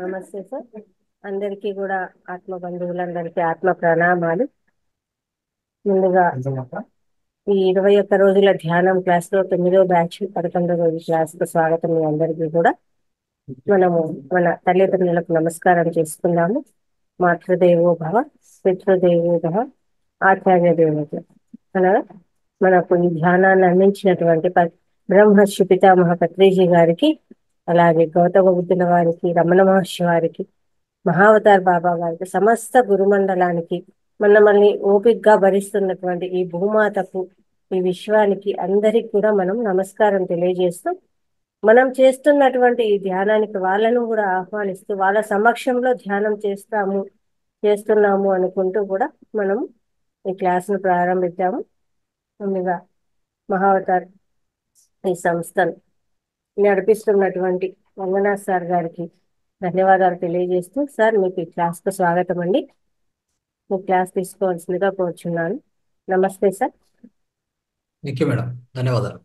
నమస్తే సార్ అందరికీ కూడా ఆత్మ బంధువులందరికీ ఆత్మ ప్రణామాలు ముందుగా ఈ ఇరవై ఒక్క రోజుల ధ్యానం క్లాస్ లో తొమ్మిదో బ్యాచ్ పదకొండో రోజు క్లాస్ కు స్వాగతం మీ అందరికీ కూడా మనము మన తల్లిదండ్రులకు నమస్కారం చేసుకున్నాము మాతృదేవో భవ పితృదేవో భవ ఆచార్య దేవత అనగా మనకు ఈ ధ్యానాన్ని అందించినటువంటి ప- బ్రహ్మర్షి పితామహ పత్రిజీ గారికి అలాగే గౌతమ బుద్ధుల వారికి రమణ మహర్షి వారికి మహావతార్ బాబా గారికి సమస్త గురుమండలానికి మనల్ని ఓపిగ్గా భరిస్తున్నటువంటి ఈ భూమాతకు ఈ విశ్వానికి అందరికి కూడా మనం నమస్కారం తెలియజేస్తూ మనం చేస్తున్నటువంటి ఈ ధ్యానానికి వాళ్ళను కూడా ఆహ్వానిస్తూ వాళ్ళ సమక్షంలో ధ్యానం చేస్తాము చేస్తున్నాము అనుకుంటూ కూడా మనం ఈ క్లాసును ప్రారంభిద్దాము ముందుగా మహావతార్ ఈ సంస్థను నడిపిస్తున్నటువంటి వంగనాథ్ సార్ గారికి ధన్యవాదాలు తెలియజేస్తూ సార్ మీకు ఈ క్లాస్కు స్వాగతం అండి మీ క్లాస్ తీసుకోవాల్సిందిగా కోరుచున్నాను నమస్తే సార్ థ్యాంక్ యూ మేడం ధన్యవాదాలు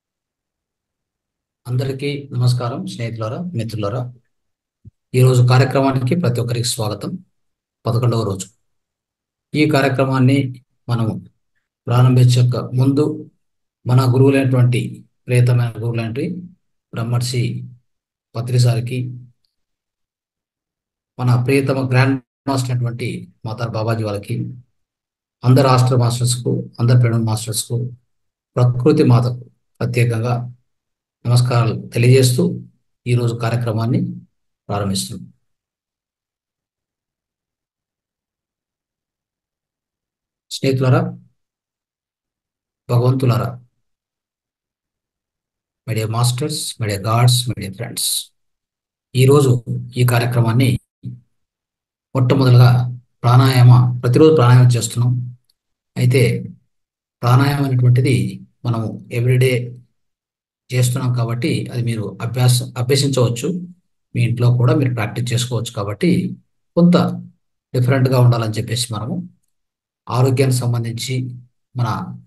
అందరికీ నమస్కారం స్నేహితులారా మిత్రులారా ఈరోజు కార్యక్రమానికి ప్రతి ఒక్కరికి స్వాగతం పదకొండవ రోజు ఈ కార్యక్రమాన్ని మనము ప్రారంభించక ముందు మన గురువులైనటువంటి ప్రియతమైన గురువులైనటువంటి బ్రహ్మర్షి పత్రిసారికి మన ప్రియతమ గ్రాండ్ మాస్టర్ అయినటువంటి మాతార్ బాబాజీ వాళ్ళకి అందరు ఆస్ట్రల్ మాస్టర్స్కు అందరు ప్రణవ్ మాస్టర్స్కు ప్రకృతి మాతకు ప్రత్యేకంగా నమస్కారాలు తెలియజేస్తూ ఈరోజు కార్యక్రమాన్ని ప్రారంభిస్తున్నాం స్నేహితులారా భగవంతులారా media masters media gods media friends ఈరోజు ఈ కార్యక్రమాన్ని మొట్టమొదలుగా ప్రాణాయామ ప్రతిరోజు ప్రాణాయామం చేస్తున్నాం అయితే ప్రాణాయామం అనేటువంటిది మనము ఎవ్రీడే చేస్తున్నాం కాబట్టి అది మీరు అభ్యాస అభ్యసించవచ్చు మీ ఇంట్లో కూడా మీరు ప్రాక్టీస్ చేసుకోవచ్చు కాబట్టి కొంత డిఫరెంట్గా ఉండాలని చెప్పేసి మనము ఆరోగ్యానికి సంబంధించి మన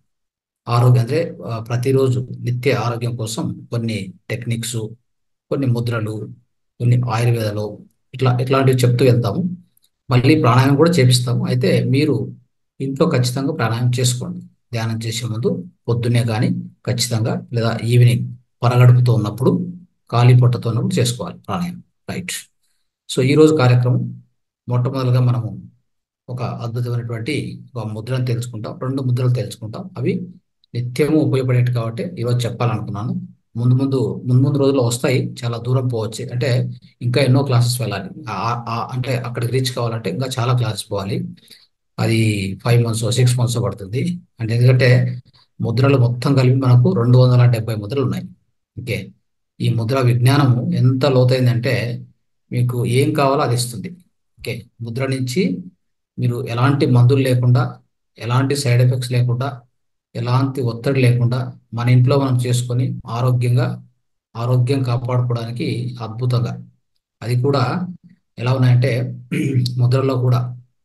ఆరోగ్యం అంటే ఆ, ప్రతిరోజు నిత్య ఆరోగ్యం కోసం కొన్ని టెక్నిక్స్ కొన్ని ముద్రలు కొన్ని ఆయుర్వేదాలు ఇట్లా ఇట్లాంటివి చెప్తూ వెళ్తాము మళ్ళీ ప్రాణాయామం కూడా చేపిస్తాము అయితే మీరు ఇంట్లో ఖచ్చితంగా ప్రాణాయామం చేసుకోండి ధ్యానం చేసే ముందు పొద్దున్నే కానీ ఖచ్చితంగా లేదా ఈవినింగ్ పరగడుపుతో ఉన్నప్పుడు ఖాళీ పొట్టతో ఉన్నప్పుడు చేసుకోవాలి ప్రాణాయామం రైట్ సో ఈ రోజు కార్యక్రమం మొట్టమొదలుగా మనము ఒక అద్భుతమైనటువంటి ఒక ముద్రను తెలుసుకుంటాం రెండు ముద్రలు తెలుసుకుంటాం అవి నిత్యము ఉపయోగపడేవి కాబట్టి ఈరోజు చెప్పాలనుకున్నాను ముందు ముందు ముందు ముందు రోజుల్లో వస్తాయి చాలా దూరం పోవచ్చు అంటే ఇంకా ఎన్నో క్లాసెస్ వెళ్ళాలి ఆ- ఆ- అంటే అక్కడికి రీచ్ కావాలంటే ఇంకా చాలా క్లాసెస్ పోవాలి అది ఫైవ్ మంత్స్ సిక్స్ మంత్స్ పడుతుంది అంటే ఎందుకంటే ముద్రలు మొత్తం కలిపి మనకు రెండు వందల డెబ్బై ముద్రలు ఉన్నాయి ఓకే ఈ ముద్ర విజ్ఞానము ఎంత లోతైందంటే మీకు ఏం కావాలో అది ఇస్తుంది ఓకే ముద్ర నుంచి మీరు ఎలాంటి మందులు లేకుండా ఎలాంటి సైడ్ ఎఫెక్ట్స్ లేకుండా ఎలాంటి ఒత్తిడి లేకుండా మన ఇంట్లో మనం చేసుకొని ఆరోగ్యంగా ఆరోగ్యం కాపాడుకోవడానికి అద్భుతంగా అది కూడా ఎలా ఉన్నాయంటే ముద్రలో కూడా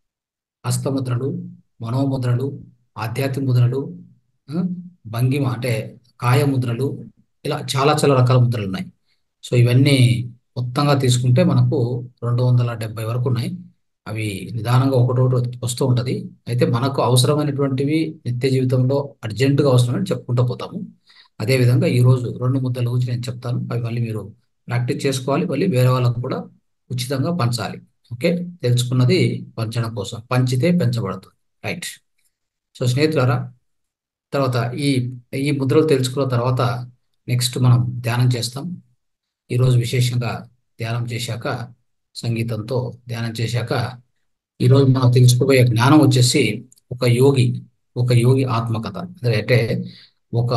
హస్తముద్రలు మనోముద్రలు ఆధ్యాత్మిక ముద్రలు ఆ, భంగిమ అంటే కాయ ముద్రలు ఇలా చాలా చాలా రకాల ముద్రలు ఉన్నాయి సో ఇవన్నీ మొత్తంగా తీసుకుంటే మనకు రెండు వందల డెబ్బై వరకు ఉన్నాయి అవి నిదానంగా ఒకటొకటి వస్తూ ఉంటది అయితే మనకు అవసరమైనటువంటివి నిత్య జీవితంలో అర్జెంటుగా అవసరమని చెప్పుకుంటూ పోతాము అదే విధంగా ఈ రోజు రెండు ముద్దల గురించి నేను చెప్తాను అవి మళ్ళీ మీరు ప్రాక్టీస్ చేసుకోవాలి మళ్ళీ వేరే వాళ్ళకు కూడా ఉచితంగా పంచాలి ఓకే తెలుసుకున్నది పంచడం కోసం పంచితే పెంచబడుతుంది రైట్ సో స్నేహితులారా తర్వాత ఈ ఈ ముద్రలు తెలుసుకున్న తర్వాత నెక్స్ట్ మనం ధ్యానం చేస్తాం ఈరోజు విశేషంగా ధ్యానం చేశాక సంగీతంతో ధ్యానం చేశాక ఈరోజు మనం తెలుసుకోబోయే జ్ఞానం వచ్చేసి ఒక యోగి ఒక యోగి ఆత్మకథ అంటే ఒక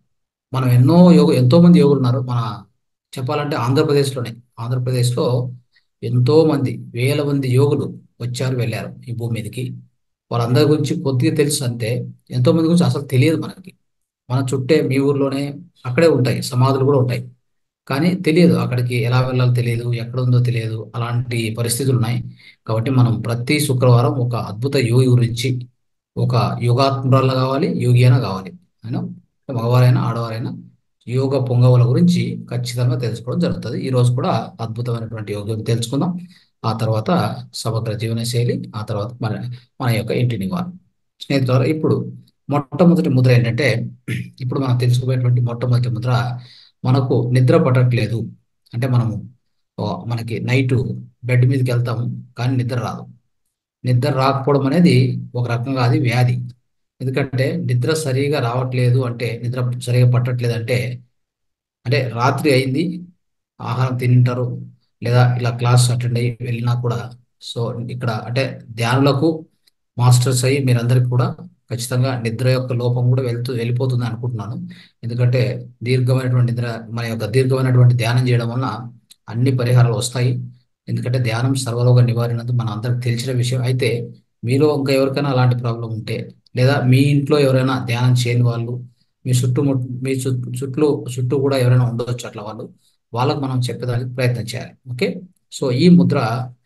మనం ఎన్నో యోగ ఎంతో మంది యోగులు ఉన్నారు మన చెప్పాలంటే ఆంధ్రప్రదేశ్లోనే ఆంధ్రప్రదేశ్లో ఎంతో మంది వేల మంది యోగులు వచ్చారు వెళ్ళారు ఈ భూమి మీదకి వాళ్ళందరి గురించి కొద్దిగా తెలుసు అంతే ఎంతో మంది గురించి అసలు తెలియదు మనకి మన చుట్టే మీ ఊర్లోనే అక్కడే ఉంటాయి సమాధులు కూడా ఉంటాయి కానీ తెలియదు అక్కడికి ఎలా వెళ్ళాలో తెలియదు ఎక్కడ ఉందో తెలియదు అలాంటి పరిస్థితులు ఉన్నాయి కాబట్టి మనం ప్రతి శుక్రవారం ఒక అద్భుత యోగి గురించి ఒక యోగాత్మురాలు కావాలి యోగి అయినా కావాలి అయినా మగవారైనా ఆడవారైనా యోగ పొంగవుల గురించి ఖచ్చితంగా తెలుసుకోవడం జరుగుతుంది ఈ రోజు కూడా అద్భుతమైనటువంటి యోగం తెలుసుకుందాం ఆ తర్వాత సమగ్ర జీవన శైలి ఆ తర్వాత మన మన యొక్క ఇంటి నివారణ స్నేహితులారా ఇప్పుడు మొట్టమొదటి ముద్ర ఏంటంటే ఇప్పుడు మనం తెలుసుకోబోయేటువంటి మొట్టమొదటి ముద్ర మనకు నిద్ర పట్టట్లేదు అంటే మనము ఓ, మనకి నైట్ బెడ్ మీదకి వెళ్తాము కానీ నిద్ర రాదు నిద్ర రాకపోవడం అనేది ఒక రకంగా అది వ్యాధి ఎందుకంటే నిద్ర సరిగా రావట్లేదు అంటే నిద్ర సరిగా పట్టట్లేదు అంటే అంటే రాత్రి అయింది ఆహారం తింటారు లేదా ఇలా క్లాస్ అటెండ్ అయ్యి వెళ్ళినా కూడా సో ఇక్కడ అంటే ధ్యానులకు మాస్టర్స్ అయ్యి మీరందరికీ కూడా ఖచ్చితంగా నిద్ర యొక్క లోపం కూడా వెళ్తూ వెళ్ళిపోతుంది అనుకుంటున్నాను ఎందుకంటే దీర్ఘమైనటువంటి నిద్ర మన యొక్క దీర్ఘమైనటువంటి ధ్యానం చేయడం వలన అన్ని పరిహారాలు వస్తాయి ఎందుకంటే ధ్యానం సర్వరోగ నివారణకు మన అందరికి తెలిసిన విషయం అయితే మీలో ఇంకా ఎవరికైనా అలాంటి ప్రాబ్లం ఉంటే లేదా మీ ఇంట్లో ఎవరైనా ధ్యానం చేయని వాళ్ళు మీ చుట్టూ మీ చుట్టూ చుట్టూ చుట్టూ కూడా ఎవరైనా ఉండవచ్చు అట్లా వాళ్ళు వాళ్ళకు మనం చెప్పడానికి ప్రయత్నం చేయాలి ఓకే సో ఈ ముద్ర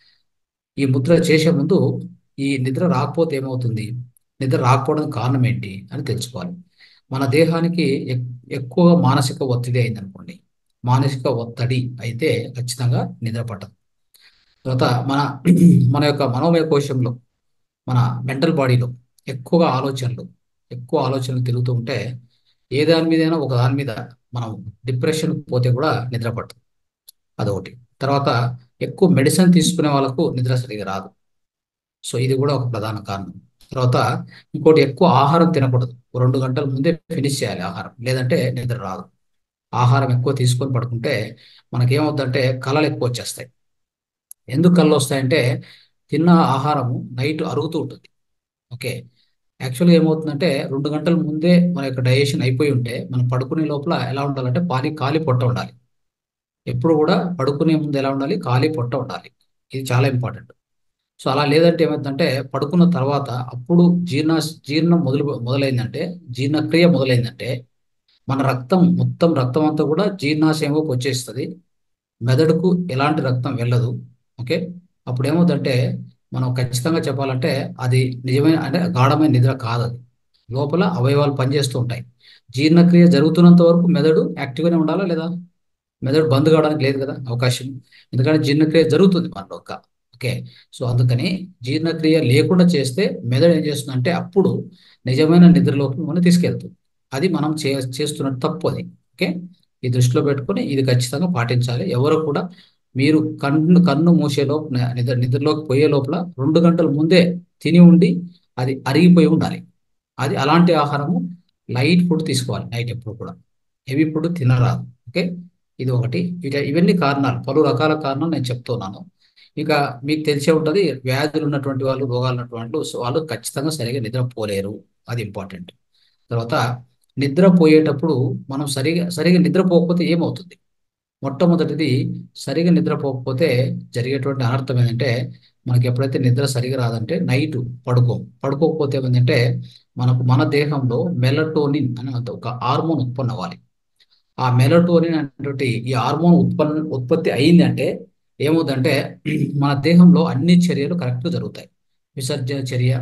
ఈ ముద్ర చేసే ముందు ఈ నిద్ర రాకపోతే ఏమవుతుంది నిద్ర రాకపోవడానికి కారణం ఏంటి అని తెలుసుకోవాలి మన దేహానికి ఎక్- ఎక్కువ మానసిక ఒత్తిడి అయిందనుకోండి మానసిక ఒత్తిడి అయితే ఖచ్చితంగా నిద్ర పట్టదు తర్వాత మన మన యొక్క మనోమయ కోశంలో మన మెంటల్ బాడీలో ఎక్కువగా ఆలోచనలు ఎక్కువ ఆలోచనలు తిరుగుతూ ఉంటే ఏ దాని మీదైనా ఒక దాని మీద మనం డిప్రెషన్ పోతే కూడా నిద్ర పట్టదు అదొకటి తర్వాత ఎక్కువ మెడిసిన్ తీసుకునే వాళ్ళకు నిద్ర సరిగా రాదు సో ఇది కూడా ఒక ప్రధాన కారణం తర్వాత ఇంకోటి ఎక్కువ ఆహారం తినకూడదు ఓ రెండు గంటల ముందే ఫినిష్ చేయాలి ఆహారం లేదంటే నిద్ర రాదు ఆహారం ఎక్కువ తీసుకొని పడుకుంటే మనకేమవుతుందంటే కళలు ఎక్కువ వచ్చేస్తాయి ఎందుకు కళ్ళు వస్తాయంటే తిన్న ఆహారము నైట్ అరుగుతూ ఉంటుంది ఓకే యాక్చువల్గా ఏమవుతుందంటే రెండు గంటల ముందే మన యొక్క డైజెషన్ అయిపోయి ఉంటే మనం పడుకునే లోపల ఎలా ఉండాలంటే పాని ఖాళీ పొట్ట ఉండాలి ఎప్పుడు కూడా పడుకునే ముందు ఎలా ఉండాలి ఖాళీ పొట్ట ఉండాలి ఇది చాలా ఇంపార్టెంట్ సో అలా లేదంటే ఏమైందంటే పడుకున్న తర్వాత అప్పుడు జీర్ణ జీర్ణం మొదలు మొదలైందంటే జీర్ణక్రియ మొదలైందంటే మన రక్తం మొత్తం రక్తం అంతా కూడా జీర్ణాశయంలోకి వచ్చేస్తుంది మెదడుకు ఎలాంటి రక్తం వెళ్ళదు ఓకే అప్పుడు ఏమవుతుందంటే మనం ఖచ్చితంగా చెప్పాలంటే అది నిజమైన అంటే గాఢమైన నిద్ర కాదు అది లోపల అవయవాలు పనిచేస్తూ ఉంటాయి జీర్ణక్రియ జరుగుతున్నంత వరకు మెదడు యాక్టివ్గానే ఉండాలా లేదా మెదడు బంద్ కావడానికి లేదు కదా అవకాశం ఎందుకంటే జీర్ణక్రియ జరుగుతుంది మనలో ఒక ఓకే సో అందుకని జీర్ణక్రియ లేకుండా చేస్తే మెదడు ఏం చేస్తుందంటే అప్పుడు నిజమైన నిద్రలోకి మనం తీసుకెళ్తుంది అది మనం చే చేస్తున్న తప్పు అది ఓకే ఈ దృష్టిలో పెట్టుకొని ఇది ఖచ్చితంగా పాటించాలి ఎవరు కూడా మీరు కన్ను కన్ను మూసేలో నిద్ర నిద్రలోకి పోయే లోపల రెండు గంటల ముందే తిని ఉండి అది అరిగిపోయి ఉండాలి అది అలాంటి ఆహారము లైట్ ఫుడ్ తీసుకోవాలి నైట్ ఎప్పుడు కూడా హెవీ ఫుడ్ తినరాదు ఓకే ఇది ఒకటి ఇక ఇవన్నీ కారణాలు పలు రకాల కారణాలు నేను చెప్తున్నాను ఇక మీకు తెలిసే ఉంటుంది వ్యాధులు ఉన్నటువంటి వాళ్ళు రోగాలు ఉన్నటువంటి వాళ్ళు సో వాళ్ళు ఖచ్చితంగా సరిగా నిద్రపోలేరు అది ఇంపార్టెంట్ తర్వాత నిద్రపోయేటప్పుడు మనం సరిగా సరిగా నిద్రపోకపోతే ఏమవుతుంది మొట్టమొదటిది సరిగా నిద్రపోకపోతే జరిగేటువంటి అనర్థం ఏంటంటే మనకి ఎప్పుడైతే నిద్ర సరిగా రాదంటే నైట్ పడుకోం పడుకోకపోతే ఏమైందంటే మనకు మన దేహంలో మెలటోనిన్ అనే ఒక హార్మోన్ ఉత్పन्न అవ్వాలి ఆ మెలటోనిన్ అనేటువంటి ఈ హార్మోన్ ఉత్పన్న ఉత్పత్తి అయింది అంటే ఏమవుతుందంటే మన దేహంలో అన్ని చర్యలు కరెక్ట్గా జరుగుతాయి విసర్జన చర్య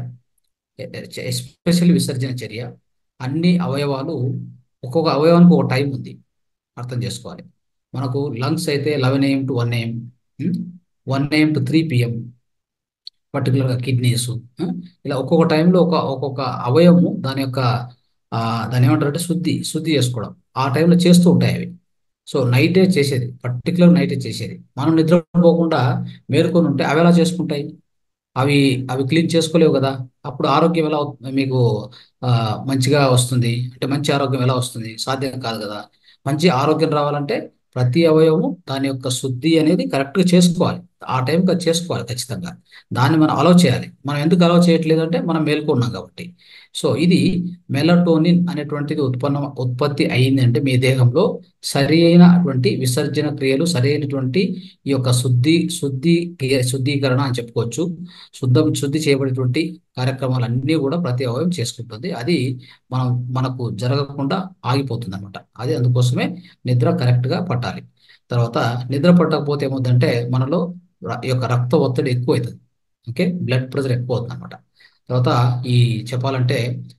ఎస్పెషల్లీ విసర్జన చర్య అన్ని అవయవాలు ఒక్కొక్క అవయవానికి ఒక టైం ఉంది అర్థం చేసుకోవాలి మనకు లంగ్స్ అయితే eleven AM to one AM one AM two three PM పర్టికులర్గా కిడ్నీస్ ఇలా ఒక్కొక్క టైంలో ఒక ఒక్కొక్క అవయవము దాని యొక్క ఆ, దాన్ని ఏమంటారంటే శుద్ధి శుద్ధి చేసుకోవడం ఆ టైంలో చేస్తూ ఉంటాయి అవి సో నైటే చేసేది పర్టికులర్ నైటే చేసేది మనం నిద్రపోకుండా మేలుకొని ఉంటే అవి ఎలా చేసుకుంటాయి అవి అవి క్లీన్ చేసుకోలేవు కదా అప్పుడు ఆరోగ్యం ఎలా అవుతుంది మీకు ఆ, మంచిగా వస్తుంది అంటే మంచి ఆరోగ్యం ఎలా వస్తుంది సాధ్యం కాదు కదా మంచి ఆరోగ్యం రావాలంటే ప్రతి అవయవము దాని యొక్క శుద్ధి అనేది కరెక్ట్గా చేసుకోవాలి ఆ టైంకి అది చేసుకోవాలి ఖచ్చితంగా దాన్ని మనం అలౌ చేయాలి మనం ఎందుకు అలౌ చేయట్లేదు అంటే మనం మేల్కొన్నాం కాబట్టి సో ఇది మెలటోనిన్ అనేటువంటిది ఉత్పన్న ఉత్పత్తి అయింది అంటే మీ దేహంలో సరి అయినటువంటి విసర్జన క్రియలు సరి అయినటువంటి ఈ యొక్క శుద్ధి శుద్ధి క్రియ శుద్ధీకరణ అని చెప్పుకోవచ్చు శుద్ధం శుద్ధి చేయబడేటువంటి కార్యక్రమాలన్నీ కూడా ప్రతి అవయవం చేసుకుంటుంది అది మనం మనకు జరగకుండా ఆగిపోతుంది అనమాట అది అందుకోసమే నిద్ర కరెక్ట్గా పట్టాలి తర్వాత నిద్ర పట్టకపోతే ఏమవుతుందంటే మనలో ర- ఈ యొక్క రక్త ఒత్తిడి ఎక్కువ అవుతుంది ఓకే బ్లడ్ ప్రెషర్ ఎక్కువ అవుతుంది అనమాట తర్వాత ఈ చెప్పాలంటే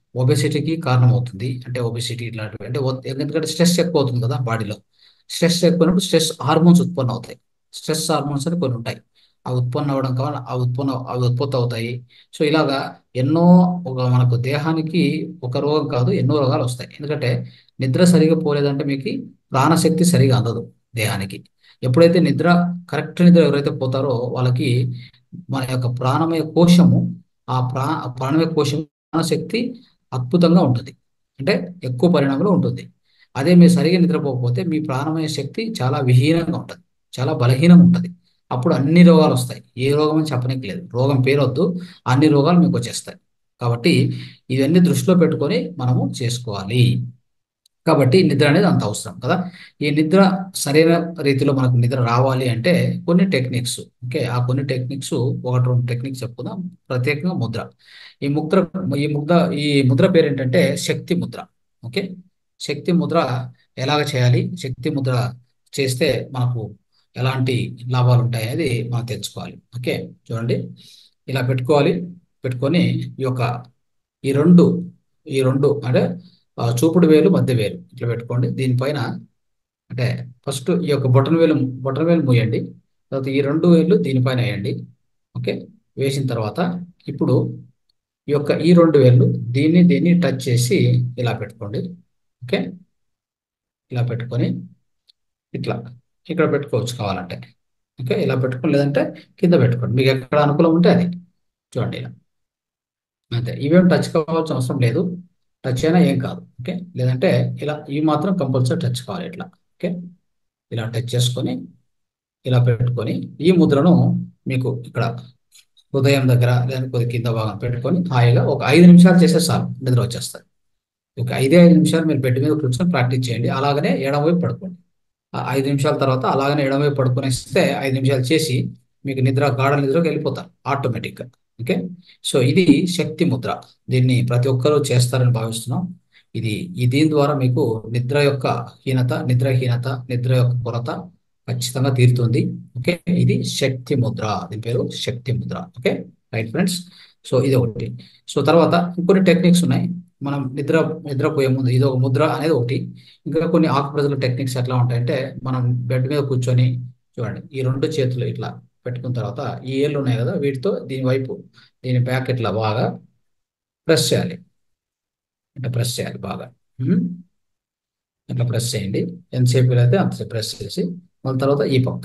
ఒబెసిటీకి కారణమవుతుంది అంటే ఒబెసిటీ ఇట్లాంటివి అంటే ఒత్- ఎందుకంటే స్ట్రెస్ ఎక్కువ అవుతుంది కదా బాడీలో స్ట్రెస్ ఎక్కువైనప్పుడు స్ట్రెస్ హార్మోన్స్ ఉత్పన్నం అవుతాయి స్ట్రెస్ హార్మోన్స్ అని కొన్ని ఉంటాయి అవి ఉత్పన్నం అవ్వడం కావాలి అవి ఉత్పన్నం అవి ఉత్పత్తి అవుతాయి సో ఇలాగా ఎన్నో ఒక మనకు దేహానికి ఒక రోగం కాదు ఎన్నో రోగాలు వస్తాయి ఎందుకంటే నిద్ర సరిగా పోలేదంటే మీకు ప్రాణశక్తి సరిగా అందదు దేహానికి ఎప్పుడైతే నిద్ర కరెక్ట్ నిద్ర ఎవరైతే పోతారో వాళ్ళకి మన యొక్క ప్రాణమయ కోశము ఆ ప్రా ఆ ప్రాణమయ కోశం ప్రాణశక్తి అద్భుతంగా ఉంటుంది అంటే ఎక్కువ పరిణామంలో ఉంటుంది అదే మీరు సరిగా నిద్రపోకపోతే మీ ప్రాణమయ శక్తి చాలా విహీనంగా ఉంటుంది చాలా బలహీనంగా ఉంటుంది అప్పుడు అన్ని రోగాలు వస్తాయి ఏ రోగం అని చెప్పడానికి లేదు రోగం పేరు వద్దు అన్ని రోగాలు మీకు వచ్చేస్తాయి కాబట్టి ఇవన్నీ దృష్టిలో పెట్టుకొని మనము చేసుకోవాలి కాబట్టి నిద్ర అనేది అంత అవసరం కదా ఈ నిద్ర సరైన రీతిలో మనకు నిద్ర రావాలి అంటే కొన్ని టెక్నిక్స్ ఓకే ఆ కొన్ని టెక్నిక్స్ ఒకటి రెండు టెక్నిక్స్ చెప్పుకుందాం ప్రత్యేకంగా ముద్ర ఈ ముద్ర ఈ ముద్ర ఈ ముద్ర పేరు ఏంటంటే శక్తి ముద్ర ఓకే శక్తి ముద్ర ఎలాగ చేయాలి శక్తి ముద్ర చేస్తే మనకు ఎలాంటి లాభాలు ఉంటాయి అది మనం తెలుసుకోవాలి ఓకే చూడండి ఇలా పెట్టుకోవాలి పెట్టుకొని ఈ యొక్క ఈ రెండు ఈ రెండు అంటే ఆ, చూపుడు వేలు మధ్య వేలు ఇట్లా పెట్టుకోండి దీనిపైన అంటే ఫస్ట్ ఈ యొక్క బొటన వేలు బొటన వేలు మూయండి తర్వాత ఈ రెండు వేలు దీనిపైన వేయండి ఓకే వేసిన తర్వాత ఇప్పుడు ఈ యొక్క ఈ రెండు వేళ్ళు దీన్ని దీన్ని టచ్ చేసి ఇలా పెట్టుకోండి ఓకే ఇలా పెట్టుకొని ఇట్లా ఇక్కడ పెట్టుకోవచ్చు కావాలంటే ఓకే ఇలా పెట్టుకోండి లేదంటే కింద పెట్టుకోండి మీకు ఎక్కడ అనుకూలం ఉంటే అది చూడండి ఇలా అంతే ఇవేం టచ్ కావాల్సిన అవసరం లేదు టచ్ అయినా ఏం కాదు ఓకే లేదంటే ఇలా ఇవి మాత్రం కంపల్సరీ టచ్ కావాలి ఇట్లా ఓకే ఇలా టచ్ చేసుకొని ఇలా పెట్టుకొని ఈ ముద్రను మీకు ఇక్కడ హృదయం దగ్గర లేదా కొద్ది కింద భాగం పెట్టుకొని హాయిగా ఒక ఐదు నిమిషాలు చేస్తే చాలు నిద్ర వచ్చేస్తుంది ఒక ఐదే ఐదు నిమిషాలు మీరు బెడ్ మీద కూర్చొని ప్రాక్టీస్ చేయండి అలాగనే ఎడమ వైపు పడుకోండి ఆ ఐదు నిమిషాల తర్వాత అలాగనే ఎడమ వైపు పడుకునేస్తే ఐదు నిమిషాలు చేసి మీకు నిద్ర గాఢ నిద్రకి వెళ్ళిపోతారు ఆటోమేటిక్గా ఓకే సో ఇది శక్తి ముద్ర దీన్ని ప్రతి ఒక్కరూ చేస్తారని భావిస్తున్నాం ఇది ఈ దీని ద్వారా మీకు నిద్ర యొక్క హీనత నిద్రహీనత నిద్ర యొక్క కొరత ఖచ్చితంగా తీరుతుంది ఓకే ఇది శక్తి ముద్ర దీని పేరు శక్తి ముద్ర ఓకే రైట్ ఫ్రెండ్స్ సో ఇది ఒకటి సో తర్వాత ఇంకొన్ని టెక్నిక్స్ ఉన్నాయి మనం నిద్ర నిద్రపోయే ముందు ఇది ఒక ముద్ర అనేది ఒకటి ఇంకా కొన్ని ఆకుప్రజల టెక్నిక్స్ ఎట్లా ఉంటాయంటే మనం బెడ్ మీద కూర్చొని చూడండి ఈ రెండు చేతులు ఇట్లా పెట్టుకున్న తర్వాత ఈ ఏళ్ళు ఉన్నాయి కదా వీటితో దీని వైపు దీని బ్యాక్ ఇట్లా బాగా ప్రెస్ చేయాలి ఇట్లా ప్రెస్ చేయాలి బాగా ఉమ్. ఇట్లా ప్రెస్ చేయండి ఎంతసేపు అయితే అంతసేపు ప్రెస్ చేసి మళ్ళీ తర్వాత ఈ పక్క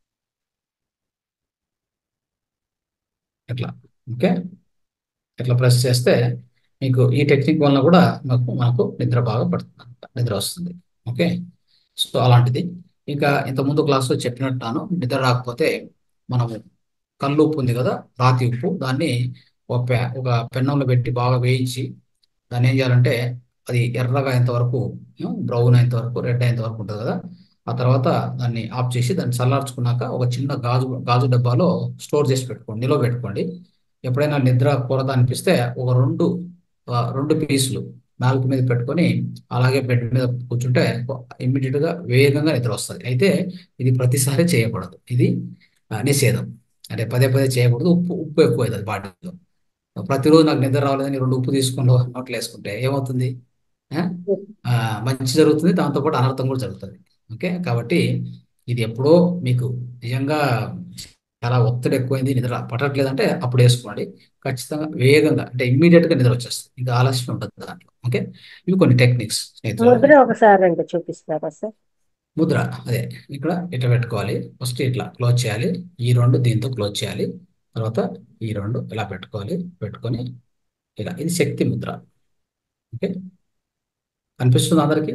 ఇట్లా ఓకే ఇట్లా ప్రెస్ చేస్తే మీకు ఈ టెక్నిక్ వలన కూడా మాకు మనకు నిద్ర బాగా పడుతుంది నిద్ర వస్తుంది ఓకే సో అలాంటిది ఇంకా ఇంత ముందు క్లాస్లో చెప్పినట్టున్నాను నిద్ర రాకపోతే మనము కళ్ళు ఉప్పు ఉంది కదా రాతి ఉప్పు దాన్ని ఒక పె ఒక పెన్నంలో పెట్టి బాగా వేయించి దాన్ని ఏం చేయాలంటే అది ఎర్రగా అయ్యేంత వరకు బ్రౌన్ అయ్యేంత వరకు రెడ్ అయ్యేంత వరకు ఉంటుంది కదా ఆ తర్వాత దాన్ని ఆఫ్ చేసి దాన్ని చల్లార్చుకున్నాక ఒక చిన్న గాజు గాజు డబ్బాలో స్టోర్ చేసి పెట్టుకోండి నిల్వ పెట్టుకోండి ఎప్పుడైనా నిద్ర కొరత అనిపిస్తే ఒక రెండు ఆ, రెండు పీసులు నాలుగు మీద పెట్టుకొని అలాగే బెడ్ మీద కూర్చుంటే ఇమ్మీడియట్ గా వేగంగా నిద్ర వస్తుంది అయితే ఇది ప్రతిసారి చేయకూడదు ఇది ఆ, నిషేధం అంటే పదే పదే చేయకూడదు ఉప్పు ఉప్పు ఎక్కువ అవుతుంది బాడీలో ప్రతిరోజు నాకు నిద్ర రాలేదని రెండు ఉప్పు తీసుకొని నోట్లు వేసుకుంటే ఏమవుతుంది ఆ? ఆ, మంచి జరుగుతుంది దాంతోపాటు అనర్థం కూడా జరుగుతుంది ఓకే కాబట్టి ఇది ఎప్పుడో మీకు నిజంగా చాలా ఒత్తిడి ఎక్కువైంది నిద్ర పట్టట్లేదంటే అప్పుడు వేసుకోండి ఖచ్చితంగా వేగంగా అంటే ఇమ్మీడియట్ గా నిద్ర వచ్చేస్తుంది ఇంకా ఆలస్యం ఉంటుంది దాంట్లో ఓకే ఇవి కొన్ని టెక్నిక్స్ స్నేహితులు ముద్ర ఒకసారి అంటే చూపిస్తారా సార్ ముద్ర అదే ఇక్కడ ఇట్లా పెట్టుకోవాలి ఫస్ట్ ఇట్లా క్లోజ్ చేయాలి ఈ రెండు దీంతో క్లోజ్ చేయాలి తర్వాత ఈ రెండు ఇలా పెట్టుకోవాలి పెట్టుకొని ఇలా ఇది శక్తి ముద్ర ఓకే కనిపిస్తుంది అందరికి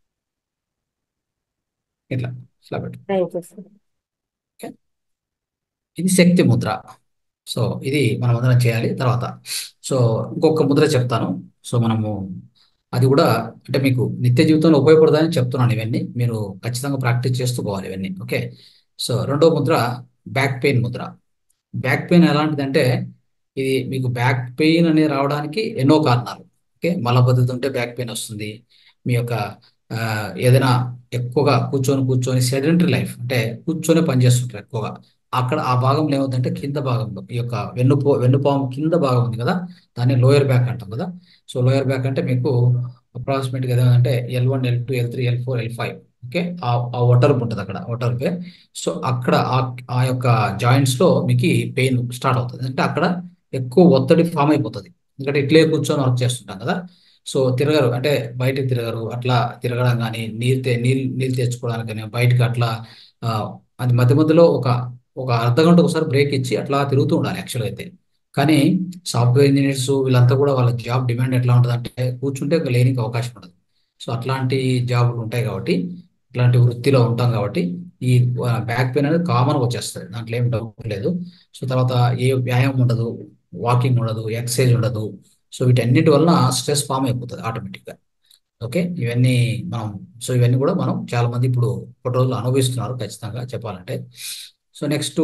ఇట్లా ఇట్లా పెట్టు థ్యాంక్ యూ సార్ ఓకే ఇది శక్తి ముద్ర సో ఇది మనం అందరం చేయాలి తర్వాత సో ఇంకొక ముద్ర చెప్తాను సో మనము అది కూడా అంటే మీకు నిత్య జీవితంలో ఉపయోగపడదని చెప్తున్నాను ఇవన్నీ మీరు ఖచ్చితంగా ప్రాక్టీస్ చేస్తూ పోవాలి ఇవన్నీ ఓకే సో రెండో mudra back pain mudra back pain ఎలాంటిదంటే ఇది మీకు బ్యాక్ పెయిన్ అనేది రావడానికి ఎన్నో కారణాలు ఓకే మలబద్ధత ఉంటే బ్యాక్ పెయిన్ వస్తుంది మీ యొక్క ఆ, ఏదైనా ఎక్కువగా కూర్చొని కూర్చొని సెడెంటరీ లైఫ్ అంటే కూర్చొని పనిచేస్తుంటారు ఎక్కువగా అక్కడ ఆ భాగంలో ఏమవుతుందంటే కింద భాగంలో ఈ యొక్క వెన్నుపో వెన్నుపాము కింద భాగం ఉంది కదా దాన్ని లోయర్ బ్యాక్ అంటాం కదా సో లోయర్ బ్యాక్ అంటే మీకు అప్రాక్సిమేట్గా ఏదంటే L one L two L three L four L five okay ఆ ఆ ఒటర్పు ఉంటుంది అక్కడ ఒటర్పే సో అక్కడ ఆ ఆ యొక్క జాయింట్స్ లో మీకు పెయిన్ స్టార్ట్ అవుతుంది అంటే అక్కడ ఎక్కువ ఒత్తిడి ఫామ్ అయిపోతుంది ఎందుకంటే ఇట్లే కూర్చొని వర్క్ చేస్తుంటాం కదా సో తిరగరు అంటే బయటకు తిరగరు అట్లా తిరగడం కానీ నీళ్ళు తే నీళ్ళు నీళ్ళు తెచ్చుకోవడానికి కానీ బయటకు అట్లా ఆ, అది మధ్య మధ్యలో ఒక ఒక అర్ధ గంట ఒకసారి బ్రేక్ ఇచ్చి అట్లా తిరుగుతూ ఉండాలి యాక్చువల్గా అయితే కానీ సాఫ్ట్వేర్ ఇంజనీర్స్ వీళ్ళంతా కూడా వాళ్ళ జాబ్ డిమాండ్ ఎట్లా ఉంటుంది అంటే కూర్చుంటే ఒక లేనికి అవకాశం ఉండదు సో అట్లాంటి జాబులు ఉంటాయి కాబట్టి ఇట్లాంటి వృత్తిలో ఉంటాం కాబట్టి ఈ బ్యాక్ పెయిన్ అనేది కామన్గా వచ్చేస్తుంది దాంట్లో ఏం డౌట్ లేదు సో తర్వాత ఏ వ్యాయామం ఉండదు వాకింగ్ ఉండదు ఎక్సర్సైజ్ ఉండదు సో వీటన్నిటి వలన స్ట్రెస్ ఫామ్ అయిపోతుంది ఆటోమేటిక్గా ఓకే ఇవన్నీ మనం సో ఇవన్నీ కూడా మనం చాలా మంది ఇప్పుడు ఒక రోజులు అనుభవిస్తున్నారు ఖచ్చితంగా చెప్పాలంటే సో నెక్స్ట్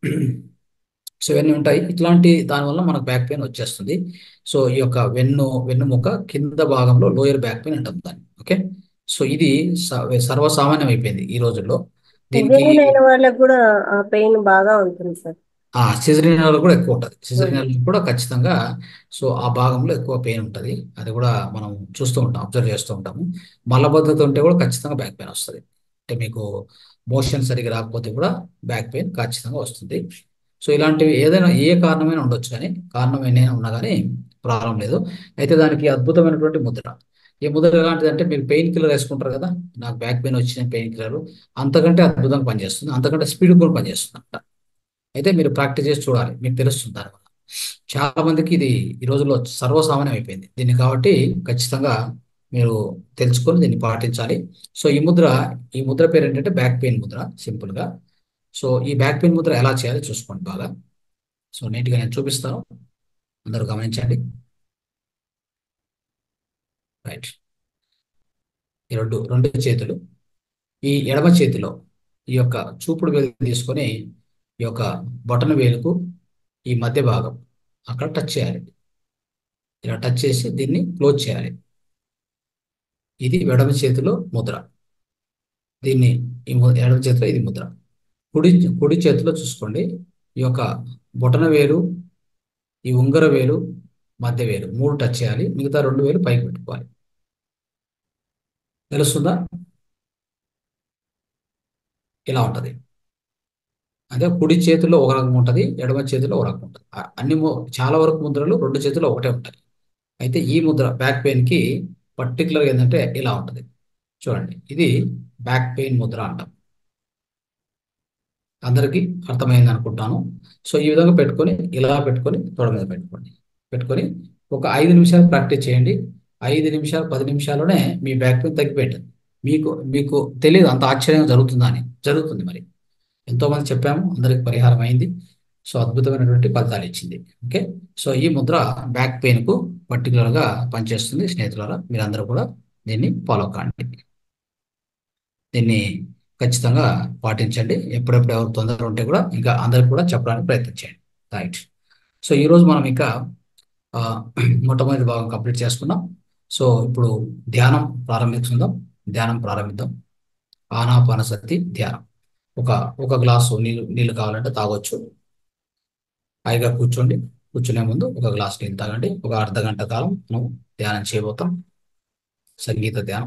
సో ఇవన్నీ ఉంటాయి ఇట్లాంటి దానివల్ల మనకు బ్యాక్ పెయిన్ వచ్చేస్తుంది సో ఈ యొక్క వెన్ను వెన్నుముక కింద భాగంలో లోయర్ బ్యాక్ పెయిన్ అంటాం దాన్ని ఓకే సో ఇది స- సర్వసామాన్యం అయిపోయింది ఈ రోజుల్లో దీనికి సిజేరియన్ అయిన వాళ్ళకి కూడా ఆ పెయిన్ బాగా ఉంటుంది సార్ ఆ సిజరీనల్ కూడా ఎక్కువ ఉంటుంది సిజరీనల్ కూడా ఖచ్చితంగా సో ఆ భాగంలో ఎక్కువ పెయిన్ ఉంటుంది అది కూడా మనం చూస్తూ ఉంటాం అబ్జర్వ్ చేస్తూ ఉంటాము మలబద్ధత ఉంటే కూడా ఖచ్చితంగా బ్యాక్ పెయిన్ వస్తుంది అంటే మీకు మోషన్ సరిగ్గా రాకపోతే కూడా బ్యాక్ పెయిన్ ఖచ్చితంగా వస్తుంది సో ఇలాంటివి ఏదైనా ఏ కారణమైనా ఉండొచ్చు కానీ కారణం ఏదైనా ఉన్నా కానీ ప్రాబ్లం లేదు అయితే దానికి అద్భుతమైనటువంటి ముద్ర ఈ ముద్ర ఎలాంటిది అంటే మీరు పెయిన్ కిల్లర్ వేసుకుంటారు కదా నాకు బ్యాక్ పెయిన్ వచ్చిన పెయిన్ కిల్లర్ అంతకంటే అద్భుతంగా పనిచేస్తుంది అంతకంటే స్పీడ్ కూడా పనిచేస్తుంది అంట అయితే మీరు ప్రాక్టీస్ చేసి చూడాలి మీకు తెలుస్తుంది దానివల్ల చాలా మందికి ఇది ఈ రోజుల్లో సర్వసామాన్యం అయిపోయింది దీన్ని కాబట్టి ఖచ్చితంగా మీరు తెలుసుకొని దీన్ని పాటించాలి సో ఈ ముద్ర ఈ ముద్ర పేరు ఏంటంటే బ్యాక్ పెయిన్ ముద్ర సింపుల్ గా సో ఈ బ్యాక్ పెయిన్ ముద్ర ఎలా చేయాలో చూసుకోండి బాగా సో నీట్ గా నేను చూపిస్తాను అందరూ గమనించండి రైట్ ఈ రెండు రెండు చేతులు ఈ ఎడమ చేతిలో ఈ యొక్క చూపుడు వేలు తీసుకొని ఈ యొక్క బొటన వేలుకు ఈ మధ్య భాగం అక్కడ టచ్ చేయాలి ఇలా టచ్ చేసి దీన్ని క్లోజ్ చేయాలి ఇది ఎడమ చేతిలో ముద్ర దీన్ని ఈ ము- ఎడమ చేతిలో ఇది ముద్ర కుడి కుడి చేతిలో చూసుకోండి ఈ యొక్క బొటన వేలు ఈ ఉంగర వేలు మధ్య వేలు మూడు టచ్ చేయాలి మిగతా రెండు వేలు పైకి పెట్టుకోవాలి తెలుస్తుందా ఇలా ఉంటది అదే కుడి చేతిలో ఒక రకం ఉంటుంది ఎడమ చేతిలో ఒక రకం ఉంటుంది ఆ- అన్ని ము- చాలా వరకు ముద్రలు రెండు చేతుల్లో ఒకటే ఉంటాయి అయితే ఈ ముద్ర బ్యాక్ పెయిన్ కి పర్టికులర్ ఏంటంటే ఇలా ఉంటుంది చూడండి ఇది బ్యాక్ పెయిన్ ముద్ర అంటాం అందరికీ అర్థమైంది అనుకుంటాను సో ఈ విధంగా పెట్టుకొని ఇలా పెట్టుకొని తొడ మీద పెట్టుకోండి పెట్టుకొని ఒక ఐదు నిమిషాలు ప్రాక్టీస్ చేయండి ఐదు నిమిషాలు పది నిమిషాల్లోనే మీ బ్యాక్ పెయిన్ తగ్గిపోయింది మీకు మీకు తెలియదు అంత ఆశ్చర్యం జరుగుతుందా అని జరుగుతుంది మరి ఎంతో మంది చెప్పాము అందరికి పరిహారం అయింది సో అద్భుతమైనటువంటి ఫలితాలు ఇచ్చింది ఓకే సో ఈ ముద్ర బ్యాక్ పెయిన్ కు పర్టికులర్ గా పనిచేస్తుంది స్నేహితులారా మీరందరూ కూడా దీన్ని ఫాలో కాండి దీన్ని ఖచ్చితంగా పాటించండి ఎప్పుడెప్పుడు ఎవరు తొందర ఉంటే కూడా ఇంకా అందరికి కూడా చెప్పడానికి ప్రయత్నం చేయండి రైట్ సో ఈ రోజు మనం ఇంకా ఆ, మొట్టమొదటి భాగం కంప్లీట్ చేసుకున్నాం సో ఇప్పుడు ధ్యానం ప్రారంభించుకుందాం ధ్యానం ప్రారంభిద్దాం ఆనాపానసతి ధ్యానం ఒక ఒక గ్లాసు నీళ్ళు నీళ్ళు కావాలంటే తాగొచ్చు హాయిగా కూర్చోండి కూర్చునే ముందు ఒక గ్లాస్ నీళ్ళు తాగండి ఒక అర్ధ గంట కాలం మనం ధ్యానం చేయబోతాం సంగీత ధ్యానం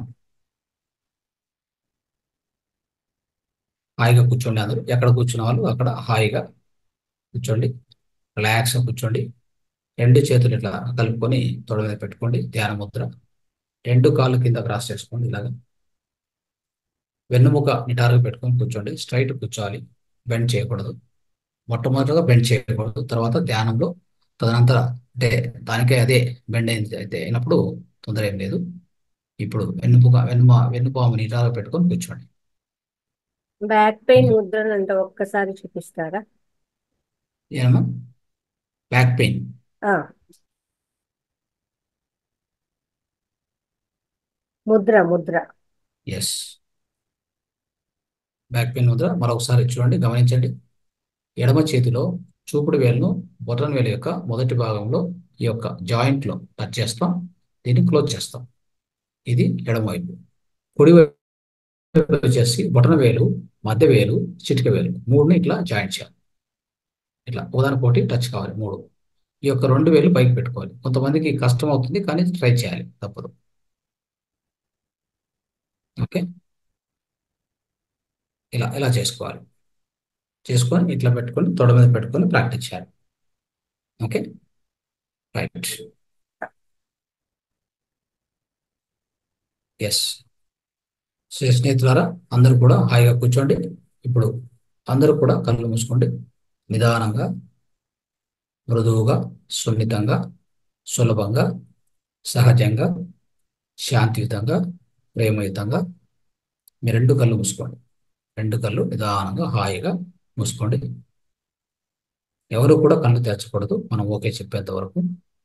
హాయిగా కూర్చోండి అందరూ ఎక్కడ కూర్చున్న వాళ్ళు అక్కడ హాయిగా కూర్చోండి రిలాక్స్గా కూర్చోండి రెండు చేతులు ఇట్లా కలుపుకొని తొడ మీద పెట్టుకోండి ధ్యాన ముద్ర రెండు కాళ్ళు కింద క్రాస్ చేసుకోండి ఇలాగా వెన్నుముక నిటారుగా పెట్టుకొని కూర్చోండి స్ట్రైట్ కూర్చోవాలి బెండ్ చేయకూడదు మొట్టమొదటిగా బెండ్ చేయకూడదు తర్వాత ధ్యానంలో తదనంతర అంటే దానికే అదే బెండ్ అయింది అయితే అయినప్పుడు తొందర ఏం లేదు ఇప్పుడు వెన్నుముక వెన్నుమ వెన్నుపాము నిటారుగా పెట్టుకొని కూర్చోండి బ్యాక్ పెయిన్ ముద్రలు అంటే ఒక్కసారి చూపిస్తారా ఏమన్నా బ్యాక్ పెయిన్ ఆ, ముద్ర ముద్ర ఎస్ బ్యాక్ పెయిన్ ముద్ర మరొకసారి చూడండి గమనించండి ఎడమ చేతిలో చూపుడు వేలును బొటన వేలు యొక్క మొదటి భాగంలో ఈ యొక్క జాయింట్ లో టచ్ చేస్తాం దీన్ని క్లోజ్ చేస్తాం ఇది ఎడమ వైపు కుడి వైపు వచ్చేసి బొటన వేలు మధ్య వేలు చిటిక వేలు మూడుని ఇట్లా జాయింట్ చేయాలి ఇట్లా ఒకదానికోటి టచ్ కావాలి మూడు ఈ యొక్క రెండు వేలు పైకి పెట్టుకోవాలి కొంతమందికి కష్టం అవుతుంది కానీ ట్రై చేయాలి తప్పదు ఓకే ఇలా ఇలా చేసుకోవాలి చేసుకొని ఇట్లా పెట్టుకొని తొడ మీద పెట్టుకొని ప్రాక్టీస్ చేయాలి ఓకే రైట్ ఎస్ స్నేహితులారా అందరూ కూడా హాయిగా కూర్చోండి ఇప్పుడు అందరూ కూడా కళ్ళు మూసుకోండి నిదానంగా మృదువుగా సున్నితంగా సులభంగా సహజంగా శాంతియుతంగా ప్రేమయుతంగా మీ రెండు కళ్ళు మూసుకోండి రెండు కళ్ళు నిదానంగా హాయిగా మూసుకోండి ఎవరు కూడా కళ్ళు తెరచకూడదు మనం ఓకే చెప్పేంత వరకు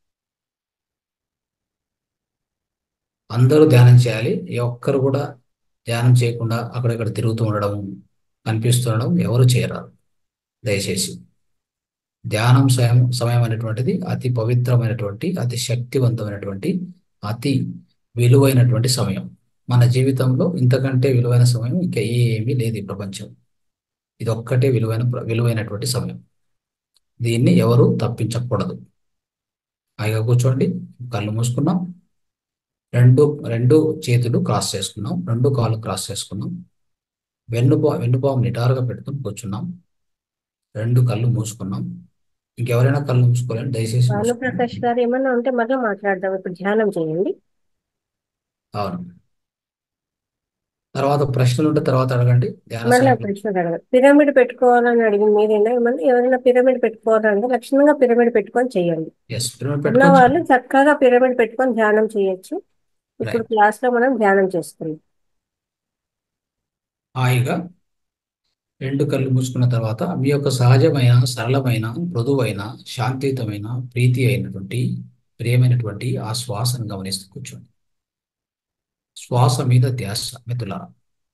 అందరూ ధ్యానం చేయాలి ఏ ఒక్కరు కూడా ధ్యానం చేయకుండా అక్కడక్కడ తిరుగుతూ ఉండడం కనిపిస్తుండడం ఎవరు చేయరారు దయచేసి ధ్యానం సమయం సమయం అనేటువంటిది అతి పవిత్రమైనటువంటి అతి శక్తివంతమైనటువంటి అతి విలువైనటువంటి సమయం మన జీవితంలో ఇంతకంటే విలువైన సమయం ఇంకా ఏమీ లేదు ఈ ప్రపంచం ఇది ఒక్కటే విలువైన విలువైనటువంటి సమయం దీన్ని ఎవరు తప్పించకూడదు హాయిగా కూర్చోండి కళ్ళు మూసుకున్నాం రెండు రెండు చేతులు క్రాస్ చేసుకున్నాం రెండు కాళ్ళు క్రాస్ చేసుకున్నాం వెన్నుపా వెన్నుపాము నిటారుగా పెట్టుకుని కూర్చున్నాం రెండు కళ్ళు మూసుకున్నాం ఇంకెవరైనా కళ్ళు మూసుకోవాలని దయచేసి భానుప్రకాష్ మూసుకోండి గారు ఏమన్నా ఉంటే మళ్ళీ మాట్లాడదాం ఇప్పుడు ధ్యానం చేయండి అవును తర్వాత ప్రశ్నలు ఉంటే తర్వాత అడగండి ధ్యాన మళ్ళీ సమయంలో ప్రశ్న అడగదు పిరమిడ్ పెట్టుకోవాలని అడిగింది మీరేనా ఏమన్నా ఎవరైనా పిరమిడ్ పెట్టుకోవాలంటే లక్షణంగా పిరమిడ్ పెట్టుకొని చేయండి ఎస్ పిరమిడ్ ఉన్న పెట్టుకొని వాళ్ళు చేయండి చక్కగా పిరమిడ్ పెట్టుకొని ధ్యానం చేయొచ్చు ఇప్పుడు రైట్ క్లాస్ లో మనం ధ్యానం చేస్తున్నాం హాయిగా రెండు కళ్ళు మూసుకున్న తర్వాత మీ యొక్క సహజమైన సరళమైన మృదువైన శాంతియుతమైన ప్రీతి అయినటువంటి ప్రియమైనటువంటి ఆ శ్వాసను గమనిస్తూ కూర్చోండి శ్వాస మీద ధ్యాస మిత్రులారా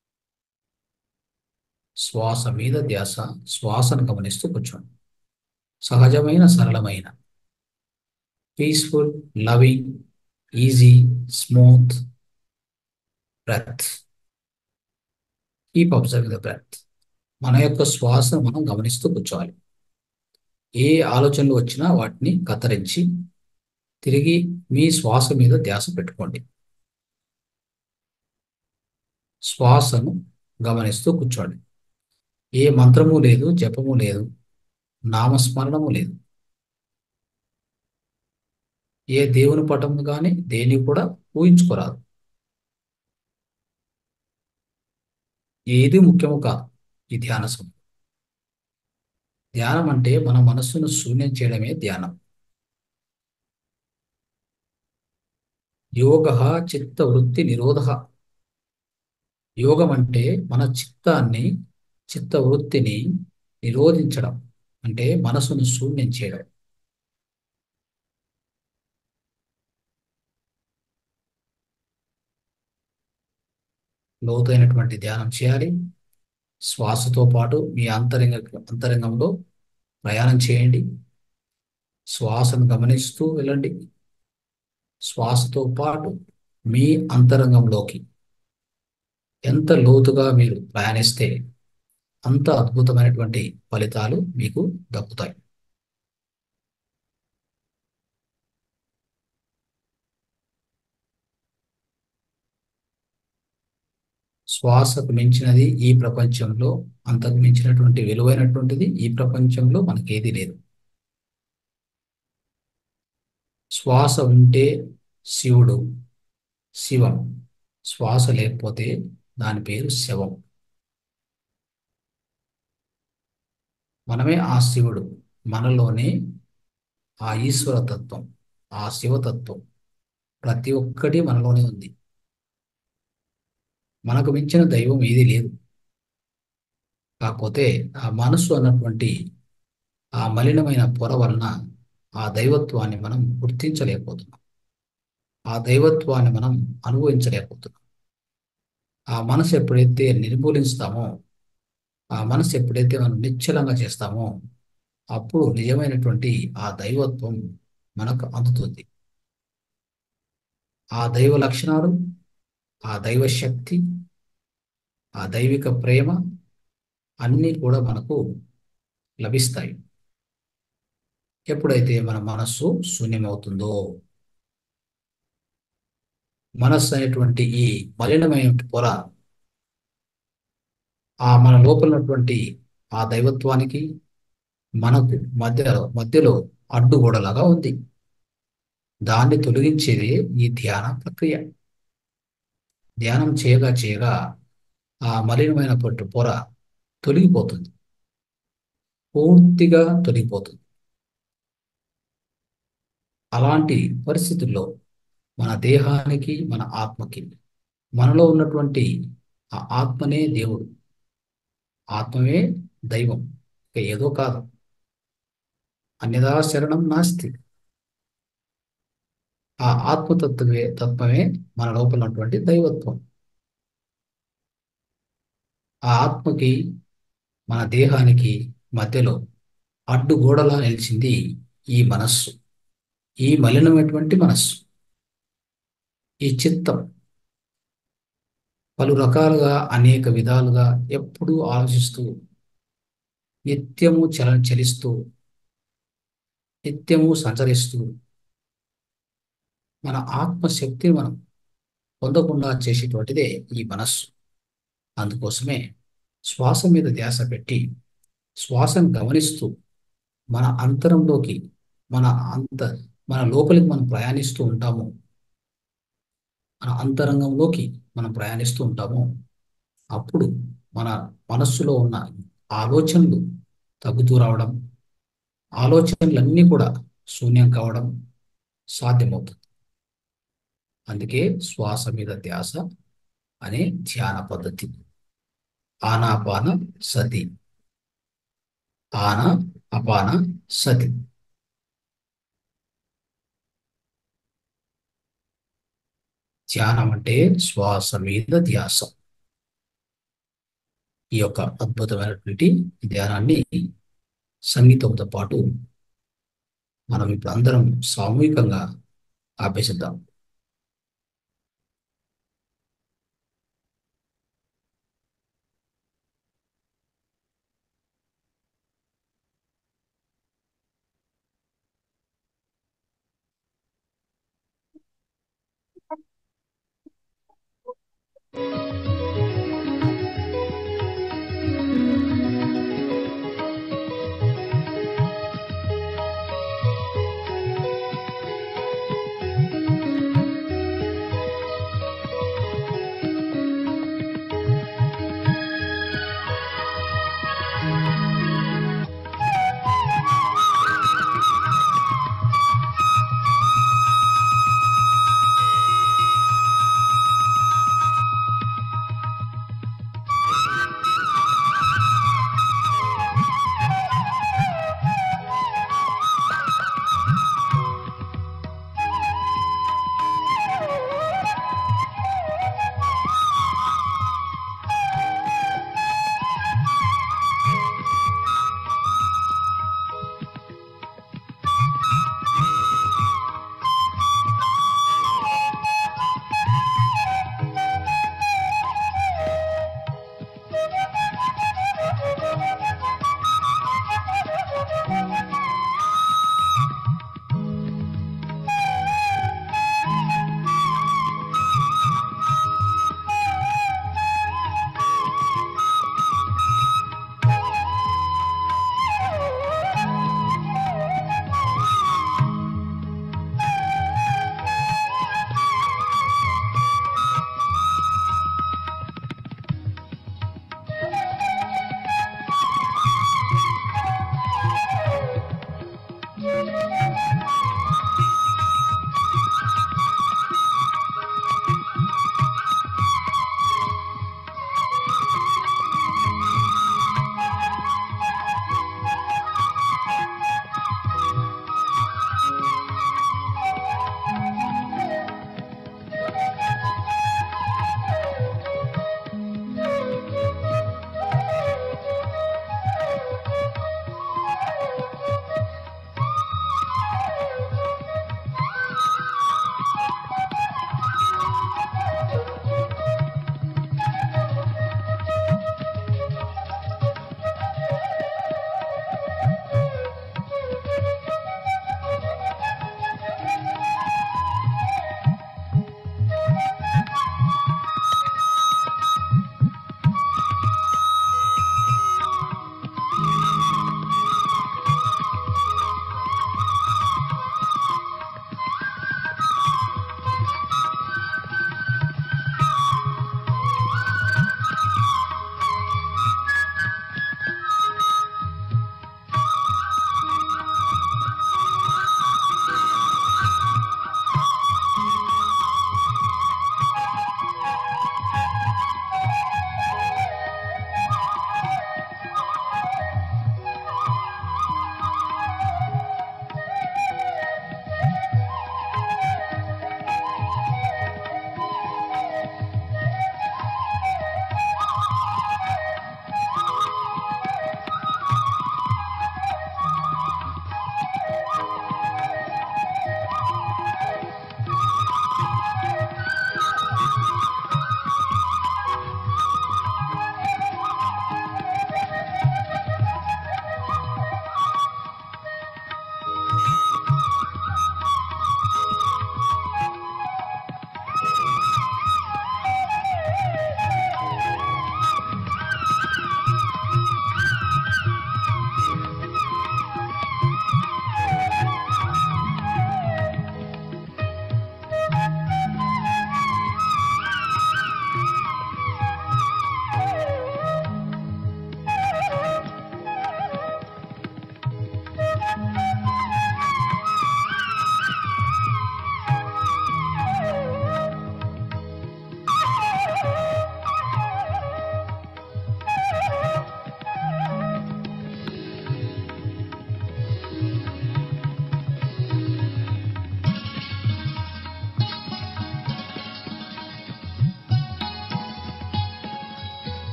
శ్వాస మీద ధ్యాస శ్వాసను గమనిస్తూ కూర్చోండి సహజమైన సరళమైన peaceful loving easy smooth breath keep observing the breath మన యొక్క శ్వాసను మనం గమనిస్తూ కూర్చోవాలి ఏ ఆలోచనలు వచ్చినా వాటిని కత్తిరించి తిరిగి మీ శ్వాస మీద ధ్యాస పెట్టుకోండి శ్వాసను గమనిస్తూ కూర్చోండి ఏ మంత్రము లేదు జపము లేదు నామస్మరణము లేదు ఏ దేవుని పటము కానీ దేన్ని కూడా ఊహించుకోరాదు ఏది ముఖ్యము కాదు ఈ ధ్యాన సమయం ధ్యానం అంటే మన మనస్సును శూన్యం చేయడమే ధ్యానం యోగ చిత్త వృత్తి నిరోధ యోగం అంటే మన చిత్తాన్ని చిత్త వృత్తిని నిరోధించడం అంటే మనసును శూన్యం చేయడం లోతైనటువంటి ధ్యానం చేయాలి శ్వాసతో పాటు మీ అంతరంగ అంతరంగంలో ప్రయాణం చేయండి శ్వాసను గమనిస్తూ వెళ్ళండి శ్వాసతో పాటు మీ అంతరంగంలోకి ఎంత లోతుగా మీరు ప్రయాణిస్తే అంత అద్భుతమైనటువంటి ఫలితాలు మీకు దక్కుతాయి శ్వాసకు మించినది ఈ ప్రపంచంలో అంతకు మించినటువంటి విలువైనటువంటిది ఈ ప్రపంచంలో మనకేది లేదు శ్వాస ఉంటే శివుడు శివం శ్వాస లేకపోతే దాని పేరు శవం మనమే ఆ శివుడు మనలోనే ఆ ఈశ్వర తత్వం ఆ శివతత్వం ప్రతి ఒక్కటి మనలోనే ఉంది మనకు మించిన దైవం ఏది లేదు కాకపోతే ఆ మనసు అన్నటువంటి ఆ మలినమైన పొర వలన ఆ దైవత్వాన్ని మనం గుర్తించలేకపోతున్నాం ఆ దైవత్వాన్ని మనం అనుభవించలేకపోతున్నాం ఆ మనసు ఎప్పుడైతే నిర్మూలిస్తామో ఆ మనసు ఎప్పుడైతే మనం నిశ్చలంగా చేస్తామో అప్పుడు నిజమైనటువంటి ఆ దైవత్వం మనకు అందుతుంది ఆ దైవ లక్షణాలు ఆ దైవ శక్తి ఆ దైవిక ప్రేమ అన్నీ కూడా మనకు లభిస్తాయి ఎప్పుడైతే మన మనస్సు శూన్యమవుతుందో మనస్సు అనేటువంటి ఈ మలినమైన పొర ఆ మన లోపల ఉన్నటువంటి ఆ దైవత్వానికి మనకు మధ్యలో మధ్యలో అడ్డుగోడలాగా ఉంది దాన్ని తొలగించేదే ఈ ధ్యాన ప్రక్రియ ధ్యానం చేయగా చేయగా ఆ మలినమైన పొట్టు పొర తొలగిపోతుంది పూర్తిగా తొలగిపోతుంది అలాంటి పరిస్థితుల్లో మన దేహానికి మన ఆత్మకి మనలో ఉన్నటువంటి ఆ ఆత్మనే దేవుడు ఆత్మమే దైవం ఇక ఏదో కాదు అన్యదా శరణం నాస్తి ఆ ఆత్మతత్వమే తత్వమే మన లోపల ఉన్నటువంటి దైవత్వం ఆ ఆత్మకి మన దేహానికి మధ్యలో అడ్డుగోడలా నిలిచింది ఈ మనస్సు ఈ మలినమైనటువంటి మనస్సు ఈ చిత్తం పలు రకాలుగా అనేక విధాలుగా ఎప్పుడూ ఆలోచిస్తూ నిత్యము చల చలిస్తూ నిత్యము సంచరిస్తూ మన ఆత్మశక్తిని మనం పొందకుండా చేసేటువంటిదే ఈ మనస్సు అందుకోసమే శ్వాస మీద ధ్యాస పెట్టి శ్వాసను గమనిస్తూ మన అంతరంలోకి మన అంత మన లోపలికి మనం ప్రయాణిస్తూ ఉంటాము మన అంతరంగంలోకి మనం ప్రయాణిస్తూ ఉంటాము అప్పుడు మన మనస్సులో ఉన్న ఆలోచనలు తగ్గుతూ రావడం ఆలోచనలన్నీ కూడా శూన్యం కావడం సాధ్యమవుతుంది అందుకే శ్వాస మీద ధ్యాస అనే ధ్యాన పద్ధతి ఆనాపాన సతి ఆన అపాన సతి ధ్యానం అంటే శ్వాస మీద ధ్యాస ఈ యొక్క అద్భుతమైనటువంటి ధ్యానాన్ని సంగీతంతో పాటు మనం ఇప్పుడు అందరం సామూహికంగా అభ్యసిద్దాం Thank you.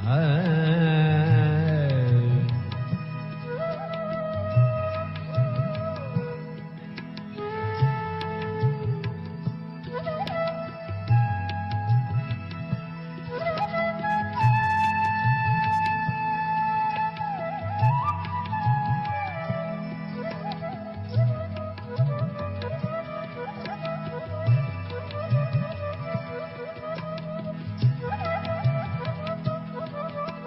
ఆ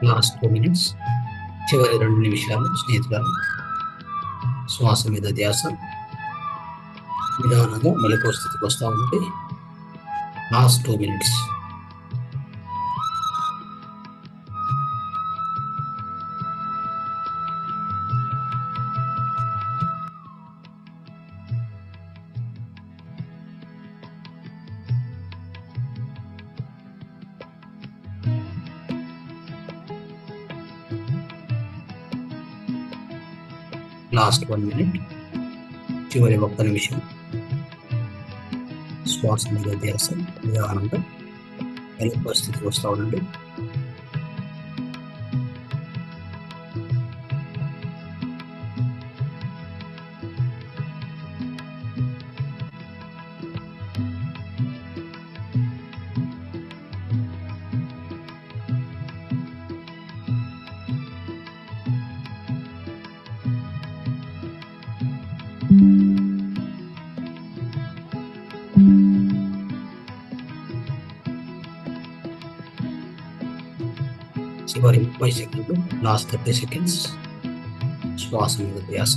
లాస్ట్ టూ మినిట్స్ చివరి రెండు నిమిషాలు స్నేహితురాలు శ్వాస మీద ధ్యాస నిదానంగా మెలకువ స్థితికి వస్తూ ఉంటే last two minutes last one minute చివరి ఒక్క నిమిషం శ్వాస మీద ధ్యాస నిదానంగా మెలకువ స్థితికి వస్తూ ఉండండి చివరి ముప్పై సెకండ్లు లాస్ట్ థర్టీ సెకండ్స్ శ్వాస మీద ధ్యాస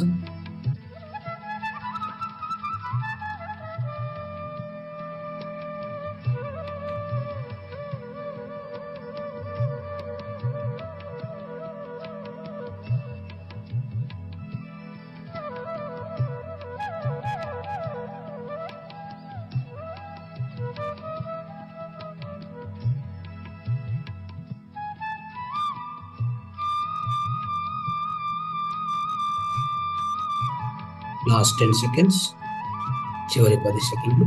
లాస్ట్ టెన్ సెకండ్స్ చివరి పది సెకండ్లు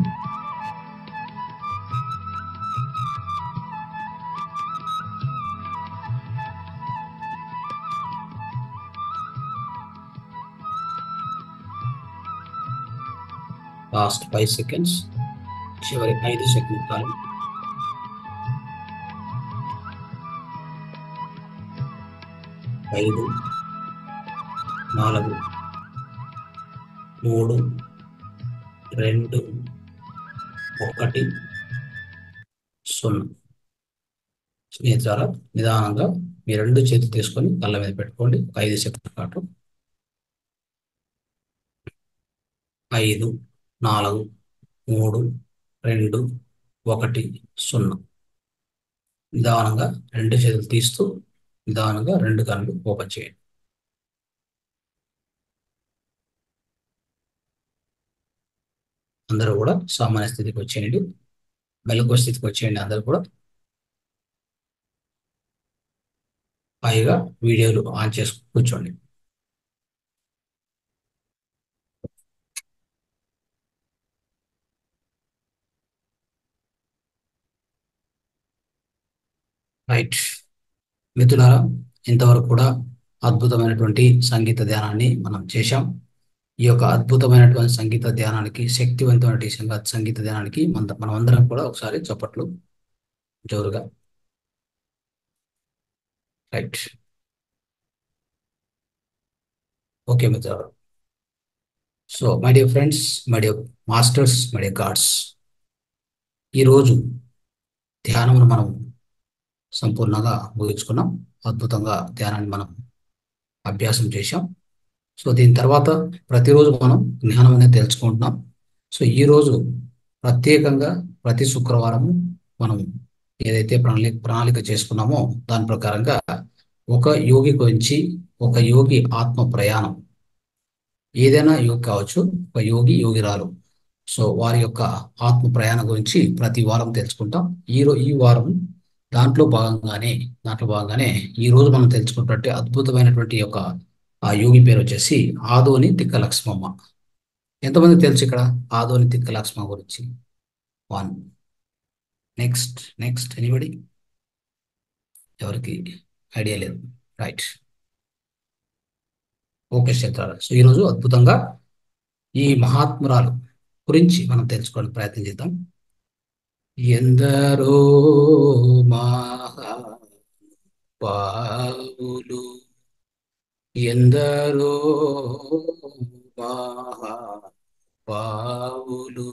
లాస్ట్ ఫైవ్ సెకండ్స్ చివరి ఐదు సెకండ్ కాలం ఐదు నాలుగు మూడు రెండు ఒకటి సున్నా స్నేహితులారా నిదానంగా మీ రెండు చేతులు తీసుకొని కళ్ళ మీద పెట్టుకోండి ఒక ఐదు సెకండ్ పాటు ఐదు నాలుగు మూడు రెండు ఒకటి సున్నా నిదానంగా రెండు చేతులు తీస్తూ నిదానంగా రెండు కళ్ళు ఓపెన్ చేయండి అందరూ కూడా సామాన్య స్థితికి వచ్చేయండి మెలకువ స్థితికి వచ్చేయండి అందరూ కూడా హాయిగా వీడియోలు ఆన్ చేసి కూర్చోండి రైట్ మిత్రులారా ఇంతవరకు కూడా అద్భుతమైనటువంటి సంగీత ధ్యానాన్ని మనం చేశాం ఈ యొక్క అద్భుతమైనటువంటి సంగీత ధ్యానానికి శక్తివంతమైన సంగ- సంగీత ధ్యానానికి మన మనం అందరం కూడా ఒకసారి చప్పట్లు జోరుగా రైట్ ఓకే మిత్రులారా so my dear friends my dear masters my dear gods ఈరోజు ధ్యానమును మనం సంపూర్ణంగా ముగించుకున్నాం అద్భుతంగా ధ్యానాన్ని మనం అభ్యాసం చేశాం సో దీని తర్వాత ప్రతిరోజు మనం జ్ఞానం అనేది తెలుసుకుంటున్నాం సో ఈరోజు ప్రత్యేకంగా ప్రతి శుక్రవారము మనం ఏదైతే ప్రణాళిక ప్రణాళిక చేసుకున్నామో దాని ప్రకారంగా ఒక యోగి గురించి ఒక యోగి ఆత్మ ప్రయాణం ఏదైనా యోగి కావచ్చు ఒక యోగి యోగిరాలు సో వారి యొక్క ఆత్మ ప్రయాణం గురించి ప్రతి వారం తెలుసుకుంటాం ఈ రో ఈ వారం దాంట్లో భాగంగానే దాంట్లో భాగంగానే ఈ రోజు మనం తెలుసుకున్నటువంటి అద్భుతమైనటువంటి యొక్క ఆ యోగి పేరు వచ్చేసి ఆదోని తిక్క లక్ష్మమ్మ ఎంతమంది తెలుసు ఇక్కడ ఆదోని తిక్క లక్ష్మమ్మ గురించి వన్ నెక్స్ట్ నెక్స్ట్ ఎనీబడి ఎవరికి ఐడియా లేదు రైట్ ఓకే క్షేత్రాలు సో ఈరోజు అద్భుతంగా ఈ మహాత్మురాలు గురించి మనం తెలుసుకోవడానికి ప్రయత్నం చేద్దాం ఎందరో మహానుభావులు ఎందరో మహానుభావులు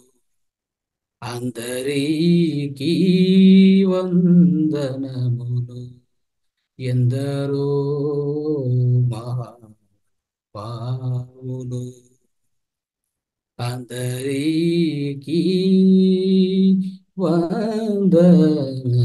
అందరికీ వందనములు ఎందరో మహానుభావులు అందరికీ వందనము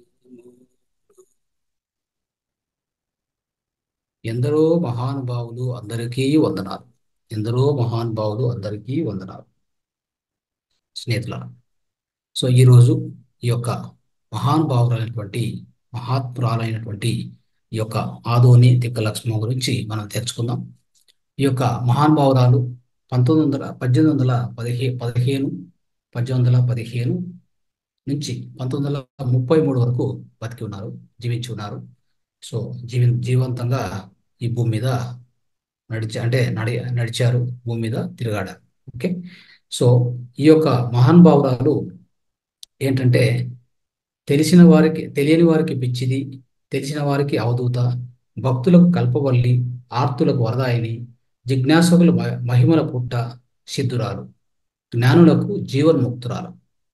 ఎందరో మహానుభావులు అందరికీ వందనాలు ఎందరో మహానుభావులు అందరికీ వందనాలు స్నేహితులారా సో ఈరోజు ఈ యొక్క మహానుభావులైనటువంటి మహాత్మురాలైనటువంటి ఈ యొక్క ఆదోని తిక్క లక్ష్మ గురించి మనం తెలుసుకుందాం ఈ యొక్క మహానుభావురాలు పంతొమ్మిది వందల పద్దెనిమిది వందల పదిహే పదిహేను పద్దెనిమిది వందల పదిహేను నుంచి పంతొమ్మిది వందల ముప్పై మూడు వరకు బతికి ఉన్నారు జీవించి ఉన్నారు సో జీవి జీవంతంగా ఈ భూమి మీద నడిచి అంటే నడి నడిచారు భూమి మీద తిరగాడారు ఓకే సో ఈ యొక్క మహానుభావురాలు ఏంటంటే తెలిసిన వారికి తెలియని వారికి పిచ్చిది తెలిసిన వారికి అవధూత భక్తులకు కల్పవల్లి ఆర్తులకు వరదాయిని జిజ్ఞాసకులు మ- మహిమల పుట్ట సిద్ధురాలు జ్ఞానులకు జీవన్ముక్తురాలు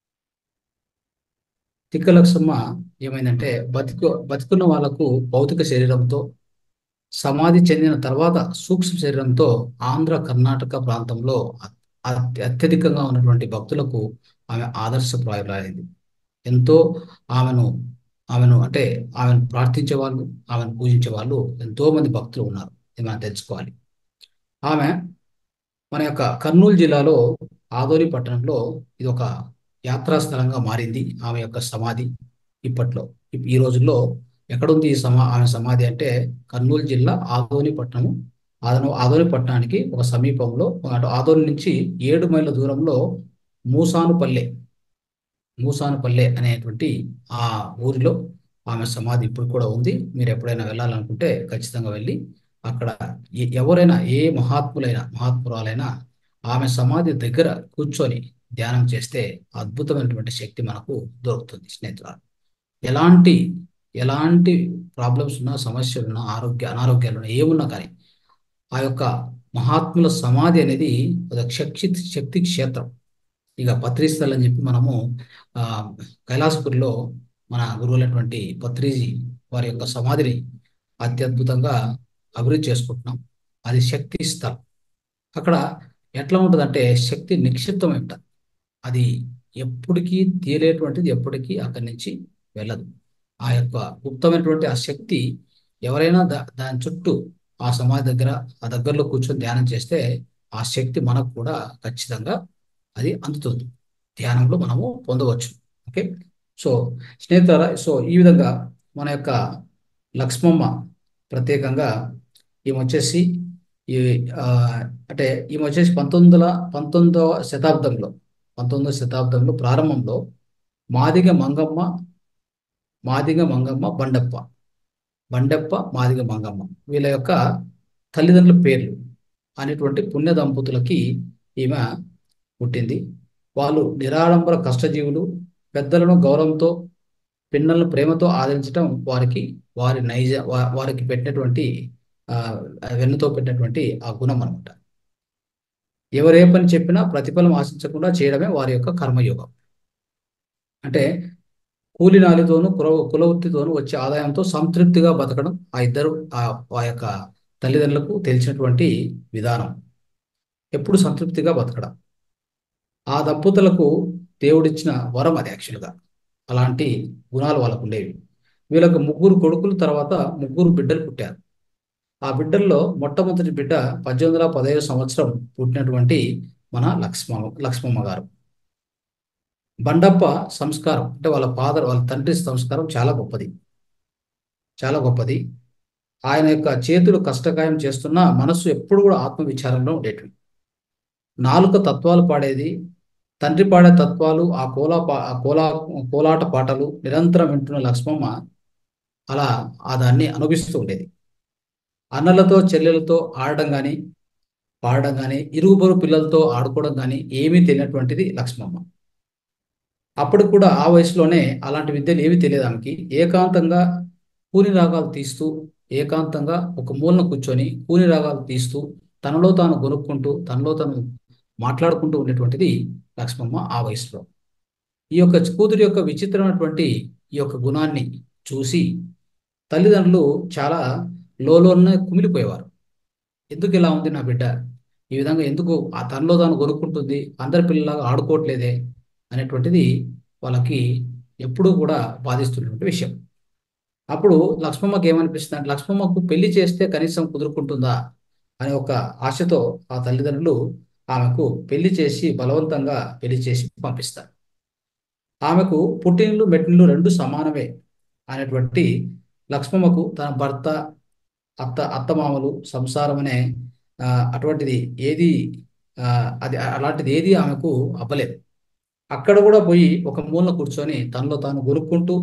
తిక్కలక్ష్మ ఏమైందంటే బతికు బతుకున్న వాళ్లకు భౌతిక శరీరంతో సమాధి చెందిన తర్వాత సూక్ష్మ శరీరంతో ఆంధ్ర కర్ణాటక ప్రాంతంలో అత్య- అత్యధికంగా ఉన్నటువంటి భక్తులకు ఆమె ఆదర్శప్రాయురాయింది ఎంతో ఆమెను ఆమెను అంటే ఆమెను ప్రార్థించే వాళ్ళు ఆమెను పూజించే వాళ్ళు ఎంతో మంది భక్తులు ఉన్నారు ఇది మనం తెలుసుకోవాలి ఆమె మన యొక్క కర్నూలు జిల్లాలో ఆదోని పట్టణంలో ఇది ఒక యాత్రా స్థలంగా మారింది ఆమె యొక్క సమాధి ఇప్పట్లో ఇప్- ఈ రోజుల్లో ఎక్కడుంది ఈ సమా ఆమె సమాధి అంటే కర్నూలు జిల్లా ఆదోని పట్టణము ఆదోని ఆదోని పట్టణానికి ఒక సమీపంలో అటు ఆదోని నుంచి ఏడు మైళ్ళ దూరంలో మూసానుపల్లె మూసానుపల్లె అనేటువంటి ఆ ఊరిలో ఆమె సమాధి ఇప్పుడు కూడా ఉంది మీరు ఎప్పుడైనా వెళ్ళాలనుకుంటే ఖచ్చితంగా వెళ్ళి అక్కడ ఎ- ఎవరైనా ఏ మహాత్ములైనా మహాత్మురాలైనా ఆమె సమాధి దగ్గర కూర్చొని ధ్యానం చేస్తే అద్భుతమైనటువంటి శక్తి మనకు దొరుకుతుంది స్నేహితులారా ఎలాంటి ఎలాంటి ప్రాబ్లమ్స్ ఉన్నా సమస్యలు ఉన్నా ఆరోగ్య అనారోగ్యాలు ఉన్నా ఏమున్నా కానీ ఆ యొక్క మహాత్ముల సమాధి అనేది ఒక శక్తి శక్తి క్షేత్రం ఇక పత్రిస్థల్ అని చెప్పి మనము ఆ కైలాసపురిలో మన గురువులైనటువంటి పత్రిజీ వారి యొక్క సమాధిని అత్యద్భుతంగా అభివృద్ధి చేసుకుంటున్నాం అది శక్తి స్థలం అక్కడ ఎట్లా ఉంటుందంటే శక్తి నిక్షిప్తమై ఉంటుంది అది ఎప్పటికీ తేలేటువంటిది ఎప్పటికీ అక్కడి నుంచి వెళ్ళదు ఆ యొక్క గుప్తమైనటువంటి ఆ శక్తి ఎవరైనా దా దాని చుట్టూ ఆ సమాధి దగ్గర ఆ దగ్గరలో కూర్చొని ధ్యానం చేస్తే ఆ శక్తి మనకు కూడా ఖచ్చితంగా అది అందుతుంది ధ్యానంలో మనము పొందవచ్చు ఓకే సో స్నేహితులారా సో ఈ విధంగా మన యొక్క లక్ష్మమ్మ ప్రత్యేకంగా ఈమె వచ్చేసి ఈ ఆ, అంటే ఈమె వచ్చేసి పంతొమ్మిది వందల పంతొమ్మిదవ శతాబ్దంలో పంతొమ్మిదవ శతాబ్దంలో ప్రారంభంలో మాదిగ మంగమ్మ మాదిగ మంగమ్మ బండప్ప బండప్ప మాదిగ మంగమ్మ వీళ్ళ యొక్క తల్లిదండ్రుల పేర్లు అనేటువంటి పుణ్య దంపతులకి ఈమె పుట్టింది వాళ్ళు నిరాడంబర కష్టజీవులు పెద్దలను గౌరవంతో పిల్లలను ప్రేమతో ఆదరించడం వారికి వారి నైజ వా- వారికి పెట్టినటువంటి ఆ, వెన్నుతో పెట్టినటువంటి ఆ గుణం అనమాట ఎవరే పని చెప్పినా ప్రతిఫలం ఆశించకుండా చేయడమే వారి యొక్క కర్మయోగం అంటే కూలి నాలితోనూ కుల కుల వృత్తితోనూ వచ్చే ఆదాయంతో సంతృప్తిగా బతకడం ఆ ఇద్దరు ఆ ఆ యొక్క తల్లిదండ్రులకు తెలిసినటువంటి విధానం ఎప్పుడు సంతృప్తిగా బతకడం ఆ దంపతులకు దేవుడిచ్చిన వరం అది యాక్చువల్గా అలాంటి గుణాలు వాళ్ళకు ఉండేవి వీళ్ళకు ముగ్గురు కొడుకుల తర్వాత ముగ్గురు బిడ్డలు పుట్టారు ఆ బిడ్డల్లో మొట్టమొదటి బిడ్డ పద్దెనిమిది వందల పదహైదు సంవత్సరం పుట్టినటువంటి మన లక్ష్మ లక్ష్మమ్మ గారు బండప్ప సంస్కారం అంటే వాళ్ళ ఫాదర్ వాళ్ళ తండ్రి సంస్కారం చాలా గొప్పది చాలా గొప్పది ఆయన యొక్క చేతులు కష్టకాయం చేస్తున్న మనస్సు ఎప్పుడు కూడా ఆత్మవిచారంలో ఉండేటివి నాలుక తత్వాలు పాడేది తండ్రి పాడే తత్వాలు ఆ కోలా పా- ఆ కోలా కోలాట పాటలు నిరంతరం వింటున్న లక్ష్మమ్మ అలా ఆ దాన్ని అనుభవిస్తూ ఉండేది అన్నలతో చెల్లెలతో ఆడడం కానీ పాడడం కానీ ఇరుగు పొరుగు పిల్లలతో ఆడుకోవడం కానీ ఏమీ తెలియనటువంటిది లక్ష్మమ్మ అప్పుడు కూడా ఆ వయసులోనే అలాంటి విద్యలు ఏమీ తెలియదు ఆమెకి ఏకాంతంగా కూని రాగాలు తీస్తూ ఏకాంతంగా ఒక మూలన కూర్చొని కూని రాగాలు తీస్తూ తనలో తాను కొనుక్కుంటూ తనలో తను మాట్లాడుకుంటూ ఉండేటువంటిది లక్ష్మమ్మ ఆ వయసులో ఈ యొక్క కూతురి యొక్క విచిత్రమైనటువంటి ఈ యొక్క గుణాన్ని చూసి తల్లిదండ్రులు చాలా లోలోనే కుమిలిపోయేవారు ఎందుకు ఇలా ఉంది నా బిడ్డ ఈ విధంగా ఎందుకు ఆ తనలో తాను కొనుక్కుంటుంది అందరి పిల్లలాగా ఆడుకోవట్లేదే అనేటువంటిది వాళ్ళకి ఎప్పుడూ కూడా బాధిస్తున్నటువంటి విషయం అప్పుడు లక్ష్మమ్మకి ఏమనిపిస్తుంది అంటే లక్ష్మమ్మకు పెళ్లి చేస్తే కనీసం కుదురుకుంటుందా అనే ఒక ఆశతో ఆ తల్లిదండ్రులు ఆమెకు పెళ్లి చేసి బలవంతంగా పెళ్లి చేసి పంపిస్తారు ఆమెకు పుట్టినిల్లు మెట్టినిల్లు రెండు సమానమే అనేటువంటి లక్ష్మమ్మకు తన భర్త అత్త అత్తమామలు సంసారం అనే ఆ, అటువంటిది ఏది ఆ, అది అలాంటిది ఏది ఆమెకు అవ్వలేదు అక్కడ కూడా పోయి ఒక మూలన కూర్చొని తనలో తాను గొనుక్కుంటూ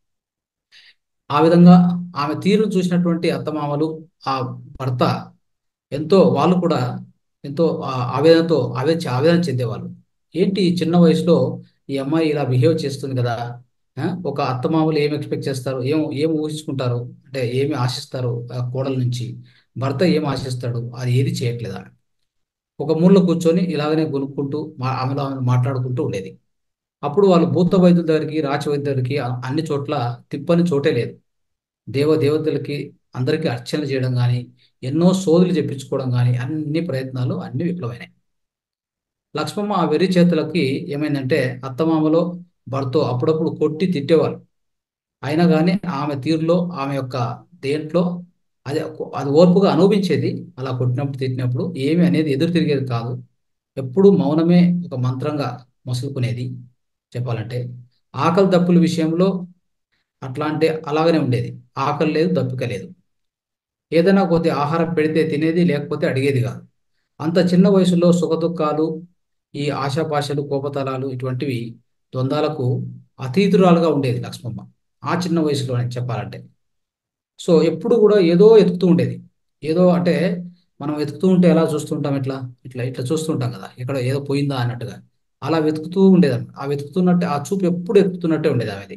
ఆ విధంగా ఆమె తీరు చూసినటువంటి అత్తమామలు ఆ భర్త ఎంతో వాళ్ళు కూడా ఎంతో ఆ ఆవేదనతో ఆవేద ఆవేదన చెందేవాళ్ళు ఏంటి ఈ చిన్న వయసులో ఈ అమ్మాయి ఇలా బిహేవ్ చేస్తుంది కదా ఆ, ఒక అత్తమామలు ఏం ఎక్స్పెక్ట్ చేస్తారు ఏం ఏం ఊహించుకుంటారు అంటే ఏమి ఆశిస్తారు ఆ కోడల నుంచి భర్త ఏం ఆశిస్తాడు అది ఏది చేయట్లేదా ఒక మూలలో కూర్చొని ఇలాగనే కొనుక్కుంటూ మా ఆమెలో ఆమె మాట్లాడుకుంటూ ఉండేది అప్పుడు వాళ్ళు భూత వైద్యుల దగ్గరికి రాచ వైద్యుల దగ్గరికి అ- అన్ని చోట్ల తిప్పని చోటే లేదు దేవ దేవతలకి అందరికీ అర్చనలు చేయడం కానీ ఎన్నో సోదులు చెప్పించుకోవడం కానీ అన్ని ప్రయత్నాలు అన్ని విఫలమైనాయి లక్ష్మమ్మ ఆ వెర్రి చేతులకి ఏమైందంటే అత్తమామలో భర్తో అప్పుడప్పుడు కొట్టి తిట్టేవాళ్ళు అయినా కానీ ఆమె తీరులో ఆమె యొక్క దేంట్లో అది అది ఓర్పుగా అనుభవించేది అలా కొట్టినప్పుడు తిట్టినప్పుడు ఏమి అనేది ఎదురు తిరిగేది కాదు ఎప్పుడూ మౌనమే ఒక మంత్రంగా మసులుకునేది చెప్పాలంటే ఆకలి దప్పుల విషయంలో అట్లా అంటే అలాగనే ఉండేది ఆకలి లేదు దప్పిక లేదు ఏదైనా కొద్ది ఆహారం పెడితే తినేది లేకపోతే అడిగేది కాదు అంత చిన్న వయసులో సుఖదుఖాలు ఈ ఆశాపాశలు కోపతలాలు ఇటువంటివి ద్వంద్వాలకు అతీతురాలుగా ఉండేది లక్ష్మమ్మ ఆ చిన్న వయసులోనే చెప్పాలంటే సో ఎప్పుడు కూడా ఏదో ఎతుకుతూ ఉండేది ఏదో అంటే మనం వెతుకుతూ ఉంటే ఎలా చూస్తుంటాం ఇట్లా ఇట్లా ఇట్లా చూస్తుంటాం కదా ఇక్కడ ఏదో పోయిందా అన్నట్టుగా అలా వెతుకుతూ ఉండేది ఆ వెతుకుతున్నట్టే ఆ చూపు ఎప్పుడు ఎక్కుతున్నట్టే ఉండేది ఆమెది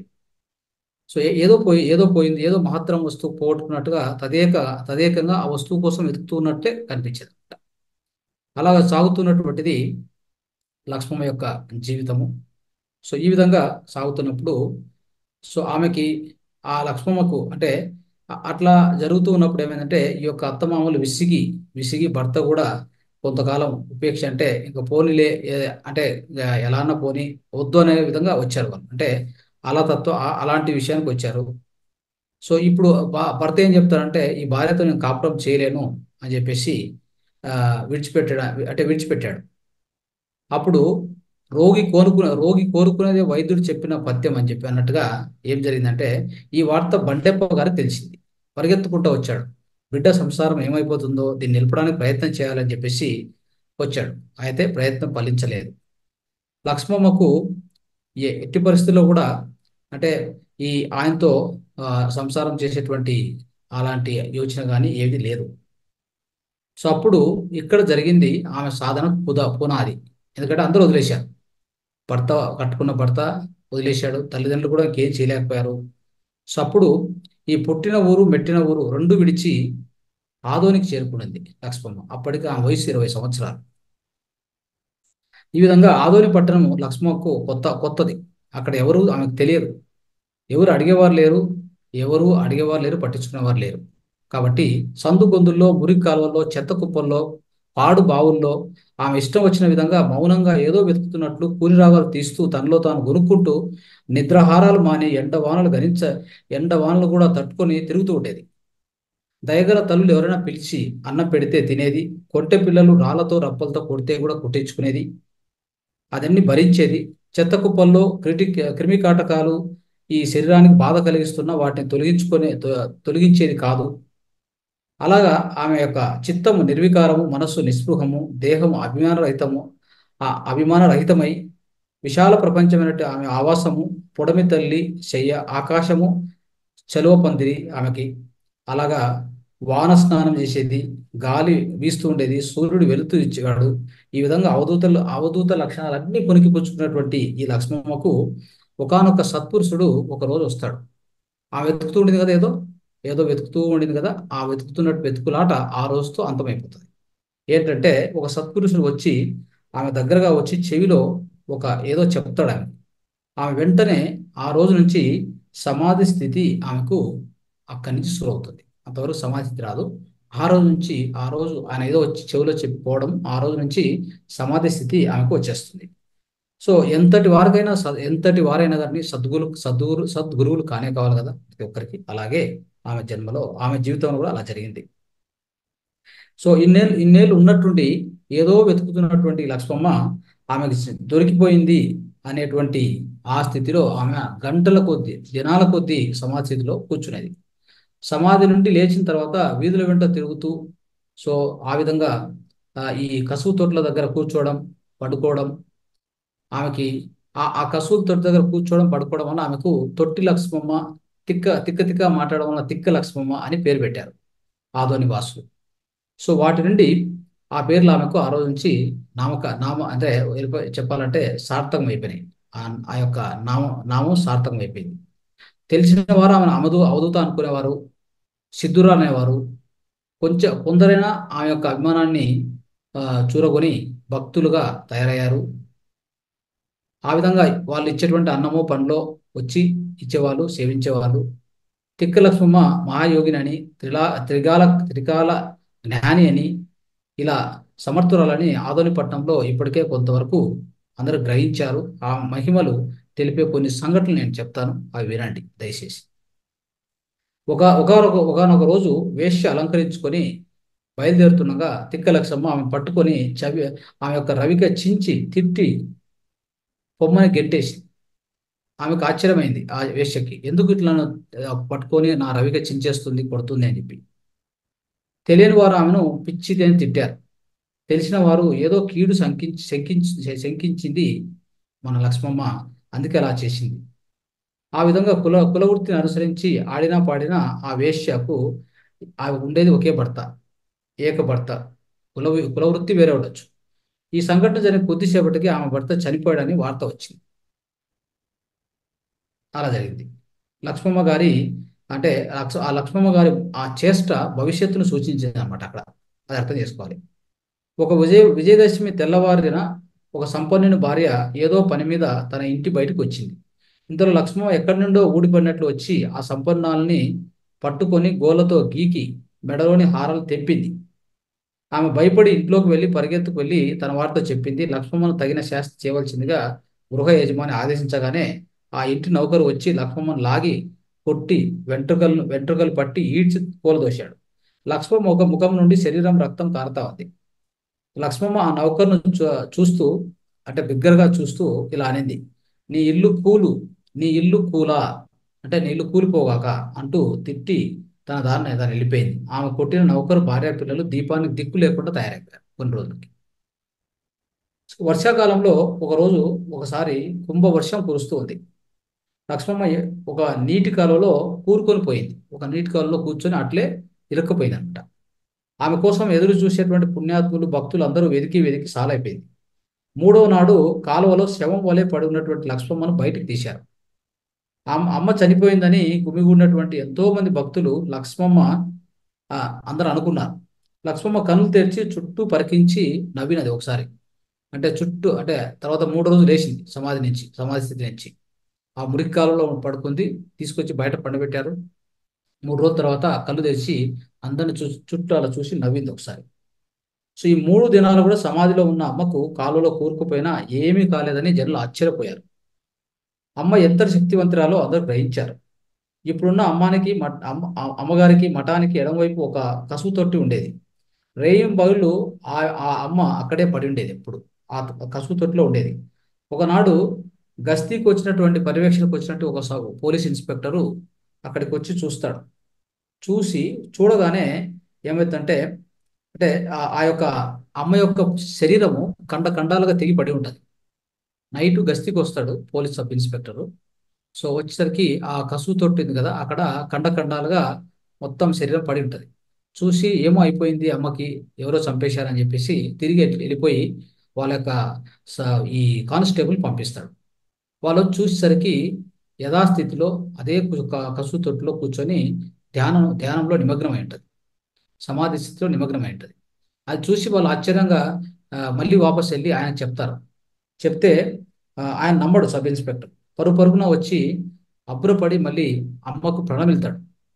సో ఏ- ఏదో పోయి ఏదో పోయింది ఏదో మహత్తరం వస్తువు పోగొట్టుకున్నట్టుగా తదేక తదేకంగా ఆ వస్తువు కోసం వెతుకుతున్నట్టే కనిపించేది అలాగా సాగుతున్నటువంటిది లక్ష్మమ్మ యొక్క జీవితము సో ఈ విధంగా సాగుతున్నప్పుడు సో ఆమెకి ఆ లక్ష్మమ్మకు అంటే అ- అట్లా జరుగుతూ ఉన్నప్పుడు ఏమైందంటే ఈ యొక్క అత్తమామలు విసిగి విసిగి భర్త కూడా కొంతకాలం ఉపేక్ష అంటే ఇంకా పోనీలే ఏ- అంటే ఇక ఎలా అన్నా పోనీ వద్దు అనే విధంగా వచ్చారు వాళ్ళు అంటే అలా తత్వం ఆ- అలాంటి విషయానికి వచ్చారు సో ఇప్పుడు భా- భర్త ఏం చెప్తారంటే ఈ భార్యతో నేను కాపురం చేయలేను అని చెప్పేసి ఆ, విడిచిపెట్టాడు అంటే విడిచిపెట్టాడు అప్పుడు రోగి కోరుకునే రోగి కోరుకునేది వైద్యుడు చెప్పిన పథ్యం అని చెప్పి అన్నట్టుగా ఏం జరిగిందంటే ఈ వార్త బండెప్ప గారికి తెలిసింది పరిగెత్తుకుంటూ వచ్చాడు బిడ్డ సంసారం ఏమైపోతుందో దీన్ని నిలపడానికి ప్రయత్నం చేయాలని చెప్పేసి వచ్చాడు అయితే ప్రయత్నం ఫలించలేదు లక్ష్మమ్మకు ఏ ఎట్టి పరిస్థితుల్లో కూడా అంటే ఈ ఆయనతో ఆ, సంసారం చేసేటువంటి అలాంటి యోచన కానీ ఏది లేదు సో అప్పుడు ఇక్కడ జరిగింది ఆమె సాధన పుద పునాది ఎందుకంటే అందరూ వదిలేశారు భర్త కట్టుకున్న భర్త వదిలేశాడు తల్లిదండ్రులు కూడా ఇంకేం చేయలేకపోయారు సో అప్పుడు ఈ పుట్టిన ఊరు మెట్టిన ఊరు రెండు విడిచి ఆదోనికి చేరుకున్నది లక్ష్మమ్మ అప్పటికి ఆమె వయసు ఇరవై సంవత్సరాలు ఈ విధంగా ఆదోని పట్టణం లక్ష్మమ్మకు కొత్త కొత్తది అక్కడ ఎవరు ఆమెకు తెలియదు ఎవరు అడిగేవారు లేరు ఎవరు అడిగేవారు లేరు పట్టించుకునేవారు లేరు కాబట్టి సందు గొంతుల్లో మురికి కాలువల్లో చెత్త కుప్పల్లో పాడు బావుల్లో ఆమె ఇష్టం వచ్చిన విధంగా మౌనంగా ఏదో వెతుకుతున్నట్లు కూలిరాగాలు తీస్తూ తనలో తాను కొనుక్కుంటూ నిద్రాహారాలు మాని ఎండవానలు గణించ ఎండవానలు కూడా తట్టుకొని తిరుగుతూ ఉండేది దయగల తల్లులు ఎవరైనా పిలిచి అన్నం పెడితే తినేది కొట్టె పిల్లలు రాళ్లతో రప్పలతో కొడితే కూడా కొట్టించుకునేది అదన్నీ భరించేది చెత్త కుప్పల్లో క్రిటి క్రిమి కాటకాలు ఈ శరీరానికి బాధ కలిగిస్తున్న వాటిని తొలగించుకునే తొ- తొలగించేది కాదు అలాగా ఆమె యొక్క చిత్తము నిర్వికారము మనస్సు నిస్పృహము దేహము అభిమానరహితము ఆ అభిమానరహితమై విశాల ప్రపంచమైనట్టు ఆమె ఆవాసము పొడమి తల్లి శయ్య ఆకాశము చలువ పందిరి ఆమెకి అలాగా వాన స్నానం చేసేది గాలి వీస్తూ ఉండేది సూర్యుడు వెలుతూ ఇచ్చాడు ఈ విధంగా అవధూతలు అవధూత లక్షణాలన్నీ పుణికిపుచ్చుకున్నటువంటి ఈ లక్ష్మమ్మకు ఒకానొక సత్పురుషుడు ఒక రోజు వస్తాడు ఆ వెతుకుతూ ఉండేది కదా ఏదో ఏదో వెతుకుతూ ఉండింది కదా ఆ వెతుకుతున్నట్టు వెతుకులాట ఆ రోజుతో అంతమైపోతుంది ఏంటంటే ఒక సత్పురుషుడు వచ్చి ఆమె దగ్గరగా వచ్చి చెవిలో ఒక ఏదో చెప్తాడు ఆమె ఆమె వెంటనే ఆ రోజు నుంచి సమాధి స్థితి ఆమెకు అక్కడి నుంచి సురు అవుతుంది అంతవరకు సమాధి స్థితి రాదు ఆ రోజు నుంచి ఆ రోజు ఆయన ఏదో వచ్చి చెవిలో చెప్పిపోవడం ఆ రోజు నుంచి సమాధి స్థితి ఆమెకు వచ్చేస్తుంది సో ఎంతటి వారికైనా స- ఎంతటి వారైనా కానీ సద్గురు సద్గురు సద్గురువులు కానే కావాలి కదా ప్రతి ఒక్కరికి అలాగే ఆమె జన్మలో ఆమె జీవితంలో కూడా అలా జరిగింది సో ఇన్నేళ్ళు ఇన్నేళ్ళు ఉన్నటువంటి ఏదో వెతుకుతున్నటువంటి లక్ష్మమ్మ ఆమెకి దొరికిపోయింది అనేటువంటి ఆ స్థితిలో ఆమె గంటల కొద్దీ దినాల కొద్దీ సమాధి స్థితిలో కూర్చునేది సమాధి నుండి లేచిన తర్వాత వీధుల వెంట తిరుగుతూ సో ఆ విధంగా ఆ, ఈ కసువు తొట్ల దగ్గర కూర్చోవడం పడుకోవడం ఆమెకి ఆ ఆ కసువు తొట్టి దగ్గర కూర్చోవడం పడుకోవడం వల్ల ఆమెకు తొట్టి లక్ష్మమ్మ తిక్క తిక్క తిక్క మాట్లాడడం వల్ల తిక్క లక్ష్మమ్మ అని పేరు పెట్టారు ఆదోని వాసులు సో వాటి నుండి ఆ పేర్లు ఆమెకు ఆ రోజు నుంచి నామక నామ అంటే వెళ్ళిపో- చెప్పాలంటే సార్థకం అయిపోయినాయి ఆ ఆ యొక్క నామ నామం సార్థకం అయిపోయింది తెలిసిన వారు ఆమెను అమదు అవధూత అనుకునేవారు సిద్ధురా అనేవారు కొంచెం కొందరైనా ఆమె యొక్క అభిమానాన్ని ఆ, చూరగొని భక్తులుగా తయారయ్యారు ఆ విధంగా వాళ్ళు ఇచ్చేటువంటి అన్నమో పండ్లో వచ్చి ఇచ్చేవాళ్ళు సేవించేవాళ్ళు తిక్క లక్ష్మమ్మ మహాయోగిని అని త్రిలా త్రికాల త్రికాల జ్ఞాని అని ఇలా సమర్థురాలని ఆదోని పట్టణంలో ఇప్పటికే కొంతవరకు అందరూ గ్రహించారు ఆ మహిమలు తెలిపే కొన్ని సంఘటనలు నేను చెప్తాను అవి వినండి దయచేసి ఒక ఒకనొక ఒకనొక రోజు వేశ్య అలంకరించుకొని బయలుదేరుతుండగా తిక్క లక్ష్మమ్మ ఆమె పట్టుకొని చవి ఆమె యొక్క రవిక చించి తిట్టి పొమ్మని గెంటేసి ఆమెకు ఆశ్చర్యమైంది ఆ వేశ్యకి ఎందుకు ఇట్లా ఆ, పట్టుకొని నా రవిక చించేస్తుంది కొడుతుంది అని చెప్పి తెలియని వారు ఆమెను పిచ్చిది అని తిట్టారు తెలిసిన వారు ఏదో కీడు శంకించి శంకించి శంకించింది మన లక్ష్మమ్మ అందుకే అలా చేసింది ఆ విధంగా కుల కులవృత్తిని అనుసరించి ఆడినా పాడినా ఆ వేశ్యకు ఆమె ఉండేది ఒకే భర్త ఏక భర్త కుల కులవృత్తి వేరే ఉండొచ్చు ఈ సంఘటన జరిగిన కొద్దిసేపటికి ఆమె భర్త చనిపోయాడని వార్త వచ్చింది అలా జరిగింది లక్ష్మమ్మ గారి అంటే లక్ష ఆ లక్ష్మమ్మ గారి ఆ చేష్ట భవిష్యత్తును సూచించింది అనమాట అక్కడ అది అర్థం చేసుకోవాలి ఒక విజయ విజయదశమి తెల్లవారిన ఒక సంపన్నుని భార్య ఏదో పని మీద తన ఇంటి బయటకు వచ్చింది ఇంతలో లక్ష్మమ్మ ఎక్కడి నుండో ఊడిపడినట్లు వచ్చి ఆ సంపన్నాలని పట్టుకొని గోళ్ళతో గీకి మెడలోని హారాలు తెంపింది ఆమె భయపడి ఇంట్లోకి వెళ్ళి పరిగెత్తుకు వెళ్ళి తన వారితో చెప్పింది లక్ష్మమ్మను తగిన శాస్తి చేయవలసిందిగా గృహ యజమాని ఆదేశించగానే ఆ ఇంటి నౌకరు వచ్చి లక్ష్మమ్మను లాగి కొట్టి వెంట్రుకలను వెంట్రుకలు పట్టి ఈడ్చి కూలదోశాడు లక్ష్మమ్మ ఒక ముఖం నుండి శరీరం రక్తం కారుతా ఉంది లక్ష్మమ్మ ఆ నౌకర్ను చూ- చూస్తూ అంటే బిగ్గరగా చూస్తూ ఇలా అనింది నీ ఇల్లు కూలు నీ ఇల్లు కూలా అంటే నీ ఇల్లు కూలిపోగాక అంటూ తిట్టి తన దారిని తను వెళ్ళిపోయింది ఆమె కొట్టిన నౌకరు భార్య పిల్లలు దీపానికి దిక్కు లేకుండా తయారైపోయారు కొన్ని రోజులకి వర్షాకాలంలో ఒకరోజు ఒకసారి కుంభవర్షం కురుస్తూ ఉంది లక్ష్మమ్మ ఏ- ఒక నీటి కాలువలో కూరుకొని పోయింది ఒక నీటి కాలువలో కూర్చొని అట్లే ఇరుక్కుపోయింది అనమాట ఆమె కోసం ఎదురు చూసేటువంటి పుణ్యాత్ములు భక్తులు అందరూ వెతికి వెతికి సాలైపోయింది మూడవ నాడు కాలువలో శవం వలె పడి ఉన్నటువంటి లక్ష్మమ్మను బయటికి తీశారు అమ్మ అమ్మ చనిపోయిందని గుమిగూడినటువంటి ఎంతో మంది భక్తులు లక్ష్మమ్మ ఆ, అందరూ అనుకున్నారు లక్ష్మమ్మ కన్నులు తెరిచి చుట్టూ పరికించి నవ్వినది ఒకసారి అంటే చుట్టూ అంటే తర్వాత మూడు రోజులు లేచింది సమాధి నుంచి సమాధి స్థితి నుంచి ఆ మురికి కాలంలో పడుకుంది తీసుకొచ్చి బయట పండబెట్టారు మూడు రోజుల తర్వాత కళ్ళు తెరిచి అందరిని చూ చుట్టూ అలా చూసి నవ్వింది ఒకసారి సో ఈ మూడు దినాలు కూడా సమాధిలో ఉన్న అమ్మకు కాలువలో కూరుకుపోయినా ఏమీ కాలేదని జనులు ఆశ్చర్యపోయారు అమ్మ ఎంతటి శక్తివంతురాలో అందరూ గ్రహించారు ఇప్పుడున్న అమ్మానికి మఠ అమ్మ ఆ- అమ్మగారికి మఠానికి ఎడమవైపు ఒక కసువు తొట్టి ఉండేది రేయం బగులు ఆ ఆ అమ్మ అక్కడే పడి ఉండేది ఎప్పుడు ఆ కసువు తొట్టిలో ఉండేది ఒకనాడు గస్తీకి వచ్చినటువంటి పర్యవేక్షణకు వచ్చినట్టు ఒక స- పోలీస్ ఇన్స్పెక్టరు అక్కడికి వచ్చి చూస్తాడు చూసి చూడగానే ఏమైందంటే అంటే ఆ ఆ యొక్క అమ్మ యొక్క శరీరము కండ కండాలుగా తెగి పడి ఉంటుంది నైట్ గస్తీకి వస్తాడు పోలీస్ సబ్ ఇన్స్పెక్టరు సో వచ్చేసరికి ఆ కసువు తొట్టింది కదా అక్కడ కండ కండాలుగా మొత్తం శరీరం పడి ఉంటుంది చూసి ఏమో అయిపోయింది అమ్మకి ఎవరో చంపేశారని చెప్పేసి తిరిగి వెళ్ళి- వెళ్ళిపోయి వాళ్ళ యొక్క స- ఈ కానిస్టేబుల్ పంపిస్తాడు వాళ్ళు వచ్చి చూసేసరికి యథాస్థితిలో అదే కు- క- కసువు తొట్టిలో కూర్చొని ధ్యానం ధ్యానంలో నిమగ్నమై ఉంటుంది సమాధి స్థితిలో నిమగ్నమై ఉంటుంది అది చూసి వాళ్ళు ఆశ్చర్యంగా ఆ, మళ్ళీ వాపస్ వెళ్ళి ఆయన చెప్తారు చెప్తే ఆ, ఆయన నమ్మడు సబ్ ఇన్స్పెక్టర్ పరుగు పరుగున వచ్చి అబ్బురపడి మళ్ళీ అమ్మకు ప్రణమిల్తాడు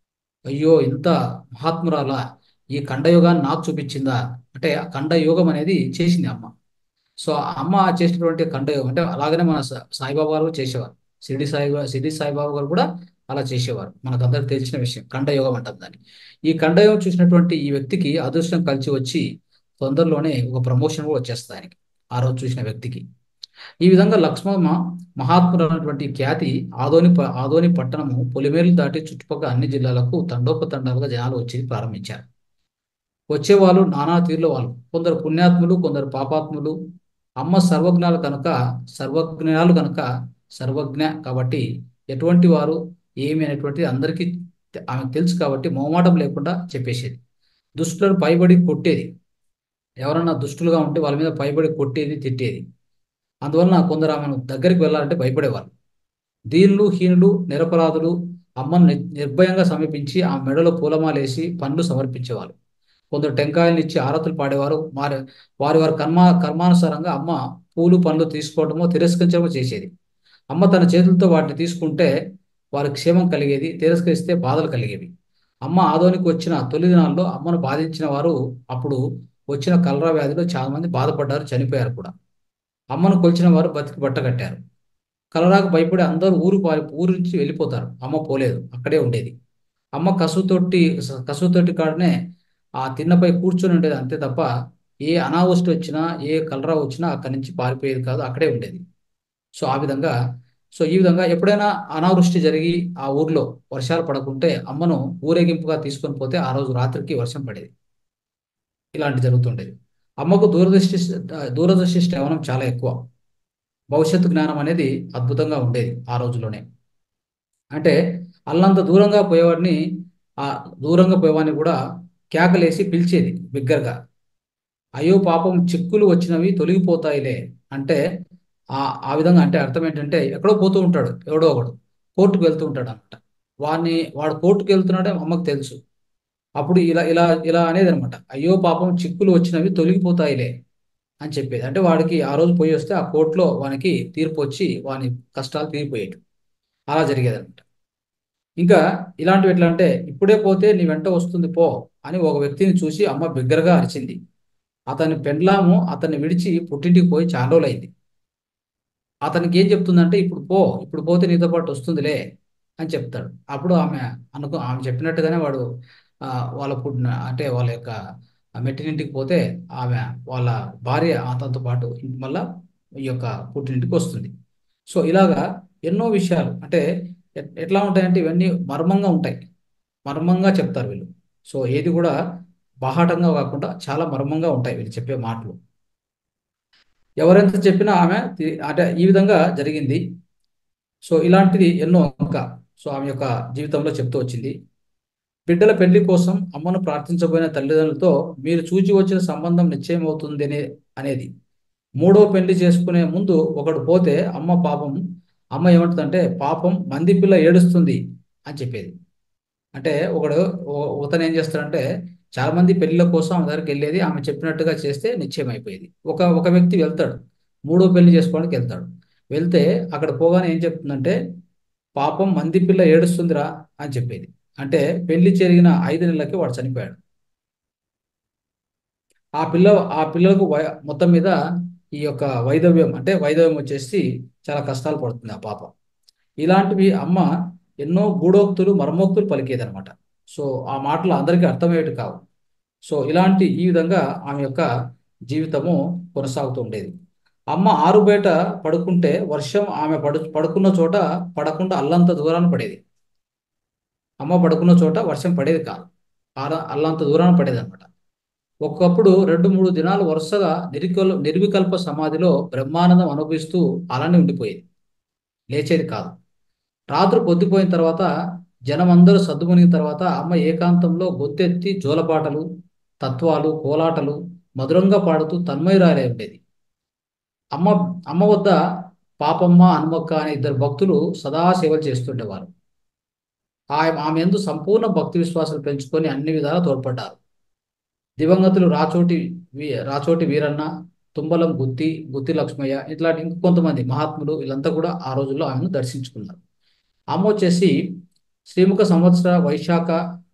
అయ్యో ఇంత మహాత్మురాలా ఈ ఖండయోగాన్ని నాకు చూపించిందా అంటే ఆ ఖండయోగం అనేది చేసింది అమ్మ సో ఆ అమ్మ చేసినటువంటి ఖండయోగం అంటే అలాగనే మన సా- సాయిబాబా గారు చేసేవారు షిరిడి సాయి షిరిడి సాయిబాబా గారు కూడా అలా చేసేవారు మనకు అందరికి తెలిసిన విషయం ఖండయోగం అంటాం దాన్ని ఈ ఖండయోగం చూసినటువంటి ఈ వ్యక్తికి అదృష్టం కలిసి వచ్చి తొందరలోనే ఒక ప్రమోషన్ కూడా వచ్చేస్తుంది ఆయనకి ఆ రోజు చూసిన వ్యక్తికి ఈ విధంగా లక్ష్మమ్మ మహాత్ములైనటువంటి ఖ్యాతి ఆదోని ప- ఆదోని పట్టణము పొలిమేరలు దాటి చుట్టుపక్కల అన్ని జిల్లాలకు తండోపతండాలుగా జనాలు వచ్చి ప్రారంభించారు వచ్చేవాళ్ళు నానా తీరులో వాళ్ళు కొందరు పుణ్యాత్ములు కొందరు పాపాత్ములు అమ్మ సర్వజ్ఞాలు కనుక సర్వజ్ఞాలు కనుక సర్వజ్ఞ కాబట్టి ఎటువంటి వారు ఏమి అనేటువంటిది అందరికీ తె- ఆమెకు తెలుసు కాబట్టి మొహమాటం లేకుండా చెప్పేసేది దుష్టులను పైబడి కొట్టేది ఎవరన్నా దుష్టులుగా ఉంటే వాళ్ళ మీద పైబడి కొట్టేది తిట్టేది అందువలన కొందరు ఆమెను దగ్గరికి వెళ్ళాలంటే భయపడేవారు దీనులు హీనులు నిరపరాధులు అమ్మను ని- నిర్భయంగా సమీపించి ఆ మెడలో పూలమాలేసి పండ్లు సమర్పించేవారు కొందరు టెంకాయలను ఇచ్చి ఆరతులు పాడేవారు వారి వారి వారి కర్మ కర్మానుసారంగా అమ్మ పూలు పండ్లు తీసుకోవడమో తిరస్కరించడమో చేసేది అమ్మ తన చేతులతో వాటిని తీసుకుంటే వారి క్షేమం కలిగేది తిరస్కరిస్తే బాధలు కలిగేవి అమ్మ ఆదోనికి వచ్చిన తొలి దినాల్లో అమ్మను బాధించిన వారు అప్పుడు వచ్చిన కలరా వ్యాధిలో చాలా మంది బాధపడ్డారు చనిపోయారు కూడా అమ్మను కొలిచిన వారు బతికి బట్ట కట్టారు కలరాకు భయపడి అందరూ ఊరు పారి ఊరు నుంచి వెళ్ళిపోతారు అమ్మ పోలేదు అక్కడే ఉండేది అమ్మ కసుతొట్టి కసుతొట్టి కాడనే ఆ తిన్నపై కూర్చొని ఉండేది అంతే తప్ప ఏ అనావృష్టి వచ్చినా ఏ కలరా వచ్చినా అక్కడి నుంచి పారిపోయేది కాదు అక్కడే ఉండేది సో ఆ విధంగా సో ఈ విధంగా ఎప్పుడైనా అనావృష్టి జరిగి ఆ ఊర్లో వర్షాలు పడకుంటే అమ్మను ఊరేగింపుగా తీసుకొని పోతే ఆ రోజు రాత్రికి వర్షం పడేది ఇలాంటి జరుగుతుండేది అమ్మకు దూరదృష్టి దూరదృష్టి శ్రవణం చాలా ఎక్కువ భవిష్యత్తు జ్ఞానం అనేది అద్భుతంగా ఉండేది ఆ రోజుల్లోనే అంటే అల్లంత దూరంగా పోయేవాడిని ఆ దూరంగా పోయేవాడిని కూడా కేకలేసి పిలిచేది బిగ్గరగా అయ్యో పాపం చిక్కులు వచ్చినవి తొలగిపోతాయిలే అంటే ఆ ఆ విధంగా అంటే అర్థం ఏంటంటే ఎక్కడో పోతూ ఉంటాడు ఎవడో ఒకడు కోర్టుకు వెళ్తూ ఉంటాడు అనమాట వాడిని వాడు కోర్టుకు వెళ్తున్నాడే అమ్మకు తెలుసు అప్పుడు ఇలా ఇలా ఇలా అనేది అనమాట అయ్యో పాపం చిక్కులు వచ్చినవి తొలగిపోతాయిలే అని చెప్పేది అంటే వాడికి ఆ రోజు పోయి వస్తే ఆ కోర్టులో వానికి తీర్పు వచ్చి వాని కష్టాలు తీరిపోయేవి అలా జరిగేది అనమాట ఇంకా ఇలాంటివి ఎట్లా అంటే ఇప్పుడే పోతే నీ వెంట వస్తుంది పో అని ఒక వ్యక్తిని చూసి అమ్మ బిగ్గరగా అరిచింది అతని పెండ్లాము అతన్ని విడిచి పుట్టింటికి పోయి చాలా రోజులైంది అతనికి ఏం చెప్తుందంటే ఇప్పుడు పో ఇప్పుడు పోతే నీతో పాటు వస్తుందిలే అని చెప్తాడు అప్పుడు ఆమె అనుకో ఆమె చెప్పినట్టుగానే వాడు ఆ, వాళ్ళ పుట్టిన అంటే వాళ్ళ యొక్క మెట్టినింటికి పోతే ఆమె వాళ్ళ భార్య అతనితో పాటు మళ్ళా ఈ యొక్క పుట్టినింటికి వస్తుంది సో ఇలాగా ఎన్నో విషయాలు అంటే ఎట్- ఎట్లా ఉంటాయంటే ఇవన్నీ మర్మంగా ఉంటాయి మర్మంగా చెప్తారు వీళ్ళు సో ఏది కూడా బాహాటంగా కాకుండా చాలా మర్మంగా ఉంటాయి వీళ్ళు చెప్పే మాటలు ఎవరెంత చెప్పినా ఆమె తి- అంటే ఈ విధంగా జరిగింది సో ఇలాంటిది ఎన్నో ఇంకా సో ఆమె యొక్క జీవితంలో చెప్తూ వచ్చింది బిడ్డల పెళ్లి కోసం అమ్మను ప్రార్థించబోయిన తల్లిదండ్రులతో మీరు చూచి వచ్చిన సంబంధం నిశ్చయం అవుతుంది అనే అనేది మూడో పెళ్లి చేసుకునే ముందు ఒకడు పోతే అమ్మ పాపం అమ్మ ఏమంటుందంటే పాపం మంది పిల్ల ఏడుస్తుంది అని చెప్పేది అంటే ఒకడు ఓ- ఒకతను ఏం చేస్తాడంటే చాలా మంది పెళ్లిళ్ళ కోసం ఆమె దగ్గరికి వెళ్ళేది ఆమె చెప్పినట్టుగా చేస్తే నిశ్చయం అయిపోయేది ఒక ఒక వ్యక్తి వెళ్తాడు మూడో పెళ్లి చేసుకోవడానికి వెళ్తాడు వెళ్తే అక్కడ పోగానే ఏం చెప్తుందంటే పాపం మంది పిల్ల ఏడుస్తుందిరా అని చెప్పేది అంటే పెళ్లి జరిగిన ఐదు నెలలకి వాడు చనిపోయాడు ఆ పిల్ల ఆ పిల్లలకు వయ- మొత్తం మీద ఈ యొక్క వైధవ్యం అంటే వైధవ్యం వచ్చేసి చాలా కష్టాలు పడుతుంది ఆ పాప ఇలాంటివి అమ్మ ఎన్నో గూఢోక్తులు మర్మోక్తులు పలికేదనమాట సో ఆ మాటలు అందరికీ అర్థమయ్యేటి కావు సో ఇలాంటి ఈ విధంగా ఆమె యొక్క జీవితము కొనసాగుతూ ఉండేది అమ్మ ఆరు బయట పడుకుంటే వర్షం ఆమె పడు పడుకున్న చోట పడకుండా అల్లంత దూరాన పడేది అమ్మ పడుకున్న చోట వర్షం పడేది కాదు ఆర అల్లంత దూరాన పడేది అనమాట ఒకప్పుడు రెండు మూడు దినాలు వరుసగా నిర్వికల్ నిర్వికల్ప సమాధిలో బ్రహ్మానందం అనుభవిస్తూ అలానే ఉండిపోయేది లేచేది కాదు రాత్రి పొద్దుపోయిన తర్వాత జనం అందరూ సర్దుమణిగిన తర్వాత అమ్మ ఏకాంతంలో గొంతెత్తి జోలపాటలు తత్వాలు కోలాటలు మధురంగా పాడుతూ తన్మయురాలే ఉండేది అమ్మ అమ్మ వద్ద పాపమ్మ హనుమక్క అనే ఇద్దరు భక్తులు సదా సేవలు చేస్తుండేవారు ఆ- ఆమె యందు సంపూర్ణ భక్తి విశ్వాసాలు పెంచుకొని అన్ని విధాలా తోడ్పడ్డారు దివంగతులు రాచోటి వి- రాచోటి వీరన్న తుంబలం గుత్తి గుత్తి లక్ష్మయ్య ఇట్లాంటి ఇంకొంతమంది మహాత్ములు వీళ్ళంతా కూడా ఆ రోజుల్లో ఆమెను దర్శించుకున్నారు ఆమె వచ్చేసి శ్రీముఖ సంవత్సర వైశాఖ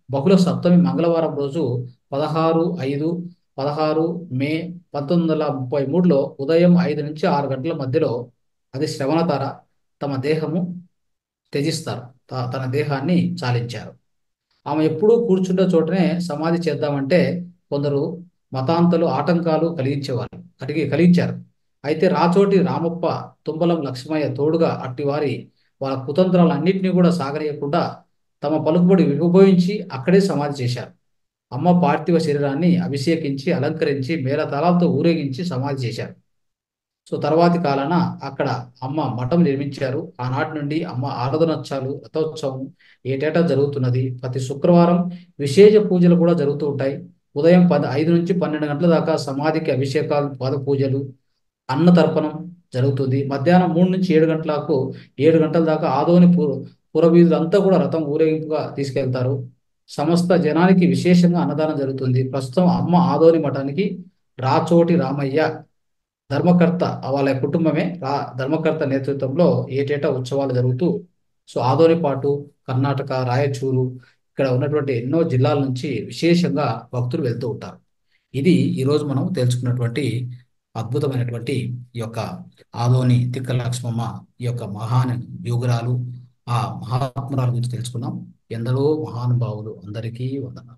బహుళ సప్తమి మంగళవారం రోజు పదహారు ఐదు పదహారు మే పంతొమ్మిది వందల ముప్పై మూడులో ఉదయం ఐదు నుంచి ఆరు గంటల మధ్యలో అది శ్రవణతార తమ దేహము త్యజిస్తారు త- తన దేహాన్ని చాలించారు ఆమె ఎప్పుడూ కూర్చుంటే చోటనే సమాధి చేద్దామంటే కొందరు మతాంతలు ఆటంకాలు కలిగించేవారు కలిగి కలిగించారు అయితే రాచోటి రామప్ప తుంబలం లక్ష్మయ్య తోడుగా అట్టివారి వాళ్ళ కుతంత్రాలన్నింటినీ కూడా సాగనీయకుండా తమ పలుకుబడి విభజించి అక్కడే సమాధి చేశారు అమ్మ పార్థివ శరీరాన్ని అభిషేకించి అలంకరించి మేళతాళాలతో ఊరేగించి సమాధి చేశారు సో తర్వాతి కాలాన అక్కడ అమ్మ మఠం నిర్మించారు ఆనాటి నుండి అమ్మ ఆరాధనోత్సవాలు రథోత్సవం ఏటేటా జరుగుతున్నది ప్రతి శుక్రవారం విశేష పూజలు కూడా జరుగుతూ ఉంటాయి ఉదయం పది ఐదు నుంచి పన్నెండు గంటల దాకా సమాధికి అభిషేకాలు పాద పూజలు అన్న తర్పణం జరుగుతుంది మధ్యాహ్నం మూడు నుంచి ఏడు గంటలకు ఏడు గంటల దాకా ఆదోని పుర పురవీధులంతా కూడా రథం ఊరేగింపుగా తీసుకెళ్తారు సమస్త జనానికి విశేషంగా అన్నదానం జరుగుతుంది ప్రస్తుతం అమ్మ ఆదోని మఠానికి రాచోటి రామయ్య ధర్మకర్త వాళ్ళ కుటుంబమే రా ధర్మకర్త నేతృత్వంలో ఏటేటా ఉత్సవాలు జరుగుతూ సో ఆదోని పాటు కర్ణాటక రాయచూరు ఇక్కడ ఉన్నటువంటి ఎన్నో జిల్లాల నుంచి విశేషంగా భక్తులు వెళ్తూ ఉంటారు ఇది ఈరోజు మనం తెలుసుకున్నటువంటి అద్భుతమైనటువంటి ఈ యొక్క ఆదోని తిక్క లక్ష్మమ్మ ఈ యొక్క మహాన్ యోగురాలు ఆ మహాత్మురాల గురించి తెలుసుకున్నాం ఎందరో మహానుభావులు అందరికీ వందనాలు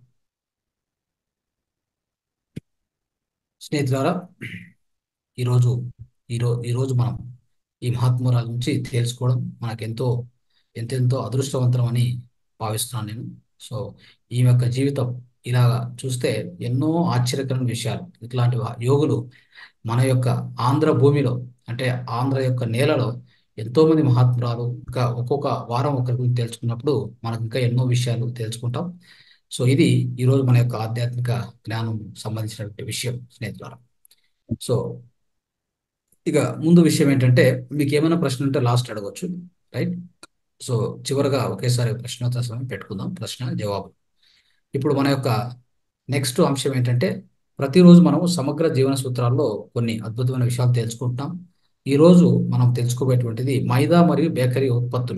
స్నేహితులారా ఈరోజు ఈరో ఈరోజు మనం ఈ మహాత్మురాల నుంచి తెలుసుకోవడం మనకెంతో ఎంతెంతో అదృష్టవంతం అని భావిస్తున్నాను నేను సో ఈ యొక్క జీవితం ఇలా చూస్తే ఎన్నో ఆశ్చర్యకరమైన విషయాలు ఇట్లాంటి వా- యోగులు మన యొక్క ఆంధ్ర భూమిలో అంటే ఆంధ్ర యొక్క నేలలో ఎంతో మంది మహాత్మురాలు ఇంకా ఒక్కొక్క వారం ఒకరి గురించి తెలుసుకున్నప్పుడు మనకు ఇంకా ఎన్నో విషయాలు తెలుసుకుంటాం సో ఇది ఈరోజు మన యొక్క ఆధ్యాత్మిక జ్ఞానం సంబంధించినటువంటి విషయం స్నేహితులారా సో ఇక ముందు విషయం ఏంటంటే మీకు ఏమైనా ప్రశ్న ఉంటే లాస్ట్ అడగవచ్చు రైట్ సో చివరగా ఒకేసారి ప్రశ్నోత్తర సమయం పెట్టుకుందాం ప్రశ్న జవాబు ఇప్పుడు మన యొక్క నెక్స్ట్ అంశం ఏంటంటే ప్రతిరోజు మనం సమగ్ర జీవన సూత్రాల్లో కొన్ని అద్భుతమైన విషయాలు తెలుసుకుంటున్నాం ఈరోజు మనం తెలుసుకోబోయేటువంటిది మైదా మరియు బేకరీ ఉత్పత్తులు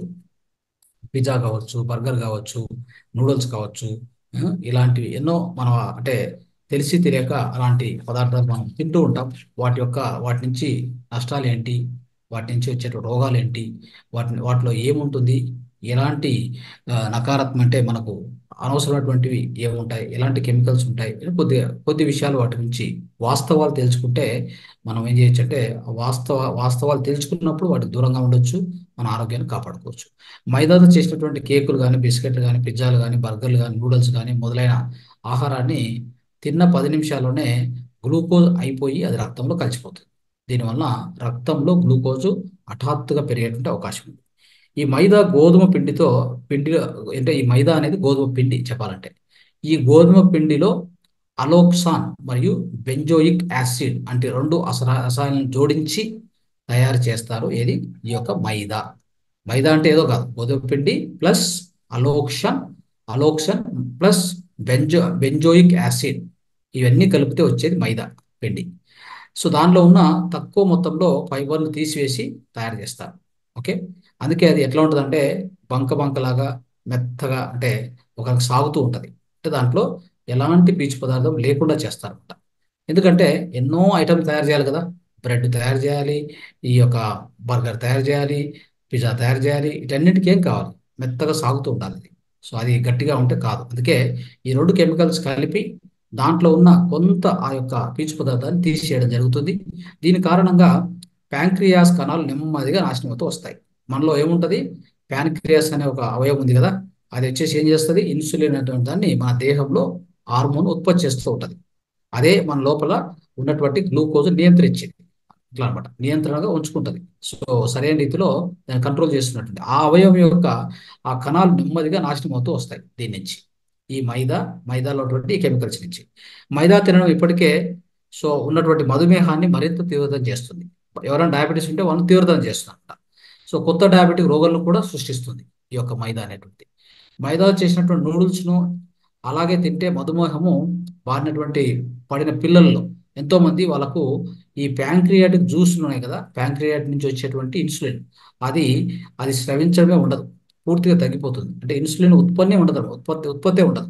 పిజ్జా కావచ్చు బర్గర్ కావచ్చు నూడిల్స్ కావచ్చు ఆ, ఇలాంటివి ఎన్నో మనం అంటే తెలిసి తెలియక అలాంటి పదార్థాలు మనం తింటూ ఉంటాం వాటి యొక్క వాటి నుంచి నష్టాలు ఏంటి వాటి నుంచి వచ్చే రోగాలు ఏంటి వాటి వాటిలో ఏముంటుంది ఎలాంటి ఆ, నకారాత్మక అంటే మనకు అనవసరమైనటువంటివి ఏముంటాయి ఎలాంటి కెమికల్స్ ఉంటాయి కొద్ది కొద్ది విషయాలు వాటి గురించి వాస్తవాలు తెలుసుకుంటే మనం ఏం చేయొచ్చు అంటే వాస్తవ వాస్తవాలు తెలుసుకున్నప్పుడు వాటికి దూరంగా ఉండొచ్చు మన ఆరోగ్యాన్ని కాపాడుకోవచ్చు మైదాతో చేసినటువంటి కేకులు కానీ బిస్కెట్లు కానీ పిజ్జాలు కానీ బర్గర్లు కానీ నూడిల్స్ కానీ మొదలైన ఆహారాన్ని తిన్న పది నిమిషాల్లోనే గ్లూకోజ్ అయిపోయి అది రక్తంలో కలిసిపోతుంది దీనివల్ల రక్తంలో గ్లూకోజు హఠాత్తుగా పెరిగేటువంటి అవకాశం ఉంది ఈ మైదా గోధుమ పిండితో పిండి అంటే ఈ మైదా అనేది గోధుమ పిండి చెప్పాలంటే ఈ గోధుమ పిండిలో అలోక్సాన్ మరియు బెంజోయిక్ యాసిడ్ అంటే రెండు అసర రసాయనాలను జోడించి తయారు చేస్తారు ఏది ఈ యొక్క మైదా మైదా అంటే ఏదో కాదు గోధుమ పిండి ప్లస్ అలోక్షన్ అలోక్షన్ ప్లస్ బెంజో బెంజోయిక్ యాసిడ్ ఇవన్నీ కలిపితే వచ్చేది మైదా పిండి సో దానిలో ఉన్న తక్కువ మొత్తంలో ఫైబర్లు తీసివేసి తయారు చేస్తారు ఓకే అందుకే అది ఎట్లా ఉంటుంది అంటే బంక బంకలాగా మెత్తగా అంటే ఒక సాగుతూ ఉంటుంది అంటే దాంట్లో ఎలాంటి పీచు పదార్థం లేకుండా చేస్తారన్నమాట ఎందుకంటే ఎన్నో ఐటమ్స్ తయారు చేయాలి కదా బ్రెడ్ తయారు చేయాలి ఈ యొక్క బర్గర్ తయారు చేయాలి పిజ్జా తయారు చేయాలి వీటన్నిటికీ ఏం కావాలి మెత్తగా సాగుతూ ఉండాలి అది సో అది గట్టిగా ఉంటే కాదు అందుకే ఈ రెండు కెమికల్స్ కలిపి దాంట్లో ఉన్న కొంత ఆ యొక్క పీచు పదార్థాన్ని తీసేయడం జరుగుతుంది దీని కారణంగా ప్యాంక్రియాస్ కణాలు నెమ్మదిగా నాశనం అవుతూ వస్తాయి మనలో ఏముంటది ప్యాంక్రియాస్ అనే ఒక అవయవం ఉంది కదా అది వచ్చేసి ఏం చేస్తుంది ఇన్సులిన్ అనేటువంటి దాన్ని మన దేహంలో హార్మోన్ ఉత్పత్తి చేస్తూ ఉంటుంది అదే మన లోపల ఉన్నటువంటి గ్లూకోజ్ నియంత్రించింది ఇట్లా అనమాట నియంత్రణగా ఉంచుకుంటుంది సో సరైన రీతిలో దాన్ని కంట్రోల్ చేస్తున్నటువంటి ఆ అవయవం యొక్క ఆ కణాలు నెమ్మదిగా నాశనం అవుతూ వస్తాయి దీని నుంచి ఈ మైదా మైదాలో ఉన్నటువంటి కెమికల్స్ నుంచి మైదా తినడం ఇప్పటికే సో ఉన్నటువంటి మధుమేహాన్ని మరింత తీవ్రతం చేస్తుంది ఎవరైనా డయాబెటీస్ ఉంటే వాళ్ళని తీవ్రతం చేస్తుందంట సో కొత్త డయాబెటిక్ రోగాలను కూడా సృష్టిస్తుంది ఈ యొక్క మైదా అనేటువంటి మైదా చేసినటువంటి నూడిల్స్ను అలాగే తింటే మధుమేహము బారినటువంటి పడిన పిల్లల్లో ఎంతో మంది వాళ్ళకు ఈ ప్యాంక్రియాటిక్ జ్యూస్ ఉన్నాయి కదా ప్యాంక్రియాట్ నుంచి వచ్చేటువంటి ఇన్సులిన్ అది అది స్రవించడమే ఉండదు పూర్తిగా తగ్గిపోతుంది అంటే ఇన్సులిన్ ఉత్పత్తి ఉండదు ఉత్పత్తి ఉత్పత్తే ఉండదు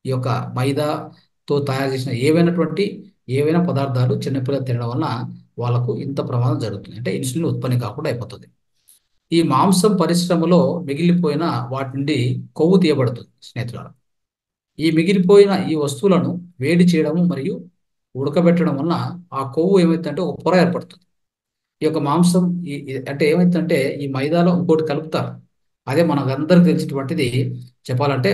ఈ యొక్క మైదాతో తయారు చేసిన ఏవైనటువంటి ఏవైనా పదార్థాలు చిన్నపిల్లలు తినడం వలన వాళ్ళకు ఇంత ప్రమాదం జరుగుతుంది అంటే ఇన్సులిన్ ఉత్పత్తి కాకుండా అయిపోతుంది ఈ మాంసం పరిశ్రమలో మిగిలిపోయిన వాటి నుండి కొవ్వు తీయబడుతుంది స్నేహితులారా ఈ మిగిలిపోయిన ఈ వస్తువులను వేడి చేయడము మరియు ఉడకబెట్టడం వలన ఆ కొవ్వు ఏమైతుందంటే ఒక పొర ఏర్పడుతుంది ఈ యొక్క మాంసం ఈ ఈ- అంటే ఏమైతుందంటే ఈ మైదాలో ఇంకోటి కలుపుతారు అదే మనకందరికి తెలిసినటువంటిది చెప్పాలంటే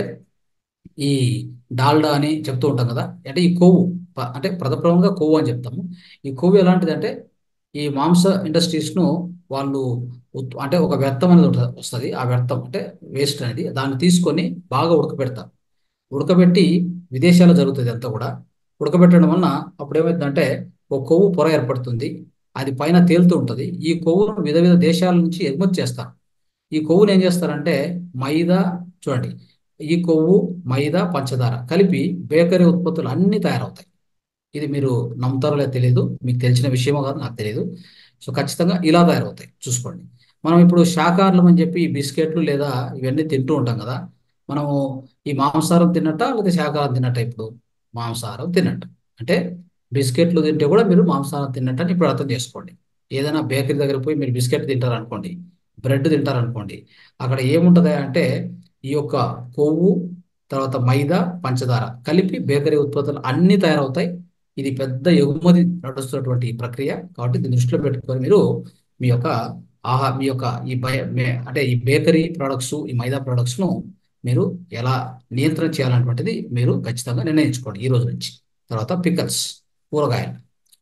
ఈ డాల్డా అని చెప్తూ ఉంటాం కదా అంటే ఈ కొవ్వు ప- అంటే ప్రథమంగా కొవ్వు అని చెప్తాము ఈ కొవ్వు ఎలాంటిదంటే ఈ మాంస ఇండస్ట్రీస్ ను వాళ్ళు ఉత్- అంటే ఒక వ్యర్థం అనేది ఉంటుంది వస్తుంది ఆ వ్యర్థం అంటే వేస్ట్ అనేది దాన్ని తీసుకొని బాగా ఉడకబెడతారు ఉడకబెట్టి విదేశాల్లో జరుగుతుంది అంతా కూడా ఉడకబెట్టడం వలన అప్పుడు ఏమైందంటే ఒక కొవ్వు పొర ఏర్పడుతుంది అది పైన తేలుతూ ఉంటుంది ఈ కొవ్వును వివిధ వివిధ దేశాల నుంచి ఎగుమతి చేస్తారు ఈ కొవ్వును ఏం చేస్తారంటే మైదా చూడండి ఈ కొవ్వు మైదా పంచదార కలిపి బేకరీ ఉత్పత్తులు అన్నీ తయారవుతాయి ఇది మీరు నమ్ముతారో లేదో తెలియదు మీకు తెలిసిన విషయమో కాదు నాకు తెలియదు సో ఖచ్చితంగా ఇలా తయారవుతాయి చూసుకోండి మనం ఇప్పుడు శాకాహారం అని చెప్పి ఈ బిస్కెట్లు లేదా ఇవన్నీ తింటూ ఉంటాం కదా మనము ఈ మాంసాహారం తిన్నట్ట లేదా శాకాహారం తిన్నట్ట ఇప్పుడు మాంసాహారం తిన్నట్టు అంటే బిస్కెట్లు తింటే కూడా మీరు మాంసాహారం తిన్నట్టు అని ఇప్పుడు అర్థం చేసుకోండి ఏదైనా బేకరీ దగ్గర పోయి మీరు బిస్కెట్ తింటారు అనుకోండి బ్రెడ్ తింటారు అనుకోండి అక్కడ ఏముంటది అంటే ఈ యొక్క కొవ్వు తర్వాత మైదా పంచదార కలిపి బేకరీ ఉత్పత్తులు అన్ని తయారవుతాయి ఇది పెద్ద ఎగుమతి నడుస్తున్నటువంటి ఈ ప్రక్రియ కాబట్టి దీన్ని దృష్టిలో పెట్టుకొని మీరు మీ యొక్క ఆహా మీ యొక్క ఈ బయ మే- అంటే ఈ బేకరీ ప్రొడక్ట్స్ ఈ మైదా ప్రొడక్ట్స్ ను మీరు ఎలా నియంత్రణ చేయాలన్నటువంటిది మీరు ఖచ్చితంగా నిర్ణయించుకోండి ఈ రోజు నుంచి తర్వాత పికల్స్ ఊరగాయలు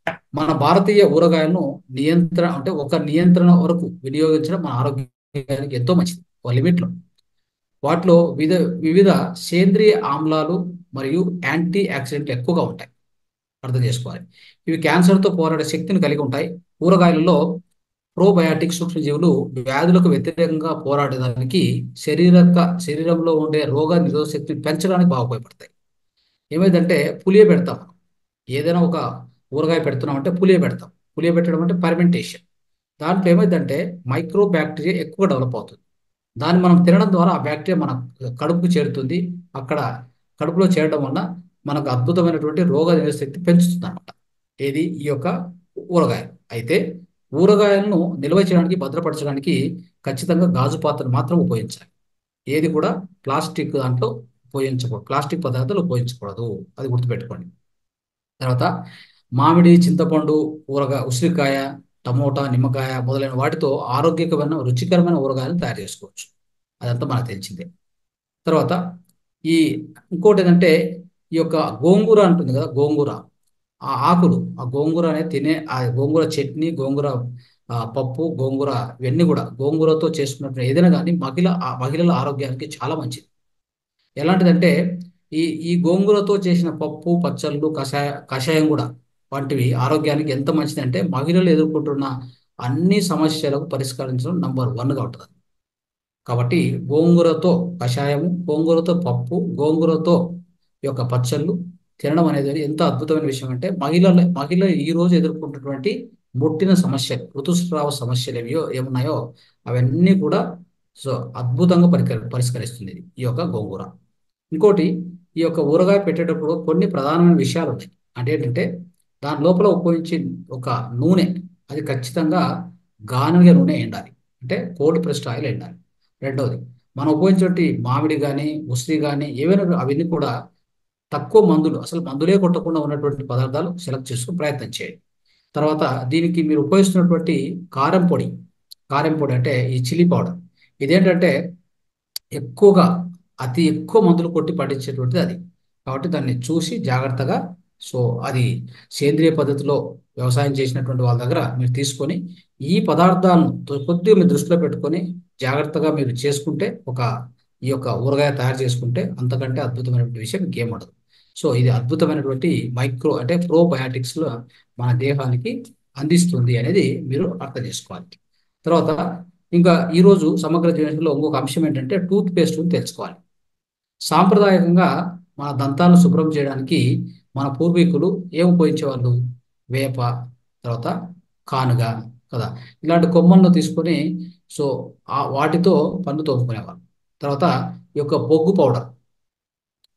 మన భారతీయ ఊరగాయలను నియంత్రణ అంటే ఒక నియంత్రణ వరకు వినియోగించడం మన ఆరోగ్యానికి ఎంతో మంచిది ఒక లిమిట్లో వాటిలో వివిధ వివిధ సేంద్రియ ఆమ్లాలు మరియు యాంటీ ఆక్సిడెంట్లు ఎక్కువగా ఉంటాయి అర్థం చేసుకోవాలి ఇవి క్యాన్సర్తో పోరాడే శక్తిని కలిగి ఉంటాయి కూరగాయలలో ప్రోబయాటిక్ సూక్ష్మజీవులు వ్యాధులకు వ్యతిరేకంగా పోరాడడానికి శరీరక శరీరంలో ఉండే రోగ నిరోధక శక్తిని పెంచడానికి బాగా ఉపయోగపడతాయి ఏమైందంటే పులియ పెడతాం మనం. ఏదైనా ఒక ఊరగాయ పెడుతున్నాం అంటే పులియ పెడతాం పులియ పెట్టడం అంటే పర్మెంటేషన్ దాంట్లో ఏమైందంటే మైక్రో బ్యాక్టీరియా ఎక్కువ డెవలప్ అవుతుంది దాన్ని మనం తినడం ద్వారా ఆ బ్యాక్టీరియా మన కడుపుకు చేరుతుంది అక్కడ కడుపులో చేరడం వల్ల మనకు అద్భుతమైనటువంటి రోగ నిరోధక శక్తి పెంచుతుంది అనమాట ఏది ఈ యొక్క ఊరగాయ అయితే ఊరగాయలను నిల్వ చేయడానికి భద్రపరచడానికి ఖచ్చితంగా గాజు పాత్రను మాత్రం ఉపయోగించాలి ఏది కూడా ప్లాస్టిక్ దాంట్లో ఉపయోగించకూడదు ప్లాస్టిక్ పదార్థాలు ఉపయోగించకూడదు అది గుర్తుపెట్టుకోండి తర్వాత మామిడి చింతపండు ఊరగాయ ఉసిరికాయ టమోటా నిమ్మకాయ మొదలైన వాటితో ఆరోగ్యకరమైన రుచికరమైన ఊరగాయలను తయారు చేసుకోవచ్చు అదంతా మనకు తెలిసిందే తర్వాత ఈ ఇంకోటి ఏంటంటే ఈ యొక్క గోంగూర అంటుంది కదా గోంగూర ఆ ఆకులు ఆ గోంగూర అనేది తినే ఆ గోంగూర చట్నీ గోంగూర ఆ, పప్పు గోంగూర ఇవన్నీ కూడా గోంగూరతో చేసుకున్నట్టు ఏదైనా కానీ మహిళ ఆ మహిళల ఆరోగ్యానికి చాలా మంచిది ఎలాంటిదంటే ఈ ఈ గోంగూరతో చేసిన పప్పు పచ్చళ్ళు కషాయ కషాయం కూడా వంటివి ఆరోగ్యానికి ఎంత మంచిదంటే మహిళలు ఎదుర్కొంటున్న అన్ని సమస్యలకు పరిష్కరించడం నంబర్ వన్గా ఉంటుంది కాబట్టి గోంగూరతో కషాయము గోంగూరతో పప్పు గోంగూరతో ఈ యొక్క పచ్చళ్ళు తినడం అనేది ఎంత అద్భుతమైన విషయం అంటే మహిళలు మహిళలు ఈ రోజు ఎదుర్కొంటున్నటువంటి ముట్టిన సమస్యలు ఋతుస్రావ సమస్యలు ఏవియో ఏమున్నాయో అవన్నీ కూడా సో అద్భుతంగా పరికర పరిష్కరిస్తుంది ఇది, ఈ యొక్క గోంగూర ఇంకోటి ఈ యొక్క ఊరగాయ పెట్టేటప్పుడు కొన్ని ప్రధానమైన విషయాలు ఉన్నాయి అంటే ఏంటంటే దాని లోపల ఉపయోగించే ఒక నూనె అది ఖచ్చితంగా గానుగ నూనె ఎండాలి అంటే కోల్డ్ ప్రెస్డ్ ఆయిల్ ఎండాలి రెండవది మనం ఉపయోగించే మామిడి కానీ ఉసిరి కానీ ఏవైనా అవన్నీ కూడా తక్కువ మందులు అసలు మందులే కొట్టకుండా ఉన్నటువంటి పదార్థాలు సెలెక్ట్ చేసుకుని ప్రయత్నం చేయండి తర్వాత దీనికి మీరు ఉపయోగిస్తున్నటువంటి కారం పొడి కారం పొడి అంటే ఈ చిల్లీ పౌడర్ ఇదేంటంటే ఎక్కువగా అతి ఎక్కువ మందులు కొట్టి పండించేటువంటిది అది కాబట్టి దాన్ని చూసి జాగ్రత్తగా సో అది సేంద్రియ పద్ధతిలో వ్యవసాయం చేసినటువంటి వాళ్ళ దగ్గర మీరు తీసుకొని ఈ పదార్థాలను తో- కొద్దిగా మీరు దృష్టిలో పెట్టుకొని జాగ్రత్తగా మీరు చేసుకుంటే ఒక ఈ యొక్క ఊరగాయ తయారు చేసుకుంటే అంతకంటే అద్భుతమైనటువంటి విషయం ఇంకేం ఉండదు సో ఇది అద్భుతమైనటువంటి మైక్రో అంటే ప్రోబయాటిక్స్ లో మన దేహానికి అందిస్తుంది అనేది మీరు అర్థం చేసుకోవాలి తర్వాత ఇంకా ఈరోజు సమగ్ర జీవనంలో ఇంకొక అంశం ఏంటంటే టూత్ పేస్ట్ తెలుసుకోవాలి సాంప్రదాయకంగా మన దంతాలను శుభ్రం చేయడానికి మన పూర్వీకులు ఏం ఉపయోగించేవాళ్ళు వేప తర్వాత కానుగ కదా ఇలాంటి కొమ్మలను తీసుకొని సో ఆ వాటితో పన్ను తోముకునేవాళ్ళు తర్వాత ఈ యొక్క బొగ్గు పౌడర్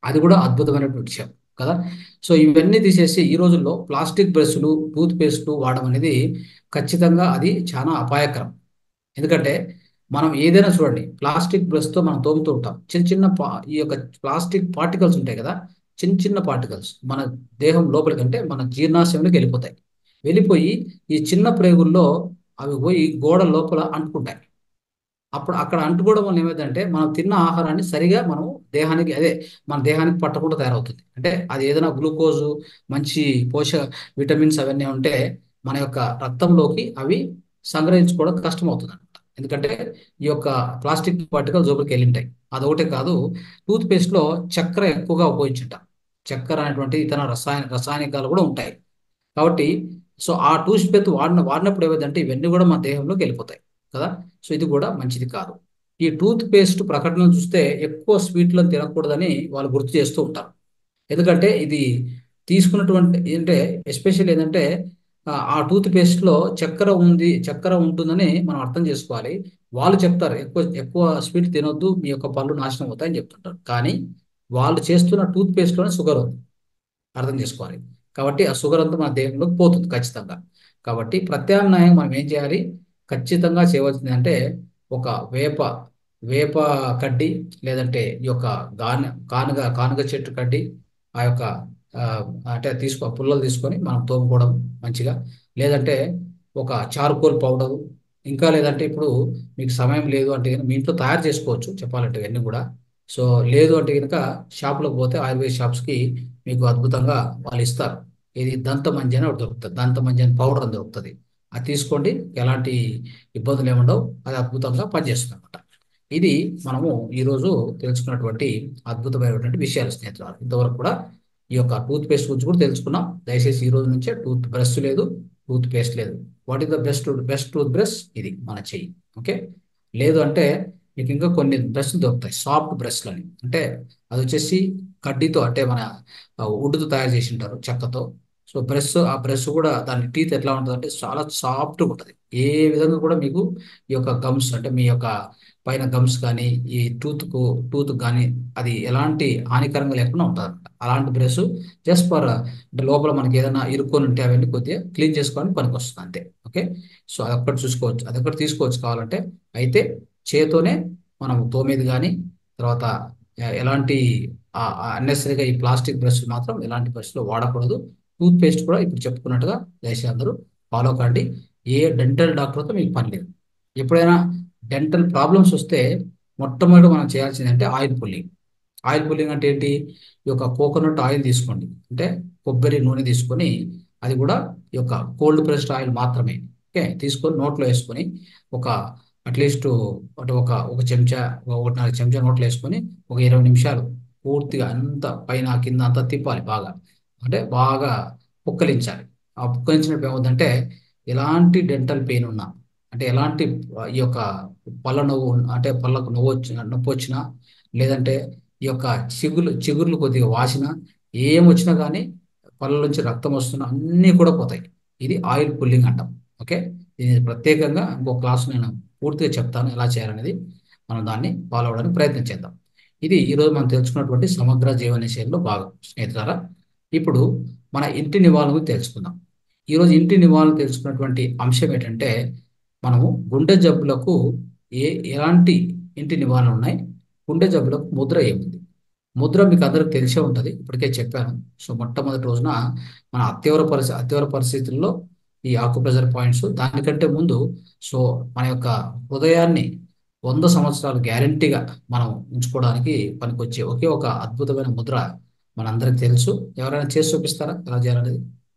అది కూడా అద్భుతమైనటువంటి విషయం కదా సో ఇవన్నీ తీసేసి ఈ రోజుల్లో ప్లాస్టిక్ బ్రష్లు టూత్ పేస్ట్లు వాడడం అనేది ఖచ్చితంగా అది చాలా అపాయకరం ఎందుకంటే మనం ఏదైనా చూడండి ప్లాస్టిక్ బ్రష్తో మనం తోముతూ ఉంటాం చిన్న చిన్న పా ఈ యొక్క ప్లాస్టిక్ పార్టికల్స్ ఉంటాయి కదా చిన్న చిన్న పార్టికల్స్ మన దేహం లోపలికి అంటే మన జీర్ణాశయంలోకి వెళ్ళిపోతాయి వెళ్ళిపోయి ఈ చిన్న ప్రేగుల్లో అవి పోయి గోడ లోపల అంటుకుంటాయి అప్పుడు అక్కడ అంటుకోవడం వల్ల ఏమైందంటే మనం తిన్న ఆహారాన్ని సరిగా మనం దేహానికి అదే మన దేహానికి పట్టకుండా తయారవుతుంది అంటే అది ఏదైనా గ్లూకోజు మంచి పోషక విటమిన్స్ అవన్నీ ఉంటే మన యొక్క రక్తంలోకి అవి సంగ్రహించుకోవడం కష్టం అవుతుంది అనమాట ఎందుకంటే ఈ యొక్క ప్లాస్టిక్ పార్టికల్ జోబులకి వెళ్ళింటాయి అదొకటే కాదు టూత్ పేస్ట్లో చక్కెర ఎక్కువగా ఉపయోగించుంటాం చక్కెర అనేటువంటి ఇతర రసాయన రసాయనికాలు కూడా ఉంటాయి కాబట్టి సో ఆ టూత్ పేస్ట్ వాడిన వాడినప్పుడు ఏమైందంటే ఇవన్నీ కూడా మన దేహంలోకి వెళ్ళిపోతాయి కదా సో ఇది కూడా మంచిది కాదు ఈ టూత్ పేస్ట్ ప్రకటనలు చూస్తే ఎక్కువ స్వీట్లను తినకూడదని వాళ్ళు గుర్తు చేస్తూ ఉంటారు ఎందుకంటే ఇది తీసుకున్నటువంటి ఏంటంటే ఎస్పెషల్ ఏంటంటే ఆ ఆ టూత్ పేస్ట్లో చక్కెర ఉంది చక్కెర ఉంటుందని మనం అర్థం చేసుకోవాలి వాళ్ళు చెప్తారు ఎక్కువ ఎక్కువ స్వీట్ తినొద్దు మీ యొక్క పళ్ళు నాశనం అవుతాయని చెప్తుంటారు కానీ వాళ్ళు చేస్తున్న టూత్ పేస్ట్లోనే షుగర్ ఉంది అర్థం చేసుకోవాలి కాబట్టి ఆ షుగర్ అంతా మన దేహంలోకి పోతుంది ఖచ్చితంగా కాబట్టి ప్రత్యామ్నాయం మనం ఏం చేయాలి ఖచ్చితంగా చేయవలసింది అంటే ఒక వేప వేప కడ్డి లేదంటే ఈ యొక్క గాన కానుగ కానుగ చెట్టు కడ్డి ఆ యొక్క ఆ, అంటే తీసుకో పుల్లలు తీసుకొని మనం తోముకోవడం మంచిగా లేదంటే ఒక చార్కోల్ పౌడరు ఇంకా లేదంటే ఇప్పుడు మీకు సమయం లేదు అంటే కనుక మీ ఇంట్లో తయారు చేసుకోవచ్చు చెప్పాలంటే ఇవన్నీ కూడా సో లేదు అంటే కనుక షాపులకు పోతే ఆయుర్వేద షాప్స్కి మీకు అద్భుతంగా వాళ్ళు ఇస్తారు ఇది దంత మంజి అని ఒకటి దొరుకుతుంది దంత మంజి అని పౌడర్ అని దొరుకుతుంది అది తీసుకోండి ఎలాంటి ఇబ్బందులు ఏముండవు అది అద్భుతంగా పనిచేస్తుంది అనమాట ఇది మనము ఈరోజు తెలుసుకున్నటువంటి అద్భుతమైనటువంటి విషయాలు స్నేహితులు ఇంతవరకు కూడా ఈ యొక్క టూత్ పేస్ట్ గురించి కూడా తెలుసుకున్నాం దయచేసి ఈ రోజు నుంచే టూత్ బ్రష్ లేదు టూత్ పేస్ట్ లేదు what is the best best toothbrush ఇది మన చెయ్యి ఓకే లేదు అంటే మీకు ఇంకా కొన్ని బ్రష్లు దొరుకుతాయి సాఫ్ట్ బ్రష్లు అని అంటే అది వచ్చేసి కడ్డీతో అంటే మన వుడ్తో తయారు చేసి ఉంటారు చెక్కతో సో బ్రష్ ఆ బ్రష్ కూడా దాని టీత్ ఎట్లా ఉంటుంది అంటే చాలా సాఫ్ట్గా ఉంటుంది ఏ విధంగా కూడా మీకు ఈ యొక్క గమ్స్ అంటే మీ యొక్క పైన గమ్స్ కానీ ఈ టూత్కు టూత్ కానీ అది ఎలాంటి హానికరంగా లేకుండా ఉంటుంది అనమాట అలాంటి బ్రష్ జస్ట్ ఫర్ అంటే లోపల మనకి ఏదైనా ఇరుక్కొని ఉంటే అవన్నీ కొద్దిగా క్లీన్ చేసుకోవడానికి పనికి వస్తుంది అంతే ఓకే సో అదొక్కటి చూసుకోవచ్చు అదొక్కటి తీసుకోవచ్చు కావాలంటే అయితే చేతోనే మనం తోమేది కానీ తర్వాత ఎ- ఎలాంటి అన్నెసరీగా ఈ ప్లాస్టిక్ బ్రష్ మాత్రం ఎలాంటి బ్రష్లో వాడకూడదు టూత్ పేస్ట్ కూడా ఇప్పుడు చెప్పుకున్నట్టుగా దయచేసి అందరూ ఫాలో కండి ఏ డెంటల్ డాక్టర్తో మీకు పని లేదు ఎప్పుడైనా డెంటల్ ప్రాబ్లమ్స్ వస్తే మొట్టమొదటి మనం చేయాల్సింది అంటే ఆయిల్ పుల్లింగ్ ఆయిల్ పుల్లింగ్ అంటే ఏంటి ఈ యొక్క కోకోనట్ ఆయిల్ తీసుకోండి అంటే కొబ్బరి నూనె తీసుకొని అది కూడా ఈ యొక్క కోల్డ్ ప్రెస్డ్ ఆయిల్ మాత్రమే ఓకే తీసుకొని నోట్లో వేసుకొని ఒక అట్లీస్ట్ అంటే ఒక ఒక చెంచా ఒక ఒకటిన్నర చెంచా నోట్లో వేసుకొని ఒక ఇరవై నిమిషాలు పూర్తిగా అంత పైన కింద అంతా తిప్పాలి బాగా అంటే బాగా పుక్కలించాలి ఆ పుక్కలించినప్పుడు ఏమవుతుందంటే ఎలాంటి డెంటల్ పెయిన్ ఉన్నా అంటే ఎలాంటి ఆ, ఈ యొక్క పళ్ళ నవ్వు ఉన్న- అంటే పళ్ళకు నవ్వు వచ్చిన నొప్పి వచ్చినా లేదంటే ఈ యొక్క చిగులు చిగుర్లు కొద్దిగా వాసినా ఏం వచ్చినా కానీ పళ్ళ నుంచి రక్తం వస్తున్నా అన్నీ కూడా పోతాయి ఇది ఆయిల్ పుల్లింగ్ అంటాం ఓకే ఇది ప్రత్యేకంగా ఇంకో క్లాస్ నేను పూర్తిగా చెప్తాను ఎలా చేయాలనేది మనం దాన్ని ఫాలో అవడానికి ప్రయత్నం చేద్దాం ఇది ఈరోజు మనం తెలుసుకున్నటువంటి సమగ్ర జీవన శైలిలో భాగం స్నేహితులారా ఇప్పుడు మన ఇంటి నివారణ గురించి తెలుసుకుందాం ఈరోజు ఇంటి నివారణ తెలుసుకున్నటువంటి అంశం ఏంటంటే మనము గుండె జబ్బులకు ఏ ఎలాంటి ఇంటి నివారణ ఉన్నాయి గుండె జబ్బులకు ముద్ర ఏముంది ముద్ర మీకు అందరికి తెలిసే ఉంటుంది ఇప్పటికే చెప్పాను సో మొట్టమొదటి రోజున మన అత్యవర పరిస్థితి అత్యవర పరిస్థితుల్లో ఈ ఆకుప్రెజర్ పాయింట్స్ దానికంటే ముందు సో మన యొక్క హృదయాన్ని వంద సంవత్సరాలు గ్యారంటీగా మనం ఉంచుకోవడానికి పనికొచ్చే ఒకే ఒక అద్భుతమైన ముద్ర మనందరికి తెలుసు ఎవరైనా చేసి చూపిస్తారా ఎలా చేయాలనేది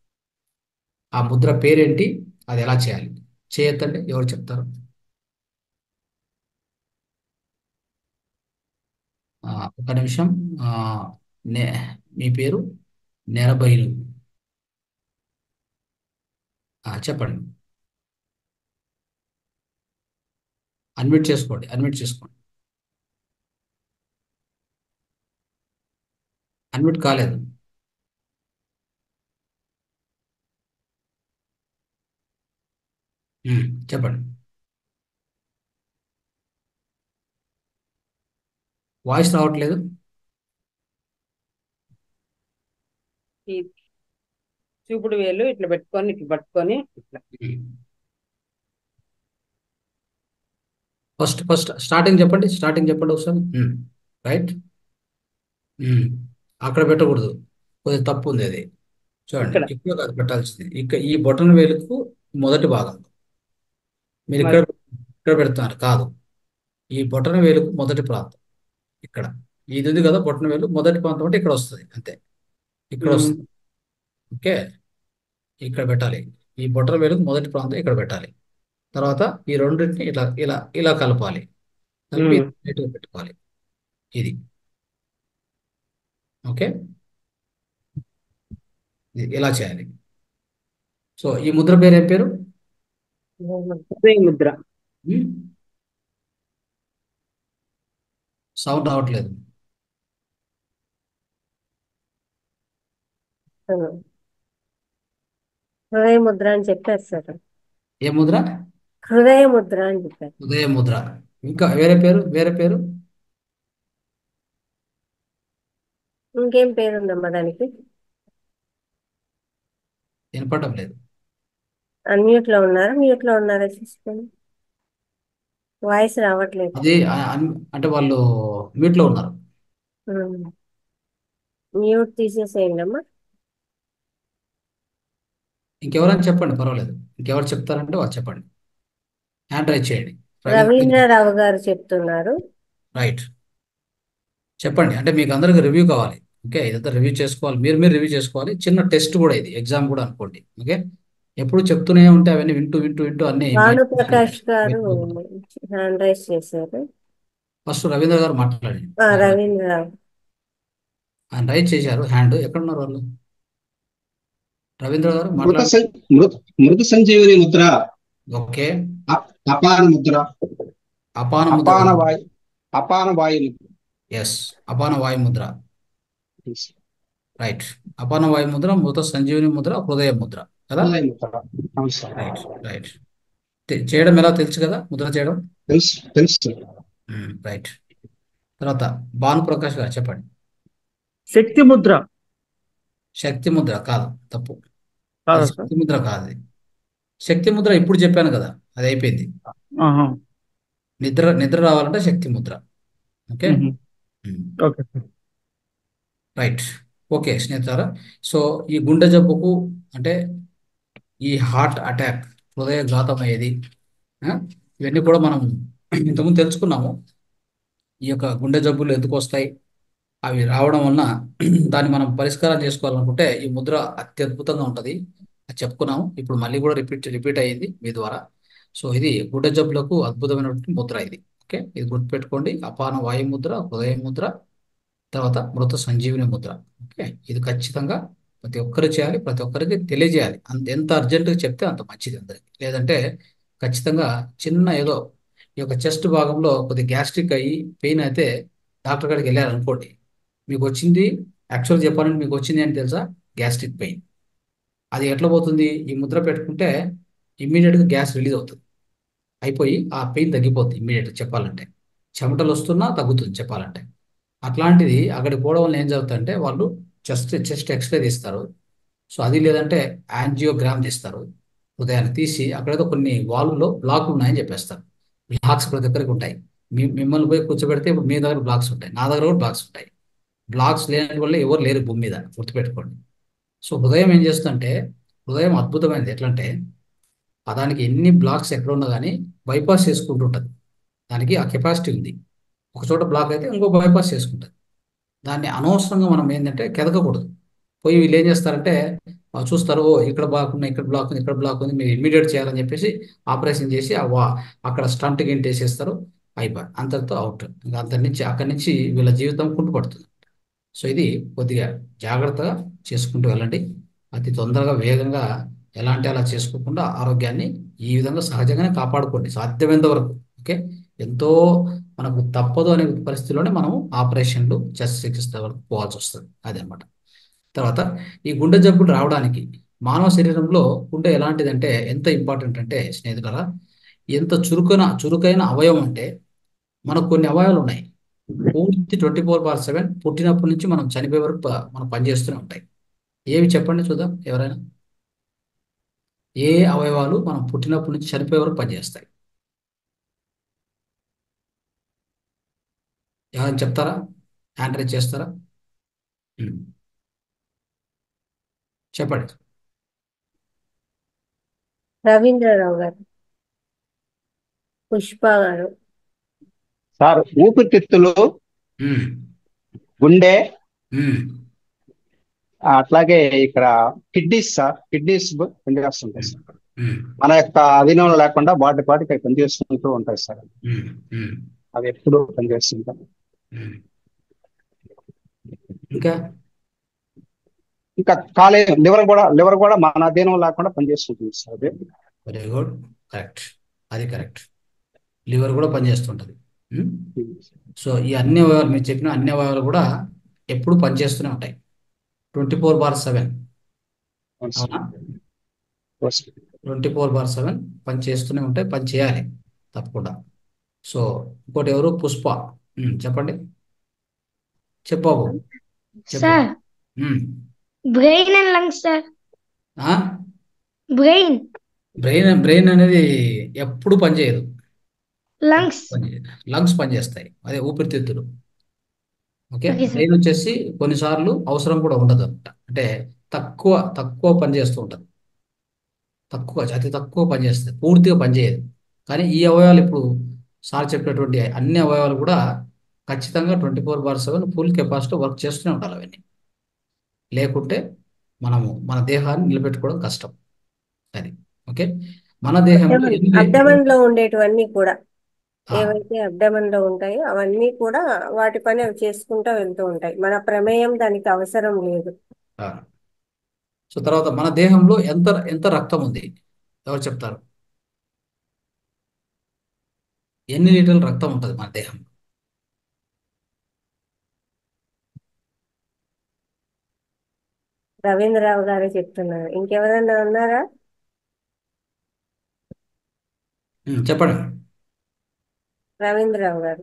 ఆ ముద్ర పేరేంటి అది ఎలా చేయాలి చేయొద్దండి ఎవరు చెప్తారు ఆ, ఒక నిమిషం ఆ, నే మీ పేరు నెరబైలు ఆ, చెప్పండి అన్మ్యూట్ చేసుకోండి అన్మ్యూట్ చేసుకోండి అన్మ్యూట్ కాలేదు ఉమ్, చెప్పండి వాయిస్ రావట్లేదు ఈ చూపుడు వేలు ఇట్లా పెట్టుకొని ఇట్లా పట్టుకొని ఇట్లా ఫస్ట్ ఫస్ట్ స్టార్టింగ్ చెప్పండి స్టార్టింగ్ చెప్పండి ఒకసారి రైట్ అక్కడ పెట్టకూడదు కొద్దిగా తప్పు ఉంది అది చూడండి ఇక్కడ ఇక్కడ కాదు పెట్టాల్సింది ఇక్కడ ఈ బొటన వేలుకు మొదటి భాగం మీరు ఇక్కడ మరి ఇక్కడ పెడుతున్నారు కాదు ఈ బొటన వేలుకు మొదటి ప్రాంతం ఇక్కడ ఇది ఉంది కదా బొటన వేలు మొదటి ప్రాంతం అంటే ఇక్కడ వస్తుంది అంతే ఇక్కడ ఉమ్, వస్తుంది ఓకే ఇక్కడ పెట్టాలి ఈ బొటన వేలుకు మొదటి ప్రాంతం ఇక్కడ పెట్టాలి తర్వాత ఈ రెండింటిని ఇలా ఇలా ఇలా కలపాలి కలిపి ఉమ్, ఇటుగా పెట్టుకోవాలి ఇది ఓకే ఇది ఇలా చేయాలి సో ఈ ముద్ర పేరు ఏం పేరు హృదయ ముద్ర సౌండ్ రావట్లేదు హృదయ ముద్ర అని చెప్పారు సార్ ఏ ముద్ర హృదయ ముద్ర అని చెప్పారు ఉదయ ముద్ర ఇంకా వేరే పేరు వేరే పేరు ఇంకేం పేరు ఉందమ్మా దానికి వినపడడం లేదు అన్మ్యూట్ లో ఉన్నారా మ్యూట్ లో ఉన్నారా చూసుకోండి వాయిస్ రావట్లేదు అది ఆ- అన్- అంటే వాళ్ళు మ్యూట్ లో ఉన్నారు మ్యూట్ తీసేసేయండి అమ్మా ఇంకెవరైనా చెప్పండి పర్వాలేదు ఇంకెవరు చెప్తారంటే వాళ్ళు చెప్పండి హ్యాండ్ రైజ్ చేయండి రవీంద్ర రవీంద్రరావు గారు చెప్తున్నారు రైట్ చెప్పండి అంటే మీకు అందరికి రివ్యూ కావాలి ఓకే ఇదంతా రివ్యూ చేసుకోవాలి మీరు మీరు రివ్యూ చేసుకోవాలి చిన్న టెస్ట్ కూడా ఇది ఎగ్జామ్ కూడా అనుకోండి ఓకే ఎప్పుడు చెప్తూనే ఉంటే అవన్నీ వింటూ వింటూ వింటూ అన్ని భానుప్రకాష్ గారు హ్యాండ్ రైస్ చేశారు ఫస్ట్ రవీంద్ర గారు మాట్లాడండి ఆ, రవీంద్రరావు ఆయన రైట్ చేశారు హ్యాండ్ ఎక్కడున్నారు వాళ్ళు రవీంద్ర గారు మృత మాట్లాడండి సం- మృత మృత సంజీవని ముద్ర ఓకే అ- అపాన ముద్ర అపాన ముద్ర అపాన వాయు అపాన వాయు ముద్ర ఎస్ అపాన వాయు ముద్ర రైట్ అపాన వాయు ముద్ర మృత సంజీవిని ముద్ర హృదయ ముద్ర కదా హృదయ ముద్ర అవును సార్ రైట్ రైట్ తె- చేయడం ఎలా తెలుసు కదా ముద్ర చేయడం తెలుసు తెలుసు సార్. రైట్ తర్వాత భాను ప్రకాష్ గారు చెప్పండి శక్తి ముద్ర శక్తి ముద్ర కాదు తప్పు కాదా అది సార్ శక్తి ముద్ర కాదు అది శక్తి ముద్ర ఇప్పుడు చెప్పాను కదా అది అయిపోయింది ఆహా. నిద్ర నిద్ర రావాలంటే శక్తి ముద్ర okay hmm. Okay sir right okay స్నేహితులారా సో ఈ గుండె జబ్బుకు అంటే ఈ హార్ట్ అటాక్ హృదయఘాతం అయ్యేది ఆ, ఇవన్నీ కూడా మనం ఇంతకుముందు తెలుసుకున్నాము ఈ యొక్క గుండె జబ్బులు ఎందుకు వస్తాయి అవి రావడం వలన దాన్ని మనం పరిష్కారం చేసుకోవాలనుకుంటే ఈ ముద్ర అత్యద్భుతంగా ఉంటుంది అది చెప్పుకున్నాము ఇప్పుడు మళ్ళీ కూడా రిపీట్ రిపీట్ అయ్యింది మీ ద్వారా సో ఇది గుండె జబ్బులకు అద్భుతమైనటువంటి ముద్ర ఇది ఓకే ఇది గుర్తుపెట్టుకోండి అపాన వాయు ముద్ర హృదయ ముద్ర తర్వాత మృత సంజీవిని ముద్ర ఓకే ఇది ఖచ్చితంగా ప్రతి ఒక్కరు చేయాలి ప్రతి ఒక్కరికి తెలియజేయాలి అంత ఎంత అర్జెంటుగా చెప్తే అంత మంచిది అందరికి లేదంటే ఖచ్చితంగా చిన్న ఏదో ఈ యొక్క చెస్ట్ భాగంలో కొద్ది గ్యాస్ట్రిక్ అయ్యి పెయిన్ అయితే డాక్టర్ గారికి వెళ్ళారు అనుకోండి మీకు వచ్చింది యాక్చువల్ చెప్పాలంటే మీకు వచ్చింది అని తెలుసా గ్యాస్ట్రిక్ పెయిన్ అది ఎట్లా పోతుంది ఈ ముద్ర పెట్టుకుంటే ఇమ్మీడియట్గా గ్యాస్ రిలీజ్ అవుతుంది అయిపోయి ఆ పెయిన్ తగ్గిపోతుంది ఇమ్మీడియట్గా చెప్పాలంటే చెమటలు వస్తున్నా తగ్గుతుంది చెప్పాలంటే అట్లాంటిది అక్కడికి పోవడం వల్ల ఏం జరుగుతుందంటే వాళ్ళు చెస్ట్ చెస్ట్ ఎక్స్రే తీస్తారు సో అది లేదంటే యాంజియోగ్రామ్ తీస్తారు హృదయాన్ని తీసి అక్కడేదో కొన్ని వాల్వ్లో బ్లాక్లు ఉన్నాయని చెప్పేస్తారు బ్లాక్స్ ప్రతి ఒక్కరికి ఉంటాయి మీ మిమ్మల్ని పోయి కూర్చోబెడితే ఇప్పుడు మీ దగ్గర బ్లాక్స్ ఉంటాయి నా దగ్గర కూడా బ్లాక్స్ ఉంటాయి బ్లాక్స్ లేని వల్ల ఎవరు లేరు భూమి మీద గుర్తుపెట్టుకోండి సో హృదయం ఏం చేస్తుందంటే హృదయం అద్భుతమైనది ఎట్లంటే ఆ దానికి ఎన్ని బ్లాక్స్ ఎక్కడ ఉన్నా కానీ బైపాస్ చేసుకుంటూ ఉంటుంది దానికి ఆ కెపాసిటీ ఉంది ఒక చోట బ్లాక్ అయితే ఇంకో బైపాస్ చేసుకుంటుంది దాన్ని అనవసరంగా మనం ఏంటంటే కెదకకూడదు పోయి వీళ్ళు ఏం చేస్తారంటే ఆ చూస్తారు ఓ ఇక్కడ బ్లాక్ ఉంది ఇక్కడ బ్లాక్ ఉంది ఇక్కడ బ్లాక్ ఉంది మీరు ఇమీడియట్ చేయాలని చెప్పేసి ఆపరేషన్ చేసి ఆ వా అక్కడ స్టంట్ గింట్ వేసేస్తారు అయిపోయి అంతటితో అవుట్ ఇంకా అంతటి నుంచి అక్కడి నుంచి వీళ్ళ జీవితం కుంటుపడుతుంది సో ఇది కొద్దిగా జాగ్రత్తగా చేసుకుంటూ వెళ్ళండి అతి తొందరగా వేగంగా ఎలాంటి అలా చేసుకోకుండా ఆరోగ్యాన్ని ఈ విధంగా సహజంగానే కాపాడుకోండి సాధ్యమైనంత వరకు ఓకే ఎంతో మనకు తప్పదు అనే పరిస్థితిలోనే మనం ఆపరేషన్లు శస్త్రచికిత్స వరకు పోవాల్సి వస్తుంది అదనమాట తర్వాత ఈ గుండె జబ్బులు రావడానికి మానవ శరీరంలో గుండె ఎలాంటిదంటే ఎంత ఇంపార్టెంట్ అంటే స్నేహితులారా ఎంత చురుకైన చురుకైన అవయవం అంటే మనకు కొన్ని అవయవాలు ఉన్నాయి పూర్తి ట్వంటీ ఫోర్ బార్ సెవెన్ పుట్టినప్పటి నుంచి మనం చనిపోయే వరకు ప- మనం పనిచేస్తూనే ఉంటాయి ఏవి చెప్పండి చూద్దాం ఎవరైనా ఏ అవయవాలు మనం పుట్టినప్పటి నుంచి చనిపోయే వరకు పనిచేస్తాయి ఎవరైనా చెప్తారా హ్యాండ్ రైజ్ చేస్తారా ఉమ్. చెప్పండి రవీంద్రరావు గారు పుష్ప గారు సార్ ఊపిరితిత్తులు ఉమ్. గుండె ఉమ్. ఆ, అట్లాగే ఇక్కడ కిడ్నీస్ సార్ కిడ్నీస్ పనిచేస్తుంటాయి సార్ ఉమ్. మన యొక్క అధీనంలో లేకుండా వాటి పాటికి అవి పనిచేస్తుంటూ ఉంటాయి సార్ ఉమ్. ఉమ్. అవి ఎప్పుడు పనిచేస్తుంటాయి ఉమ్. ఇంకా ఇంకా కాలే లివర్ కూడా లివర్ కూడా మన అధీనం లేకుండా పనిచేస్తుంటుంది సార్ అది వెరీ గుడ్ కరెక్ట్ అది కరెక్ట్ లివర్ కూడా పనిచేస్తుంటది ఉమ్. సో ఈ అన్ని అవయవాలు మీరు చెప్పిన అన్ని అవయవాలు కూడా ఎప్పుడు పనిచేస్తూనే ఉంటాయి ట్వంటీ ఫోర్ బార్ సెవెన్ అవును సార్. అవునా అవును sir. Twenty four by seven పని చేస్తూనే ఉంటాయి పని చేయాలి తప్పకుండా సో ఇంకోటి ఎవరు పుష్ప ఉమ్, చెప్పండి చెప్పావు చెప్పు sir um. Brain and lungs sir ఆ? బ్రెయిన్ బ్రెయిన్ బ్రెయిన్ అనేది ఎప్పుడు పనిచేయదు లంగ్స్ పనిచేయదు లంగ్స్ పనిచేస్తాయి అదే ఊపిరితిత్తులు ఓకే ఓకే సార్ బ్రెయిన్ వచ్చేసి కొన్నిసార్లు అవసరం కూడా ఉండదు అనమాట అంటే తక్కువ తక్కువ పనిచేస్తూ ఉంటుంది తక్కువ అతి తక్కువ పనిచేస్తుంది పూర్తిగా పనిచేయదు కానీ ఈ అవయవాలు ఇప్పుడు సార్ చెప్పినటువంటి అన్ని అవయవాలు కూడా ఖచ్చితంగా twenty four by seven full capacity work చేస్తూనే ఉండాలి అవన్నీ లేకుంటే మనము మన దేహాన్ని నిలబెట్టుకోవడం కష్టం అది ఓకే మన దేహంలో అబ్డమన్ ఎన్ని అబ్డమన్ లో ఉండేటివన్నీ కూడా ఆ, ఏవైతే అబ్డమన్ లో ఉంటాయో అవన్నీ కూడా వాటి పని అవి చేసుకుంటూ వెళ్తూ ఉంటాయి మన ప్రమేయం దానికి అవసరం లేదు ఆ. సో తర్వాత మన దేహంలో ఎంత ఎంత రక్తం ఉంది ఎవరు చెప్తారు ఎన్ని లీటర్ల రక్తం ఉంటుంది మన దేహంలో రవీంద్రరావు గారే చెప్తున్నారు ఇంకెవరన్నా ఉన్నారా ఉమ్, చెప్పండి రవీంద్రరావు గారు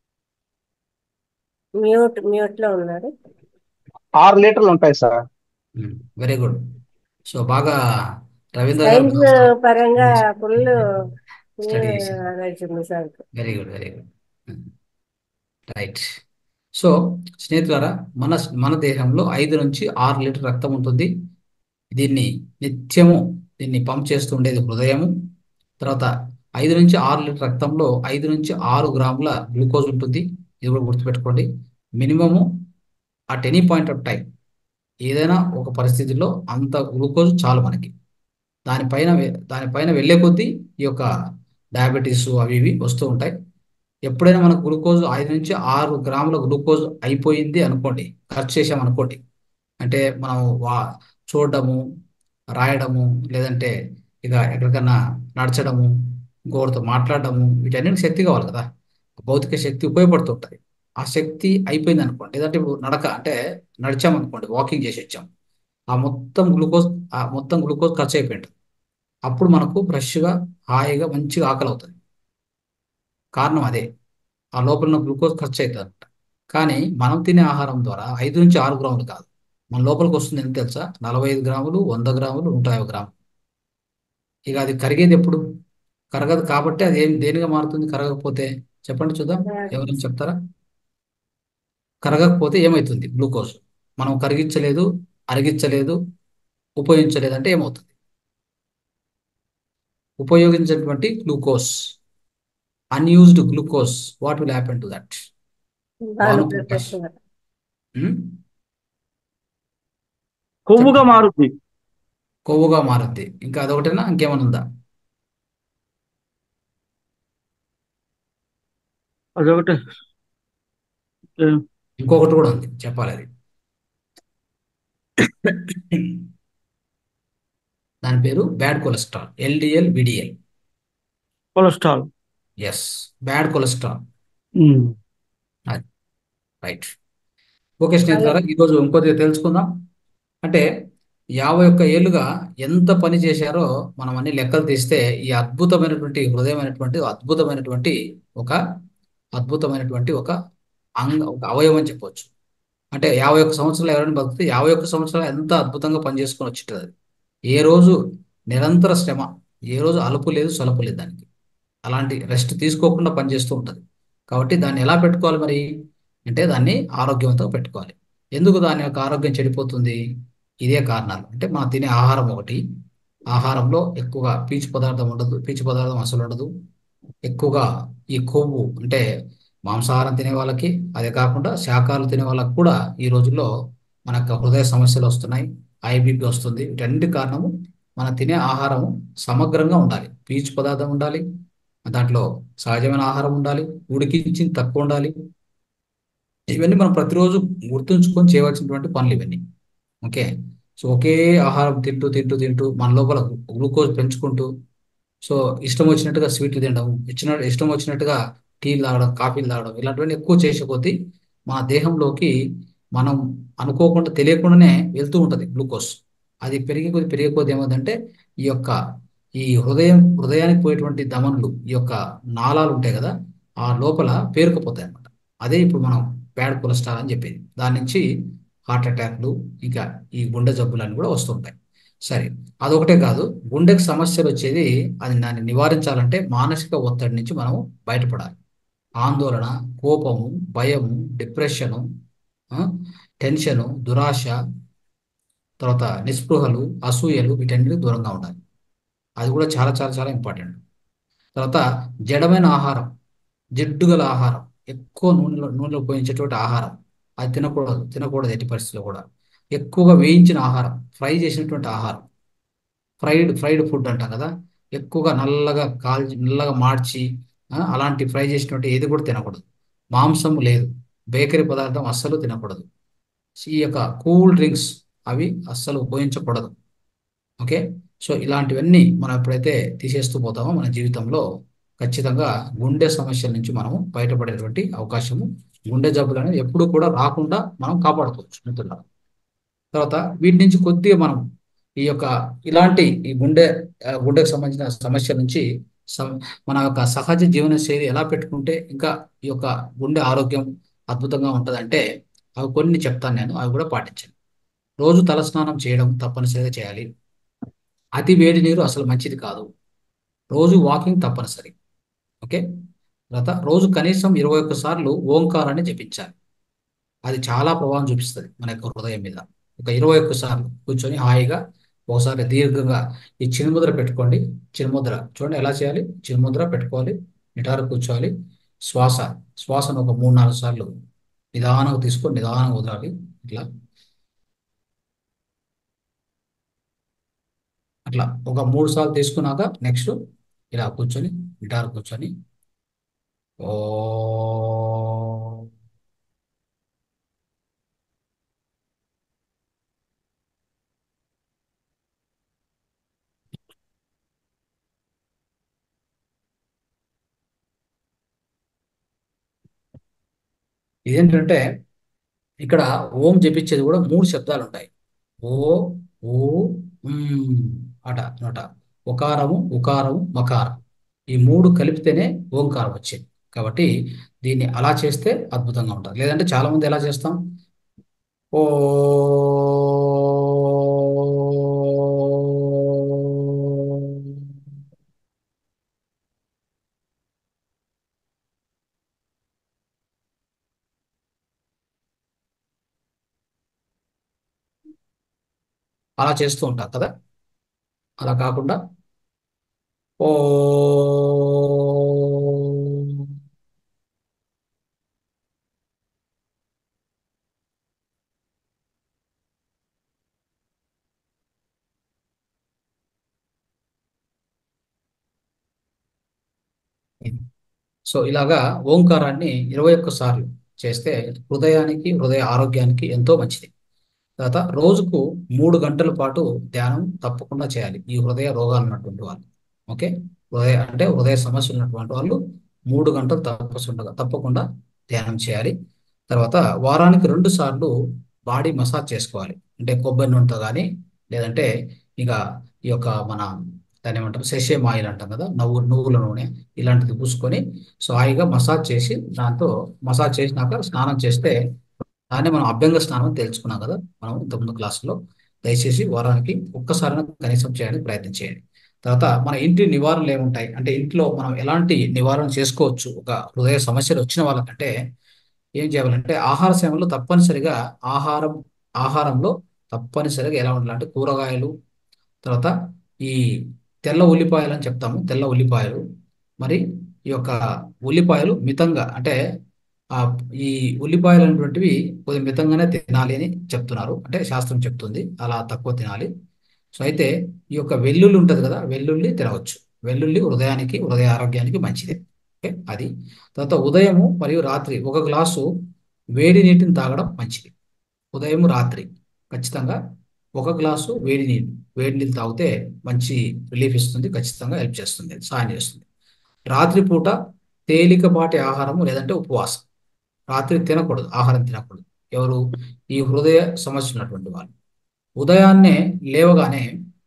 మ్యూట్ మ్యూట్ లో ఉన్నారు ఆరు లీటర్లు ఉంటాయి సార్ వెరీ గుడ్ సో బాగా రవీంద్ర గారు సైన్స్ పరంగా ఫుల్ స్టడీ చేశారు నాలెడ్జ్ ఉంది sir very good very good right so స్నేహితులారా మన మన దేహంలో ఐదు నుంచి ఆరు లీటర్ రక్తం ఉంటుంది దీన్ని నిత్యము దీన్ని పంప్ చేస్తూ ఉండేది హృదయము తర్వాత ఐదు నుంచి ఆరు లీటర్ రక్తంలో ఐదు నుంచి ఆరు గ్రాముల గ్లూకోజ్ ఉంటుంది ఇది కూడా గుర్తుపెట్టుకోండి minimum at any point of time ఏదైనా ఒక పరిస్థితిలో అంత గ్లూకోజ్ చాలు మనకి దానిపైన వె- దానిపైన వెళ్ళే కొద్దీ ఈ యొక్క డయాబెటీస్ అవి ఇవి వస్తూ ఉంటాయి ఎప్పుడైనా మనకు గ్లూకోజ్ ఐదు నుంచి ఆరు గ్రాముల గ్లూకోజ్ అయిపోయింది అనుకోండి ఖర్చు చేసాం అనుకోండి అంటే మనం వా చూడడము రాయడము లేదంటే ఇక ఎక్కడికన్నా నడచడము ఇంకొకరితో మాట్లాడడము వీటన్నిటికి శక్తి కావాలి కదా భౌతిక శక్తి ఉపయోగపడుతుంటుంది ఆ శక్తి అయిపోయింది అనుకోండి లేదంటే ఇప్పుడు నడక అంటే నడిచాం అనుకోండి వాకింగ్ చేసి వచ్చాం ఆ మొత్తం గ్లూకోజ్ ఆ మొత్తం గ్లూకోజ్ ఖర్చు అయిపోయింది అప్పుడు మనకు ఫ్రెష్గా హాయిగా మంచిగా ఆకలి అవుతుంది కారణం అదే ఆ లోపల ఉన్న గ్లూకోజ్ ఖర్చు అవుతుంది అనమాట కానీ మనం తినే ఆహారం ద్వారా ఐదు నుంచి ఆరు గ్రాములు కాదు మన లోపలికి వస్తుంది ఎంత తెలుసా నలభై ఐదు గ్రాములు వంద గ్రాములు నూట యాభై గ్రాములు ఇక అది కరిగేది ఎప్పుడు కరగదు కాబట్టి అది ఏం దేనిగా మారుతుంది కరగకపోతే చెప్పండి చూద్దాం ఎవరైనా చెప్తారా కరగకపోతే ఏమవుతుంది గ్లూకోజ్ మనం కరిగించలేదు అరిగించలేదు ఉపయోగించలేదు అంటే ఏమవుతుంది ఉపయోగించినటువంటి glucose unused glucose what will happen to that Bhanuprakash గారు కొవ్వుగా మారుద్ది కొవ్వుగా మారుద్ది ఇంకా అదొకటేనా ఇంకేమైనా ఉందా అదొకటి ఏ, ఇంకొకటి కూడా ఉంది చెప్పాలి అది దాని పేరు bad cholesterol LDL VLDL cholesterol yes bad cholesterol um. Right okay స్నేహితులారా ఈరోజు ఇంకొద్దిగా తెలుసుకుందాం అంటే యాభై ఒక్క ఏళ్ళుగా ఎంత పని చేశారో మనం అన్ని లెక్కలు తీస్తే ఈ అద్భుతమైనటువంటి హృదయమైనటువంటి అద్భుతమైనటువంటి ఒక అద్భుతమైనటువంటి ఒక అంగ ఒక అవయవం అని చెప్పొచ్చు అంటే యాభై ఒక్క సంవత్సరాలు ఎవరైనా బతికితే యాభై ఒక్క సంవత్సరాలు ఎంత అద్భుతంగా పనిచేసుకొని వచ్చింటుంది అది ఏ రోజు నిరంతర శ్రమ ఏ రోజు అలుపు లేదు సొలపు లేదు దానికి అలాంటి రెస్ట్ తీసుకోకుండా పనిచేస్తూ ఉంటుంది కాబట్టి దాన్ని ఎలా పెట్టుకోవాలి మరి అంటే దాన్ని ఆరోగ్యవంతంగా పెట్టుకోవాలి ఎందుకు దాని యొక్క ఆరోగ్యం చెడిపోతుంది ఇదే కారణాలు అంటే మనం తినే ఆహారం ఒకటి ఆహారంలో ఎక్కువగా పీచు పదార్థం ఉండదు పీచు పదార్థం అసలు ఉండదు ఎక్కువగా ఈ కొవ్వు అంటే మాంసాహారం తినే వాళ్ళకి అదే కాకుండా శాకాహారం తినే వాళ్ళకి కూడా ఈ రోజుల్లో మనకు హృదయ సమస్యలు వస్తున్నాయి ఐబీపీ వస్తుంది వీటన్నిటి కారణము మనం తినే ఆహారం సమగ్రంగా ఉండాలి పీచు పదార్థం ఉండాలి దాంట్లో సహజమైన ఆహారం ఉండాలి ఉడికించింది తక్కువ ఉండాలి ఇవన్నీ మనం ప్రతిరోజు గుర్తుంచుకొని చేయవలసినటువంటి పనులు ఇవన్నీ ఓకే సో ఒకే ఆహారం తింటూ తింటూ తింటూ మన లోపల గ్లూకోజ్ పెంచుకుంటూ సో ఇష్టం వచ్చినట్టుగా స్వీట్లు తినడం ఇచ్చిన ఇష్టం వచ్చినట్టుగా టీలు తాగడం కాఫీలు తాగడం ఇలాంటివన్నీ ఎక్కువ చేసే కొద్దీ మన దేహంలోకి మనం అనుకోకుండా తెలియకుండానే వెళ్తూ ఉంటుంది గ్లూకోజ్ అది పెరిగే కొద్ది పెరిగే కొద్ది ఏమవుతుందంటే ఈ యొక్క ఈ హృదయం హృదయానికి పోయేటువంటి ధమనులు ఈ యొక్క నాళాలు ఉంటాయి కదా ఆ లోపల పేరుకుపోతాయి అన్నమాట అదే ఇప్పుడు మనం బ్యాడ్ కొలెస్ట్రాల్ అని చెప్పేది దాని నుంచి హార్ట్ అటాక్లు ఇంకా ఈ గుండె జబ్బులు కూడా వస్తుంటాయి సరే అదొకటే కాదు గుండెకి సమస్యలు వచ్చేది అది దాన్ని నివారించాలంటే మానసిక ఒత్తిడి నుంచి మనం బయటపడాలి ఆందోళన కోపము భయము డిప్రెషను ఆ, టెన్షను దురాశ తర్వాత నిస్పృహలు అసూయలు వీటన్నిటికి దూరంగా ఉండాలి అది కూడా చాలా చాలా చాలా ఇంపార్టెంట్ తర్వాత జడమైన ఆహారం జిడ్డు గల ఆహారం ఎక్కువ నూనెలో నూనెలో పోయించేటువంటి ఆహారం అది తినకూడదు తినకూడదు ఎట్టి పరిస్థితిలో కూడా ఎక్కువగా వేయించిన ఆహారం ఫ్రై చేసినటువంటి ఆహారం ఫ్రైడ్ ఫ్రైడ్ ఫుడ్ అంటాం కదా ఎక్కువగా నల్లగా కాల్చి నల్లగా మార్చి ఆ, అలాంటి ఫ్రై చేసినటువంటి ఏది కూడా తినకూడదు మాంసం లేదు బేకరీ పదార్థం అస్సలు తినకూడదు ఈ యొక్క కూల్ డ్రింక్స్ అవి అస్సలు ఉపయోగించకూడదు ఓకే సో ఇలాంటివన్నీ మనం ఎప్పుడైతే తీసేస్తూ పోతామో మన జీవితంలో ఖచ్చితంగా గుండె సమస్యల నుంచి మనము బయటపడేటువంటి అవకాశము గుండె జబ్బులు అనేది ఎప్పుడు కూడా రాకుండా మనం కాపాడుకోవచ్చు మిత్రులారా తర్వాత వీటి నుంచి కొద్దిగా మనం ఈ యొక్క ఇలాంటి ఈ గుండె ఆ, గుండెకు సంబంధించిన సమస్యల నుంచి సం- మన యొక్క సహజ జీవన శైలి ఎలా పెట్టుకుంటే ఇంకా ఈ యొక్క గుండె ఆరోగ్యం అద్భుతంగా ఉంటుందంటే అవి కొన్ని చెప్తాను నేను అవి కూడా పాటించండి రోజు తలస్నానం చేయడం తప్పనిసరిగా చేయాలి అతి వేడి నీరు అసలు మంచిది కాదు రోజు వాకింగ్ తప్పనిసరి ఓకే తర్వాత రోజు కనీసం ఇరవై ఒక్క సార్లు ఓంకారాన్ని జపించాలి అది చాలా ప్రభావం చూపిస్తుంది మన యొక్క హృదయం మీద ఒక ఇరవై ఒక్క సార్లు కూర్చొని హాయిగా ఒకసారి దీర్ఘంగా ఈ చిరుముద్ర పెట్టుకోండి చిరుముద్ర చూడండి ఎలా చేయాలి చిరుముద్ర పెట్టుకోవాలి నిటారు కూర్చోవాలి శ్వాస శ్వాసను ఒక మూడు నాలుగు సార్లు నిదానంగా తీసుకొని నిదానంగా వదలాలి ఇట్లా అట్లా ఒక మూడు సార్లు తీసుకున్నాక నెక్స్ట్ ఇలా కూర్చొని నిటారు కూర్చొని ఓ ఇదేంటంటే ఇక్కడ ఓం జపించేది కూడా మూడు శబ్దాలు ఉంటాయి ఓ ఓ ఉమ్, అట నోట ఉకారము ఉకారము మకారం ఈ మూడు కలిపితేనే ఓంకారం వచ్చింది కాబట్టి దీన్ని అలా చేస్తే అద్భుతంగా ఉంటుంది లేదంటే చాలా మంది ఎలా చేస్తాం ఓ అలా చేస్తూ ఉంటాం కదా అలా కాకుండా ఓ సో ఇలాగా ఓంకారాన్ని ఇరవై ఒక్క సార్లు చేస్తే హృదయానికి హృదయ ఆరోగ్యానికి ఎంతో మంచిది తర్వాత రోజుకు మూడు గంటల పాటు ధ్యానం తప్పకుండా చేయాలి ఈ హృదయ రోగాలు ఉన్నటువంటి వాళ్ళు ఓకే హృదయ అంటే హృదయ సమస్యలు ఉన్నటువంటి వాళ్ళు మూడు గంటలు తప్పకుండా తప్పకుండా ధ్యానం చేయాలి తర్వాత వారానికి రెండు సార్లు బాడీ మసాజ్ చేసుకోవాలి అంటే కొబ్బరి నూనెతో కానీ లేదంటే ఇక ఈ యొక్క మన దాన్ని ఏమంటారు సెసేమ్ ఆయిల్ అంటాం కదా నవ్వు నువ్వుల నూనె ఇలాంటిది పూసుకొని సో హాయిగా మసాజ్ చేసి దాంతో మసాజ్ చేసినాక స్నానం చేస్తే దాన్ని మనం అభ్యంగ స్నానం అని తెలుసుకున్నాం కదా మనం ఇంతకుముందు క్లాసులో దయచేసి వారానికి ఒక్కసారైనా కనీసం చేయడానికి ప్రయత్నం చేయండి తర్వాత మన ఇంటి నివారణలు ఏముంటాయి అంటే ఇంట్లో మనం ఎలాంటి నివారణ చేసుకోవచ్చు ఒక హృదయ సమస్యలు వచ్చిన వాళ్ళకంటే ఏం చేయాలంటే ఆహార సమయంలో తప్పనిసరిగా ఆహారం ఆహారంలో తప్పనిసరిగా ఎలా ఉండాలంటే కూరగాయలు తర్వాత ఈ తెల్ల ఉల్లిపాయలు అని చెప్తాము తెల్ల ఉల్లిపాయలు మరి ఈ యొక్క ఉల్లిపాయలు మితంగా అంటే ఆ ఈ ఉల్లిపాయలు అనేటువంటివి కొద్దిగా మితంగానే తినాలి అని చెప్తున్నారు అంటే శాస్త్రం చెప్తుంది అలా తక్కువ తినాలి సో అయితే ఈ యొక్క వెల్లుల్లి ఉంటుంది కదా వెల్లుల్లి తినవచ్చు వెల్లుల్లి హృదయానికి హృదయ ఆరోగ్యానికి మంచిది ఓకే అది తర్వాత ఉదయము మరియు రాత్రి ఒక గ్లాసు వేడి నీటిని తాగడం మంచిది ఉదయం రాత్రి ఖచ్చితంగా ఒక గ్లాసు వేడి నీళ్ళు వేడి నీళ్ళు తాగితే మంచి రిలీఫ్ ఇస్తుంది ఖచ్చితంగా హెల్ప్ చేస్తుంది సహాయం చేస్తుంది రాత్రిపూట తేలికపాటి ఆహారము లేదంటే ఉపవాసం రాత్రి తినకూడదు ఆహారం తినకూడదు ఎవరు ఈ హృదయ సమస్య ఉన్నటువంటి వాళ్ళు ఉదయాన్నే లేవగానే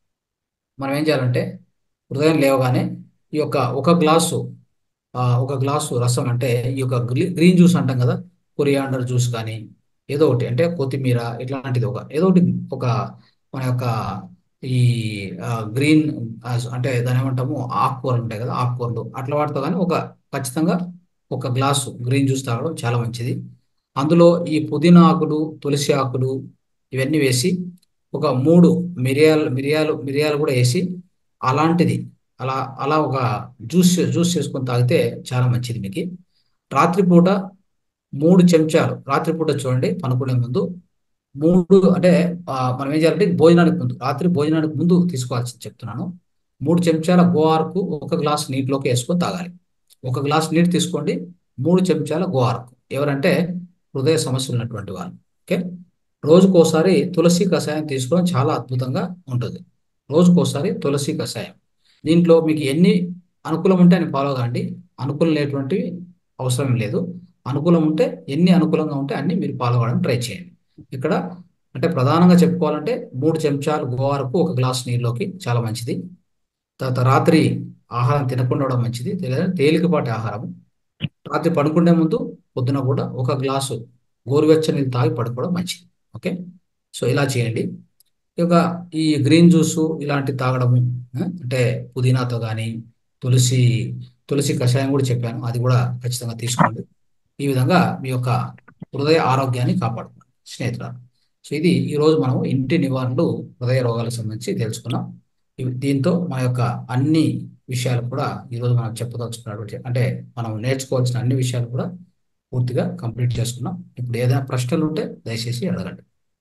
మనం ఏం చేయాలంటే ఉదయం లేవగానే ఈ యొక్క ఒక గ్లాసు ఆ, ఒక గ్లాసు రసం అంటే ఈ యొక్క గ్రీ- గ్రీన్ జ్యూస్ అంటాం కదా కొరియాండర్ జ్యూస్ కానీ ఏదో ఒకటి అంటే కొత్తిమీర ఇట్లాంటిది ఒక ఏదో ఒకటి ఒక మన యొక్క ఈ ఆ, గ్రీన్ ఆ, అంటే దాని ఏమంటాము ఆకుకూరలు ఉంటాయి కదా ఆకుకూరలు అట్లా వాటితో కానీ ఒక ఖచ్చితంగా ఒక గ్లాసు గ్రీన్ జ్యూస్ తాగడం చాలా మంచిది అందులో ఈ పుదీనా ఆకులు తులసి ఆకులు ఇవన్నీ వేసి ఒక మూడు మిరియాలు మిరియాలు మిరియాలు కూడా వేసి అలాంటిది అలా అలా ఒక జ్యూస్ జ్యూస్ చేసుకొని తాగితే చాలా మంచిది మీకు రాత్రిపూట మూడు చెంచాలు రాత్రిపూట చూడండి పనుకునే ముందు మూడు అంటే ఆ, మనం ఏం చేయాలంటే భోజనానికి ముందు రాత్రి భోజనానికి ముందు తీసుకోవాల్సింది చెప్తున్నాను మూడు చెంచాల గోఆర్కు ఒక గ్లాస్ నీటిలోకి వేసుకొని తాగాలి ఒక గ్లాస్ నీరు తీసుకోండి మూడు చెంచాల గోఆర్కు ఎవరంటే హృదయ సమస్యలు ఉన్నటువంటి వాళ్ళు ఓకే రోజుకోసారి తులసి కషాయం తీసుకోవడం చాలా అద్భుతంగా ఉంటుంది రోజుకోసారి తులసి కషాయం దీంట్లో మీకు ఎన్ని అనుకూలం ఉంటే అని ఫాలో కాండి అనుకూలం లేనటువంటివి అవసరం లేదు అనుకూలం ఉంటే ఎన్ని అనుకూలంగా ఉంటే అన్ని మీరు ఫాలో కావడానికి ట్రై చేయండి ఇక్కడ అంటే ప్రధానంగా చెప్పుకోవాలంటే మూడు చెంచాలు గోవారకు ఒక గ్లాస్ నీళ్ళలోకి చాలా మంచిది తర్వాత రాత్రి ఆహారం తినకుండా ఉండడం మంచిది లేదా తేలికపాటి ఆహారం రాత్రి పడుకునే ముందు పొద్దున కూడా ఒక గ్లాసు గోరువెచ్చని నీళ్ళు తాగి పడుకోవడం మంచిది ఓకే సో ఇలా చేయండి ఇక ఈ గ్రీన్ జ్యూస్ ఇలాంటి తాగడము ఆ, అంటే పుదీనాతో కానీ తులసి తులసి కషాయం కూడా చెప్పాను అది కూడా ఖచ్చితంగా తీసుకోండి ఈ విధంగా మీ యొక్క హృదయ ఆరోగ్యాన్ని కాపాడుకోండి స్నేహితులారా సో ఇది ఈరోజు మనం ఇంటి నివారణలు హృదయ రోగాలకు సంబంధించి తెలుసుకున్నాం ఇవి- దీంతో మన యొక్క అన్ని విషయాలు కూడా ఈరోజు మనం చెప్పదలుచుకున్నటువంటి అంటే మనం నేర్చుకోవాల్సిన అన్ని విషయాలు కూడా పూర్తిగా కంప్లీట్ చేసుకున్నాం ఇప్పుడు ఏదైనా ప్రశ్నలు ఉంటే దయచేసి అడగండి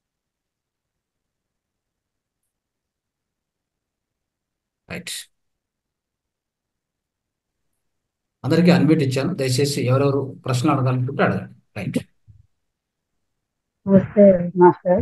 రైట్ అందరికీ అన్మ్యూట్ ఇచ్చాను దయచేసి ఎవరెవరు ప్రశ్నలు అడగాలనుకుంటే అడగండి రైట్ నమస్తే మాస్టర్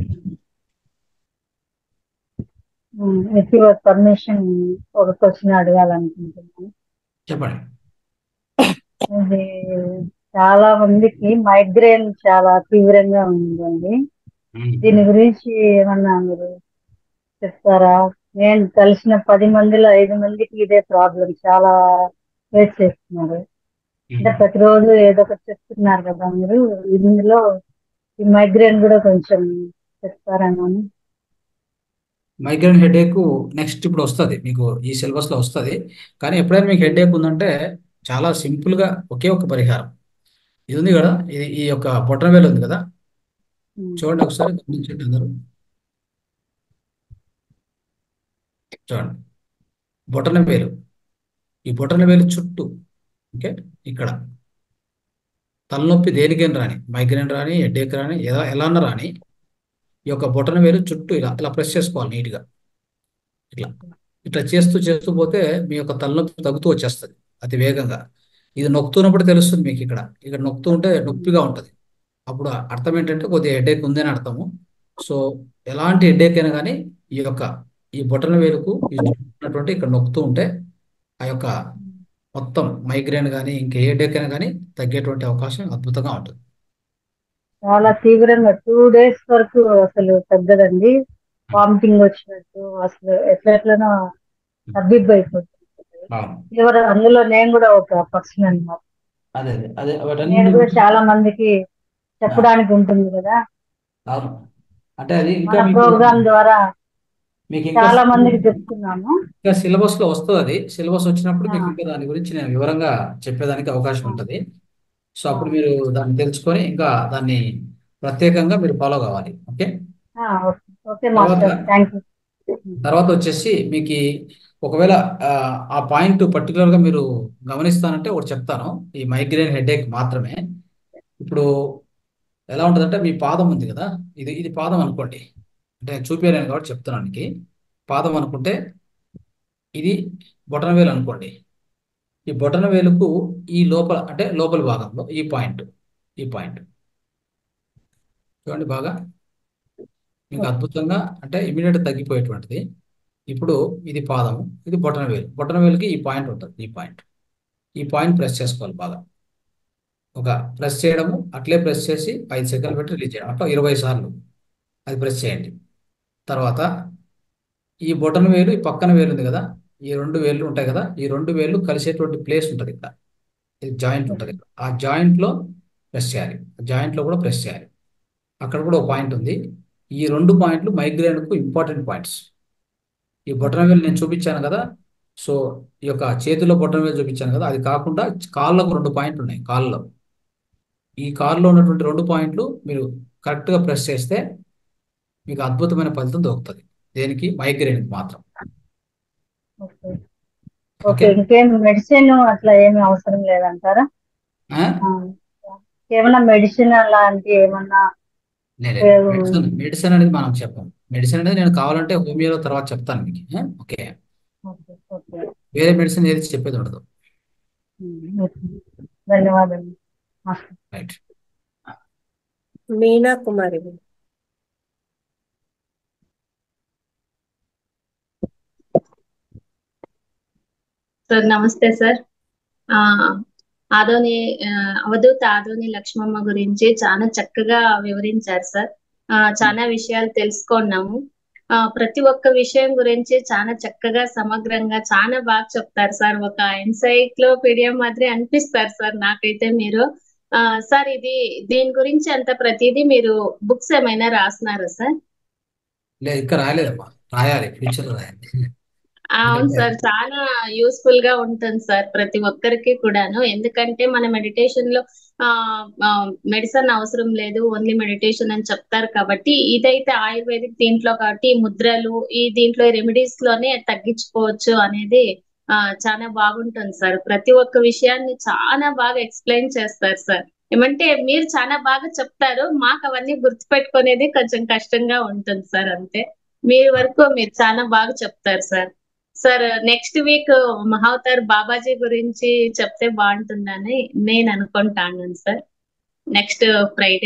విత్ యువర్ పర్మిషన్ ఒక క్వశ్చన్ అడగాలనుకుంటున్నాను చెప్పండి ఇది చాలా మందికి మైగ్రేన్ చాలా తీవ్రంగా ఉందండి మ్మ్. దీని గురించి ఏమన్నా మీరు చెప్తారా నేను కలిసిన పది మందిలో ఐదు మందికి ఇదే ప్రాబ్లం చాలా ఫేస్ చేస్తున్నారు అంటే మ్మ్. ప్రతిరోజు ఏదో ఒకటి చెప్తున్నారు కదా మీరు ఇందులో ఈ మైగ్రేన్ కూడా కొంచెం చెప్తారని మైగ్రేన్ హెడేక్ నెక్స్ట్ ఇప్పుడు వస్తుంది మీకు ఈ సిలబస్ లో వస్తుంది కానీ ఎప్పుడైనా మీకు హెడేక్ ఉందంటే చాలా సింపుల్ గా ఒకే ఒక పరిహారం ఇది ఉంది కదా ఇది ఈ యొక్క బొటనవేలు ఉంది కదా చూడండి ఒకసారి గమనించండి అందరూ చూడండి బొటనవేలు ఈ బొటనవేలు చుట్టూ ఓకే ఇక్కడ తలనొప్పి దేనికైనా రాని మైగ్రేన్ రాని హెడేక్ రాని ఎలా ఎలా అన్నా రాని ఈ యొక్క బొటనవేలు చుట్టూ ఇలా ఇలా ప్రెస్ చేసుకోవాలి నీట్గా ఇట్లా ఇట్లా చేస్తూ చేస్తూ పోతే మీ యొక్క తలనొప్పి తగ్గుతూ వచ్చేస్తుంది అతి వేగంగా ఇది నొక్కుతున్నప్పుడు తెలుస్తుంది మీకు ఇక్కడ ఇక్కడ నొక్కుతూ ఉంటే నొప్పిగా ఉంటుంది అప్పుడు అర్థం ఏంటంటే కొద్దిగా హెడేక్ ఉంది అని అర్థము సో ఎలాంటి హెడేక్ అయినా కానీ ఈ యొక్క ఈ బొటన వేలుకు ఈ చుట్టూ ఉన్నటువంటి ఇక్కడ నొక్కుతూ ఉంటే ఆ యొక్క మొత్తం మైగ్రేన్ కానీ ఇంకా ఏ హెడేక్ అయినా కానీ తగ్గేటువంటి అవకాశం అద్భుతంగా ఉంటుంది చాలా తీవ్రంగా టూ డేస్ వరకు అసలు తగ్గదండి వామిటింగ్ వచ్చినట్టు అసలు ఎట్లా ఎట్లనో తబ్బిబ్బు అయిపోతుంది అవును. ఫీవర్ అందులో నేను కూడా ఒక పర్సన్ అన్నమాట అదే అదే అదే నేను కూడా చాలా మందికి చెప్పడానికి ఉంటుంది కదా అవును అంటే అది ఇంకా మన మీకు ప్రోగ్రామ్ ద్వారా మీకు ఇంకా చాలా మందికి చెప్తున్నాము ఇంకా సిలబస్ లో వస్తుంది అది సిలబస్ వచ్చినప్పుడు ఆ, మీకు ఇంకా దాని గురించి నేను వివరంగా చెప్పేదానికి అవకాశం ఆ, ఉంటుంది సో ఆ, అప్పుడు మీరు దాన్ని తెలుసుకొని ఇంకా దాన్ని ప్రత్యేకంగా మీరు ఫాలో కావాలి ఓకే ఆ, ఓకే ఓకే తర్వాత మాస్టర్ థ్యాంక్ యూ తర్వాత వచ్చేసి మీకు ఈ ఒకవేళ ఆ, ఆ పాయింట్ పర్టికులర్గా మీరు గమనిస్తానంటే ఒకటి చెప్తాను ఈ మైగ్రేన్ హెడేక్ మాత్రమే ఇప్పుడు ఎలా ఉంటుందంటే మీ పాదం ఉంది కదా ఇది ఇది పాదం అనుకోండి అంటే చూపించలేను కాబట్టి చెప్తున్నాను నీకు పాదం అనుకుంటే ఇది బొటనవేలు అనుకోండి ఈ బొటనవేలుకు ఈ లోపల అంటే లోపల భాగంలో ఈ పాయింట్ ఈ పాయింట్ చూడండి బాగా మీకు అద్భుతంగా అంటే ఇమీడియట్ తగ్గిపోయేటువంటిది ఇప్పుడు ఇది పాదము ఇది బొటనవేలు బొటనవేలుకి ఈ పాయింట్ ఉంటుంది ఈ పాయింట్ ఈ పాయింట్ ప్రెస్ చేసుకోవాలి బాగా ఒక ప్రెస్ చేయడము అట్లే ప్రెస్ చేసి ఐదు సెకండ్లు పెట్టి రిలీజ్ చేయడం అట్లా ఇరవై సార్లు అది ప్రెస్ చేయండి తర్వాత ఈ బొటన వేలు ఈ పక్కన వేలు ఉంది కదా ఈ రెండు వేళ్ళు ఉంటాయి కదా ఈ రెండు వేళ్ళు కలిసేటువంటి ప్లేస్ ఉంటుంది ఇక్కడ ఇది జాయింట్ ఉంటుంది ఇక్కడ ఆ జాయింట్ లో ప్రెస్ చేయాలి జాయింట్ లో కూడా ప్రెస్ చేయాలి అక్కడ కూడా ఒక పాయింట్ ఉంది ఈ రెండు పాయింట్లు మైగ్రేన్ కు ఇంపార్టెంట్ పాయింట్స్ ఈ బొటన వేలు నేను చూపించాను కదా సో ఈ యొక్క చేతిలో బొటన వేలు చూపించాను కదా అది కాకుండా కాళ్ళకు రెండు పాయింట్లు ఉన్నాయి కాళ్ళలో ఈ కారులో ఉన్నటువంటి రెండు పాయింట్లు మీరు కరెక్ట్గా ప్రెస్ చేస్తే మీకు అద్భుతమైన ఫలితం దొరుకుతుంది దేనికి మైగ్రేన్కి మాత్రం ఓకే ఓకే ఓకే ఇంకేం మెడిసిన్ అట్లా ఏమి అవసరం లేదంటారా ఆ? ఆ, ఏమన్నా మెడిసిన్ అలాంటి ఏమన్నా లేదు ఉపయోగం మెడిసిన్ మెడిసిన్ అనేది మనం చెప్పం మెడిసిన్ అనేది నేను కావాలంటే హోమియోలో తర్వాత చెప్తాను మీకు ఆ? ఓకే ఓకే ఓకే వేరే మెడిసిన్ ఏది చెప్పేది ఉండదు ఉమ్, ఓకే. ధన్యవాదాలు master right Meena Kumari sir నమస్తే సార్ ఆ ఆదోని ఆ, అవధూత ఆదోని లక్ష్మమ్మ గురించి చాలా చక్కగా వివరించారు సార్ ఆ, చాలా విషయాలు తెలుసుకున్నాము ఆ, ప్రతి ఒక్క విషయం గురించి చాలా చక్కగా సమగ్రంగా చాలా బాగా చెప్తారు సార్ ఒక ఎన్సైక్లోపీడియా మాదిరి అనిపిస్తారు సార్ నాకైతే మీరు ఆ, సార్ ఇది దీని గురించి అంత ప్రతిదీ మీరు బుక్స్ ఏమైనా రాస్తున్నారా సార్ లేదు ఇంకా రాయలేదమ్మా రాయాలి ఫ్యూచర్లో రాయాలి అవును ఎందుకంటే సార్ చాలా యూస్ఫుల్ గా ఉంటుంది సార్ ప్రతి ఒక్కరికి కూడాను ఎందుకంటే మన మెడిటేషన్ లో ఆ మెడిసిన్ అవసరం లేదు ఓన్లీ మెడిటేషన్ అని చెప్తారు కాబట్టి ఇదైతే ఆయుర్వేదిక్ దీంట్లో కాబట్టి ఈ ముద్రలు ఈ దీంట్లో రెమెడీస్ లోనే తగ్గించుకోవచ్చు అనేది ఆ చాలా బాగుంటుంది సార్ ప్రతి ఒక్క విషయాన్ని చాలా బాగా ఎక్స్ప్లెయిన్ చేస్తారు సార్ ఏమంటే మీరు చాలా బాగా చెప్తారు మాకు అవన్నీ గుర్తుపెట్టుకునేది కొంచెం కష్టంగా ఉంటుంది సార్ అంతే మీ వరకు మీరు చాలా బాగా చెప్తారు sir sir next week Mahavatar Babaji గురించి చెప్తే బాగుంటుందని నేను అనుకుంటాను సార్ నెక్స్ట్ ఫ్రైడే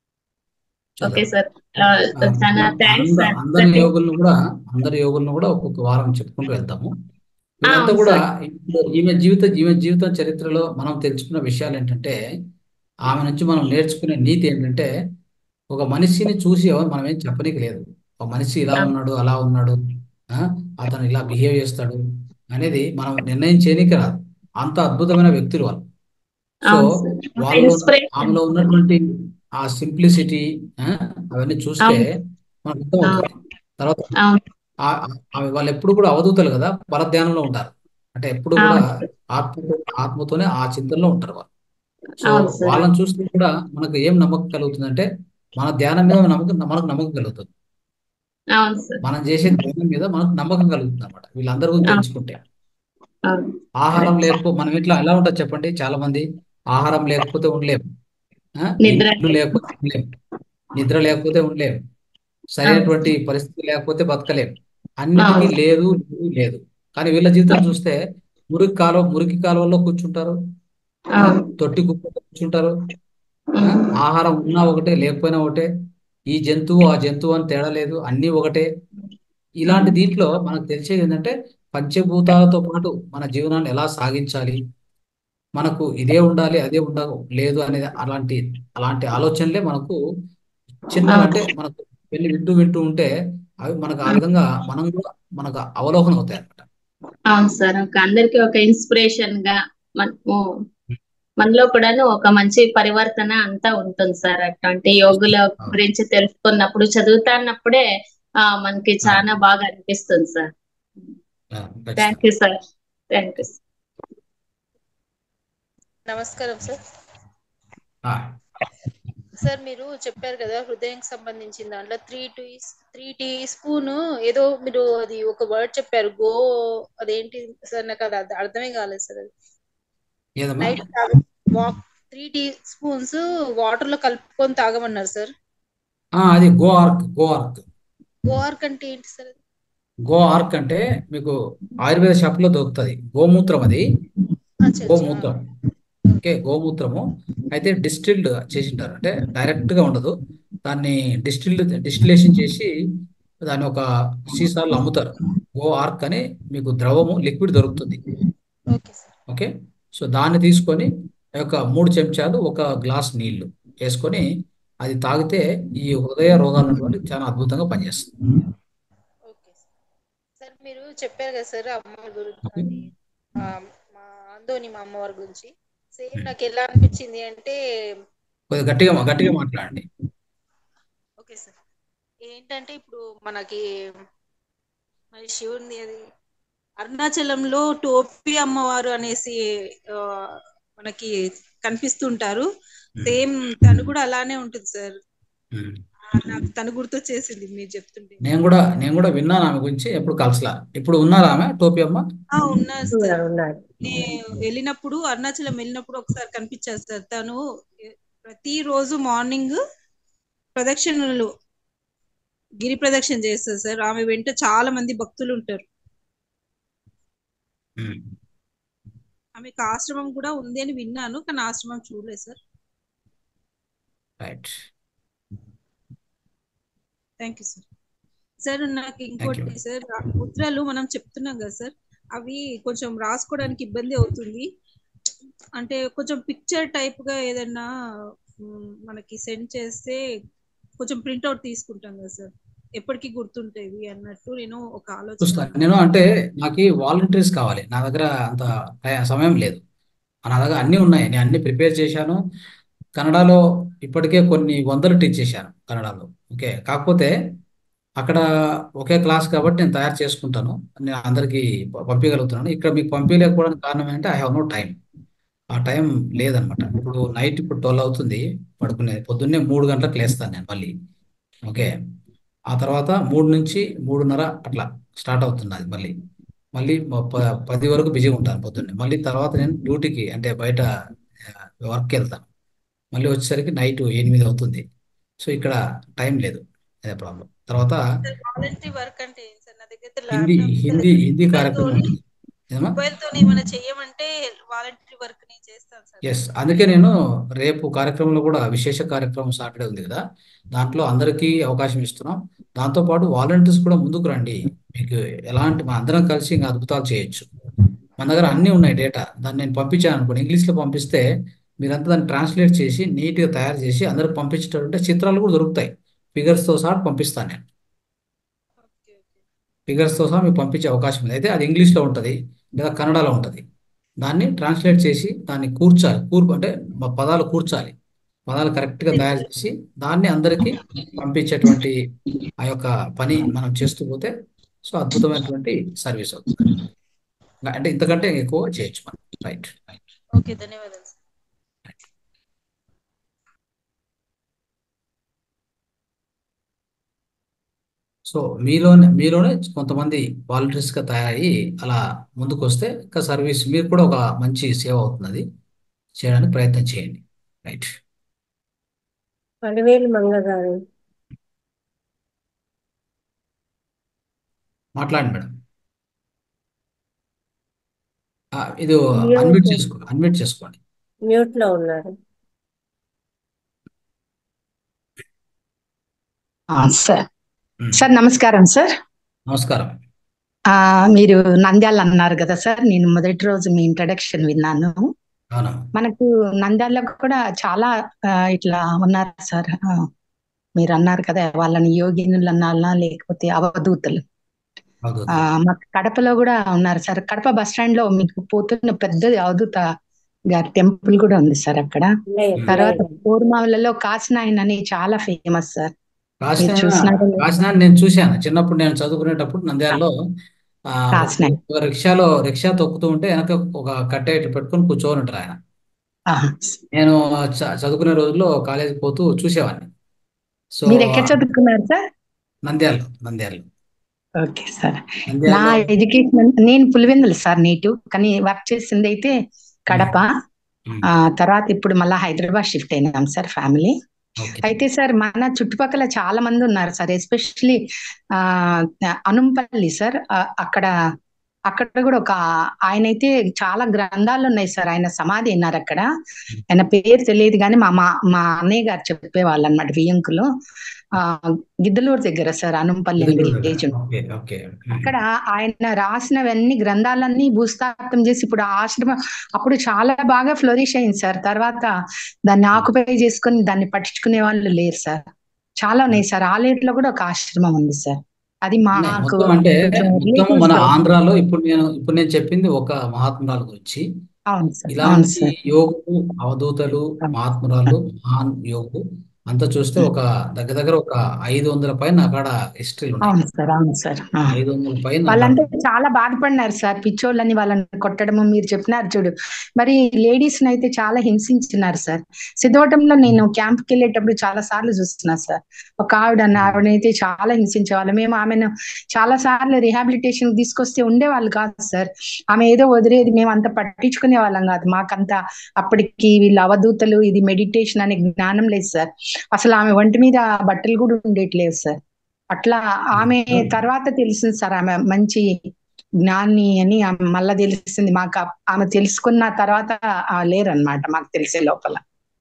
ఓకే చదవండి సార్ ఆ, ఆ, చాలా థ్యాంక్స్ అంద- సార్ అందరి సార్ యోగులను కూడా అందరి యోగులను కూడా ఒక్కొక్క వారం చెప్పుకుంటూ వెళ్తాము ఆ, వీళ్ళంతా అవును కూడా సార్ ఇప్పుడు ఈమె జీవిత ఈమె జీవితం చరిత్రలో మనం తెలుసుకున్న విషయాలు ఏంటంటే ఆమె నుంచి మనం నేర్చుకునే నీతి ఏంటంటే ఒక మనిషిని చూసి ఎవరు మనం ఏం చెప్పనీకి లేదు ఒక మనిషి ఇలా ఆ, ఉన్నాడు అలా ఉన్నాడు ఆ, అతను ఇలా బిహేవ్ చేస్తాడు అనేది మనం నిర్ణయం చేయనీకి రాదు అంత అద్భుతమైన వ్యక్తులు వాళ్ళు సో అవును సార్ ఒక వాళ్ళు ఉన్న- ఇన్స్పిరేషన్ ఆమెలో ఉన్నటువంటి ఆ సింప్లిసిటీ అవన్నీ చూస్తే అవును మనకు అర్థమవుతుంది తర్వాత అవును ఆ- ఆమె వాళ్ళు ఎప్పుడు కూడా అవధూతలు కదా పరధ్యానంలో ఉంటారు అంటే ఎప్పుడు కూడా అవును సార్ ఆత్మతో ఆత్మతోనే ఆ చింతనలో ఉంటారు వాళ్ళు సో అవును సార్ వాళ్ళని చూస్తే కూడా మనకు ఏం నమ్మకం కలుగుతుందంటే మన ధ్యానం మీద నమ్మకం మనకు నమ్మకం కలుగుతుంది అవును సార్ మనం చేసే ధ్యానం మీద మనకు నమ్మకం కలుగుతుంది అనమాట వీళ్ళందరి గురించి అవును తెలుసుకుంటే అవును ఆహారం కరెక్ట్ సార్ లేకపో మనం ఇట్లా ఎలా ఉంటుంది చెప్పండి చాలా మంది ఆహారం లేకపోతే ఉండలేము ఆ? నిద్ర ఇల్లు లేకపోతే ఉండలేము నిద్ర లేకపోతే ఉండలేము అవును సరైనటువంటి పరిస్థితి లేకపోతే బతకలేము అన్నిటికీ అవును లేదు లేదు లేదు కానీ వీళ్ళ జీవితం చూస్తే మురికి కాలువ మురికి కాలువల్లో కూర్చుంటారు ఆ? అవును తొట్టి కుప్పలో కూర్చుంటారు ఆ? ఉమ్, ఆహారం ఉన్నా ఒకటే లేకపోయినా ఒకటే ఈ జంతువు ఆ జంతువు అని తేడా లేదు అన్నీ ఒకటే ఇలాంటి అవును దీంట్లో మనకు తెలిసేది ఏంటంటే పంచభూతాలతో పాటు మన జీవనాన్ని ఎలా సాగించాలి మనకు ఇదే ఉండాలి అదే ఉండ లేదు అనేది అలాంటి అలాంటి ఆలోచనలే మనకు చిన్నగా అవును అంటే మనకు వెళ్ళి వింటూ వింటూ ఉంటే అవి మనకు ఆ విధంగా మనం కూడా మనకు అవలోకన అవుతాయి అన్నమాట అవును సార్ ఒక అందరికి ఒక ఇన్స్పిరేషన్ గా మనము మనలో కూడాను ఒక మంచి పరివర్తన అంతా ఉంటుంది సార్ అట్లాంటి యోగుల గురించి తెలుసుకున్నప్పుడు చదువుతా అన్నప్పుడే ఆ మనకి చాలా బాగా అనిపిస్తుంది sir thank you sir thank you నమస్కారం సార్ ఆ, సార్ మీరు చెప్పారు కదా హృదయంకి సంబంధించిన దాంట్లో three tea three teaspoon ఏదో మీరు అది ఒక వర్డ్ చెప్పారు గో అదేంటి సార్ నాకు అది అర్థ- అర్థమే కాలేదు సార్ అది ఏదమ్మా night walk three teaspoons water లో కలుపుకొని తాగమన్నారు సార్ ఆ, అది గో ఆర్క్ గో ఆర్క్ గోఆర్క్ అంటే ఏంటి సార్ అది గో ఆర్క్ అంటే మీకు ఆయుర్వేద షాప్లో దొరుకుతుంది గోమూత్రం అది అచ్చా అచ్చా గోమూత్రం ఓకే గోమూత్రము అయితే డిస్టిల్డ్ చేసింటారు అంటే డైరెక్ట్ గా ఉండదు దాన్ని డిస్టిల్డ్ డిస్టిలేషన్ చేసి దాన్ని ఒక సీసాల్లో అమ్ముతారు గో ఆర్క్ అని మీకు ద్రవము లిక్విడ్ దొరుకుతుంది ఓకే సార్ ఓకే సో దాన్ని తీసుకొని ఆ యొక్క మూడు చెంచాలు ఒక గ్లాస్ నీళ్లు వేసుకొని అది తాగితే ఈ హృదయ రోగాలు ఉన్నటువంటి చాలా అద్భుతంగా పనిచేస్తుంది ఓకే సార్ సార్ మీరు చెప్పారు కదా సార్ అమ్మవారి గురించి ఓకే అది ఆ, మా ఆందోని మా అమ్మవారి గురించి సేమ్ నాకు ఎలా అనిపించింది అంటే కొద్దిగా గట్టిగా గట్టిగా మాట్లాడండి ఓకే సార్ ఏంటంటే ఇప్పుడు మనకి మరి శివుని అది అరుణాచలంలో టోపీ అమ్మవారు అనేసి ఆ, మనకి కనిపిస్తుంటారు సేమ్ తను కూడా అలానే ఉంటుంది సార్ ఉమ్. ఆ, నాకు తను గుర్తొచ్చేసింది మీరు చెప్తుంటే నేను కూడా నేను కూడా విన్నాను ఆమె గురించి ఎప్పుడు కలసలా ఇప్పుడు ఉన్నారా ఆమె టోపీ అమ్మ ఆ ఉన్నారు సార్ ఉన్నారు ఉన్నారు నేను వెళ్ళినప్పుడు అరుణాచలం వెళ్ళినప్పుడు ఒకసారి కనిపించారు సార్ తను ప్రతి రోజు మార్నింగ్ ప్రదక్షిణలు గిరి ప్రదక్షిణ చేస్తారు సార్ ఆమె వెంట చాలా మంది భక్తులు ఉంటారు ఉమ్. ఆమెకు ఆశ్రమం కూడా ఉంది అని విన్నాను కానీ ఆశ్రమం చూడలేదు sir right thank you sir sir నాకు థ్యాంక్ యూ ఇంకోటి సార్ ఆ ముద్రలు మనం చెప్తున్నాం కదా సార్ అవి కొంచెం రాసుకోవడానికి ఇబ్బంది అవుతుంది అంటే కొంచెం పిక్చర్ టైప్ గా ఏదైనా మ్, మనకి సెండ్ చేస్తే కొంచెం ప్రింట్అవుట్ తీసుకుంటాం కదా సార్ ఎప్పటికీ గుర్తుంటేవి అన్నట్టు నేను ఒక ఆలోచన చూస్తాను నేను అంటే నాకు వాలంటీర్స్ కావాలి నా దగ్గర అంత టై- సమయం లేదు నా దగ్గర అన్నీ ఉన్నాయి నేను అన్ని ప్రిపేర్ చేశాను కన్నడలో ఇప్పటికే కొన్ని వందలు టీచ్ చేశాను కన్నడలో ఓకే కాకపోతే అక్కడ ఒకే క్లాస్ కాబట్టి నేను తయారు చేసుకుంటాను నేను అందరికీ ప- పంపించగలుగుతున్నాను ఇక్కడ మీకు పంపించలేకపోవడానికి కారణం ఏంటంటే ఐ హావ్ నో టైం ఆ టైం లేదనమాట ఇప్పుడు నైట్ ఇప్పుడు ట్వెల్వ్ అవుతుంది పడుకునేది పొద్దున్నే మూడు గంటలకు లేస్తాను నేను మళ్ళీ ఓకే ఆ తర్వాత మూడు నుంచి మూడున్నర అట్లా స్టార్ట్ అవుతుంది అది మళ్ళీ మళ్ళీ మ- ప- పది వరకు బిజీగా ఉంటాను పొద్దున్నే మళ్ళీ తర్వాత నేను డ్యూటీకి అంటే బయట వర్క్కి వెళ్తాను మళ్ళీ వచ్చేసరికి నైట్ ఎనిమిది అవుతుంది సో ఇక్కడ టైం లేదు అదే ప్రాబ్లం తర్వాత వాలంటరీ వర్క్ అంటే ఏం సార్ నా దగ్గర హిందీ ల్యాప్టాప్ హిందీ హిందీ కార్యక్రమం మొబైల్ ఉంటుంది ఏమా మొబైల్ తో ఏమైనా చెయ్యమంటే వాలంటరీ వర్క్ నేను చేస్తాను సార్ ఎస్ అందుకే నేను రేపు కార్యక్రమంలో కూడా విశేష కార్యక్రమం సాటర్డే ఉంది కదా దాంట్లో అందరికీ అవకాశం ఇస్తున్నాం దాంతోపాటు వాలంటీర్స్ కూడా ముందుకు రండి మీకు ఎలాంటి మన అందరం కలిసి ఇంకా అద్భుతాలు చేయొచ్చు మన దగ్గర అన్నీ ఉన్నాయి డేటా దాన్ని నేను పంపించాను అనుకోండి ఇంగ్లీష్లో పంపిస్తే మీరంతా దాన్ని ట్రాన్స్లేట్ చేసి నీట్గా తయారు చేసి అందరికి పంపించేటంటే చిత్రాలు కూడా దొరుకుతాయి ఫిగర్స్తో సహా పంపిస్తాను నేను ఓకే ఓకే ఫిగర్స్తో సహా మీకు పంపించే అవకాశం ఉంది అయితే అది ఇంగ్లీష్లో ఉంటుంది లేదా కన్నడలో ఉంటుంది దాన్ని ట్రాన్స్లేట్ చేసి దాన్ని కూర్చాలి కూర్పు అంటే మా పదాలు కూర్చాలి పదాలు కరెక్ట్గా తయారు చేసి దాన్ని అందరికీ పంపించేటువంటి ఆ యొక్క పని మనం చేస్తూ పోతే సో అద్భుతమైనటువంటి సర్వీస్ అవుతుంది ఇంకా అంటే ఇంతకంటే ఎక్కువ చేయొచ్చు మనం రైట్ ఓకే ధన్యవాదాలు సార్ సో మీలోనే మీలోనే కొంతమంది వాలంటీర్స్ గా తయారయ్యి అలా ముందుకు వస్తే ఇంకా సర్వీస్ మీరు కూడా ఒక మంచి సేవ అవుతుంది చేయడానికి ప్రయత్నం చేయండి రైట్ పడివేలు మంగ గారు మాట్లాడండి మేడం ఆ, ఇది మ్యూట్ అన్మ్యూట్ చేసుకో అన్మ్యూట్ చేసుకోండి మ్యూట్ లో ఉన్నారు ఆ, సార్ ఉమ్. సార్ నమస్కారం సార్ నమస్కారం ఆ, మీరు నంద్యాల అన్నారు కదా సార్ నేను మొదటి రోజు మీ ఇంట్రడక్షన్ విన్నాను అవునా మనకు నంద్యాలలో కూడా చాలా ఆ, ఇట్లా ఉన్నారు సార్ ఆ, మీరు అన్నారు కదా వాళ్ళని యోగినులు అన్నాలా లేకపోతే అవధూతలు అవధూత ఆ, మాకు కడపలో కూడా ఉన్నారు సార్ కడప బస్ స్టాండ్ లో మీకు పోతున్న పెద్దది అవధూత గారి టెంపుల్ కూడా ఉంది సార్ అక్కడ ఉన్నాయి తర్వాత ఉన్నాయి కోరమావులలో కాసినాయన్ అని చాలా ఫేమస్ సార్ మీరు కాశీనాయన చూసినారో లేదో కాశీనాయన నేను చూశాను చిన్నప్పుడు నేను చదువుకునేటప్పుడు నంద్యాలలో ఆ, ఒక కాసినాయన్ ఒక రిక్షాలో రిక్షా తొక్కుతూ ఉంటే వెనక ఒక కట్టె ఇట్లా పెట్టుకొని కూర్చొని ఉంటారు ఆయన ఆహా. నేను చ- చదువుకునే రోజుల్లో కాలేజీకి పోతూ చూసేవాడిని సో మీరు ఎక్కడ చదువుకున్నారు సార్ నంద్యాలలో నంద్యాలలో ఓకే సార్ నా నంద్యాలలో ఎడ్యుకేషన్ నేను పులివెందులు సార్ నేటివ్ కానీ వర్క్ చేసింది అయితే కడప ఉమ్, ఆ తర్వాత ఇప్పుడు మళ్ళీ హైదరాబాద్ షిఫ్ట్ అయినాం సార్ ఫ్యామిలీ ఓకే అయితే సార్ మన చుట్టుపక్కల చాలా మంది ఉన్నారు సార్ ఎస్పెషల్లీ ఆ అనుంపల్లి సార్ ఆ, అక్కడ అక్కడ కూడా ఒక ఆయన అయితే చాలా గ్రంథాలు ఉన్నాయి సార్ ఆయన సమాధి అయినారు అక్కడ ఆయన పేరు తెలియదు కానీ మా మా మా అన్నయ్య గారు చెప్పేవాళ్ళు అనమాట వియ్యంకులు ఆ గిద్దలూరు దగ్గర సార్ అనుంపల్లి అని గిద్దలూరు విలేజ్ దగ్గర ఓకే ఓకే ఉమ్, అక్కడ ఆయన రాసినవన్నీ గ్రంథాలన్నీ భూస్థాపితం చేసి ఇప్పుడు ఆ ఆశ్రమం అప్పుడు చాలా బాగా ఫ్లోరిష్ అయింది సార్ తర్వాత దాన్ని ఆకుపై చేసుకొని దాన్ని పట్టించుకునే వాళ్ళు లేరు సార్ చాలా ఉన్నాయి సార్ ఆలేరులో కూడా ఒక ఆశ్రమం ఉంది సార్ అది ఉన్నాయి. మాకు మొత్తం అంటే కొంచెం మొత్తం రిలేటివ్స్ మన లో ఆంధ్రాలో ఇప్పుడు నేను ఇప్పుడు నేను చెప్పింది ఒక మహాత్మురాలు గురించి అవును సార్ అవును ఇలాంటి సార్ యోగులు అవధూతలు అవును. మహాత్మురాలు మహాన్ యోగులు అంతా చూస్తే ఒక దగ్గర దగ్గర ఒక ఐదు వందల పైన అక్కడ హిస్టరీలు ఉన్నాయి అవును సార్ అవును సార్ ఆ. ఐదు వందల పైన వాళ్ళంటే చాలా బాధపడినారు సార్ పిచ్చోళ్ళని వాళ్ళని కొట్టడము మీరు చెప్పినారు చూడు మరి లేడీస్ అయితే చాలా హింసించినారు సార్ సిద్ధవటంలో నేను క్యాంప్కి వెళ్ళేటప్పుడు చాలా సార్లు చూస్తున్నా సార్ ఒక ఆవిడ ఆవిడనైతే చాలా హింసించేవాళ్ళు మేము ఆమెను చాలా సార్లు రిహాబిలిటేషన్ తీసుకొస్తే ఉండేవాళ్ళు కాదు సార్ ఆమె ఏదో వదిలేది మేము అంత పట్టించుకునే వాళ్ళం కాదు మాకంత అప్పటికి వీళ్ళు అవధూతలు ఇది మెడిటేషన్ అనే జ్ఞానం లేదు సార్ అసలు ఆమె ఒంటి మీద బట్టలు కూడా ఉండేట్లేదు సార్ అట్లా ఆమె తర్వాత తెలిసింది సార్ ఆమె మంచి జ్ఞాని అని ఆమె మళ్ళా తెలిసింది మాకు ఆ- ఆమె తెలుసుకున్న తర్వాత ఆ లేరన్నమాట మాకు తెలిసే లోపల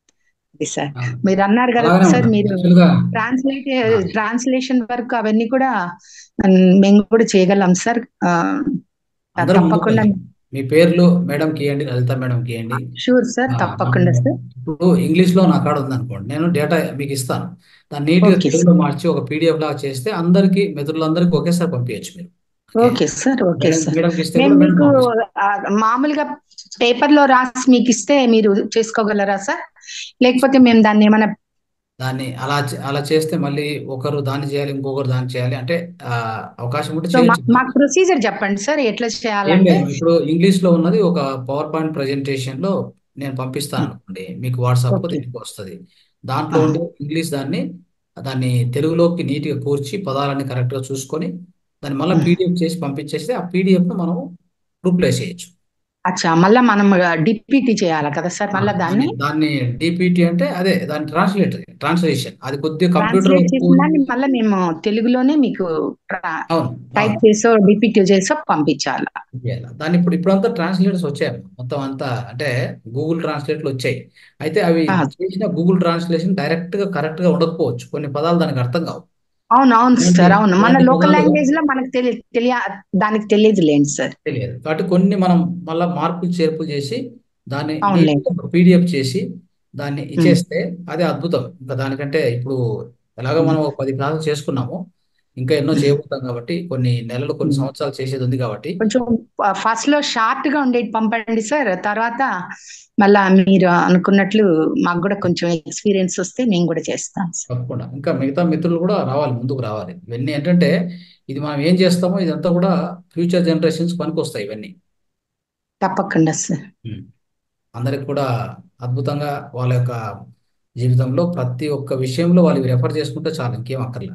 అది సార్ అవును. మీరు అన్నారు కదా అలాగనే సార్ ఉంటుంది మీరు యాక్చువల్గా ట్రాన్స్లేట్ ట్రాన్స్లేషన్ వర్క్ అవన్నీ కూడా ఉమ్, మేము కూడా చేయగలం సార్ ఆ, అందరూ ముందుకు తప్పకుండా రండి. మీ పేర్లు మేడం కి ఇవ్వండి లలిత మేడం కి ఇవ్వండి షూర్ సార్ ఆ, తప్పకుండా మనము సార్ ఇప్పుడు ఇంగ్లీష్ లో నా కాడ ఉందనుకోండి నేను డేటా మీకు ఇస్తాను దాన్ని నీట్ గా ఓకే తెలుగులో మార్చి ఒక పీడిఎఫ్ లాగా చేస్తే అందరికి మిత్రులందరికీ ఒకేసారి పంపించచ్చు మీరు okay okay sir okay madam sir మేడంకి ఇస్తే మేము కూడా మేడం మీకు పంపిస్తారు ఆ, మామూలుగా పేపర్ లో రాసి మీకు ఇస్తే మీరు చేసుకోగలరా సార్ లేకపోతే మేము దాన్ని ఏమైనా దాన్ని అలా చే- అలా చేస్తే మళ్ళీ ఒకరు దాన్ని చేయాలి ఇంకొకరు దాన్ని చేయాలి అంటే ఆ, అవకాశం ఉంటే సో మా- చేయొచ్చు మాకు ప్రొసీజర్ చెప్పండి సార్ ఎట్లా ఏం చేయాలంటే లేదు ఇప్పుడు ఇంగ్లీష్ లో ఉన్నది ఒక పవర్ పాయింట్ ప్రజెంటేషన్ లో నేను పంపిస్తాను అనుకోండి మీకు వాట్సాప్ ఓకే దీనికి వస్తుంది దాంట్లో ఉండే ఇంగ్లీష్ దాన్ని దాన్ని తెలుగులోకి నీట్ గా కూర్చి పదాలన్నీ కరెక్ట్ గా చూసుకొని దాన్ని మళ్ళీ పీడిఎఫ్ చేసి పంపించేస్తే ఆ పీడిఎఫ్ ను మనం రీప్లేస్ చేయొచ్చు అచ్చా మళ్ళా మనం డిపిటి చేయాలి కదా సార్ ఆ, మళ్ళా దాన్ని దాన్ని దాన్ని డిపిటి అంటే అదే దాని ట్రాన్స్లేట్ ట్రాన్స్లేషన్ అది కొద్దిగా కంప్యూటర్ ట్రాన్స్లేట్ చేసిన దాన్ని మళ్ళీ మేము తెలుగులోనే మీకు అవును టైప్ అవును చేసో డిపిటి చేసో పంపించాలి చేయాలి. దాన్ని ఇప్పుడు ఇప్పుడంతా ట్రాన్స్లేటర్స్ వచ్చాయి మొత్తం అంతా అంటే గూగుల్ ట్రాన్స్లేట్లు వచ్చాయి అయితే అవి ఆ, చేసిన గూగుల్ ట్రాన్స్లేషన్ డైరెక్ట్ గా కరెక్ట్ గా ఉండకపోవచ్చు కొన్ని పదాలు దానికి అర్థం కావు అవును అవును అలాంటి సార్ అవును మన అలాంటి లోకల్ పదాలు లాంగ్వేజ్ లో మనకు తెలియ తెలియ దానికి తెలియదు లేండి సార్ తెలియదు కాబట్టి కొన్ని మనం మళ్ళా మార్పులు చేర్పులు చేసి దాన్ని అవునులేండి పీడిఎఫ్ చేసి దాన్ని ఉమ్, ఇచ్చేస్తే అదే అద్భుతం ఇంకా దానికంటే ఇప్పుడు ఎలాగో మనం ఉమ్, ఒక పది క్లాసులు చేసుకున్నాము ఇంకా ఎన్నో ఉమ్. చేయబోతాం కాబట్టి కొన్ని నెలలు కొన్ని ఉమ్. సంవత్సరాలు చేసేది ఉంది కాబట్టి కొంచెం ఫస్ట్ లో షార్ట్ గా ఉండేది పంపండి సార్ తర్వాత మళ్ళా మీరు అనుకున్నట్లు మాకు కూడా కొంచెం ఎక్స్పీరియన్స్ వస్తే మేము కూడా చేస్తాం సార్ తప్పకుండా ఇంకా మిగతా మిత్రులు కూడా రావాలి ముందుకు రావాలి ఇవన్నీ ఏంటంటే ఇది మనం ఏం చేస్తామో ఇదంతా కూడా ఫ్యూచర్ జనరేషన్స్ పనికొస్తాయి ఇవన్నీ తప్పకుండా సార్ ఉమ్. అందరికి కూడా అద్భుతంగా వాళ్ళ యొక్క జీవితంలో ప్రతి ఒక్క విషయంలో వాళ్ళు రెఫర్ చేసుకుంటే చాలు ఇంకేం అక్కర్లేదు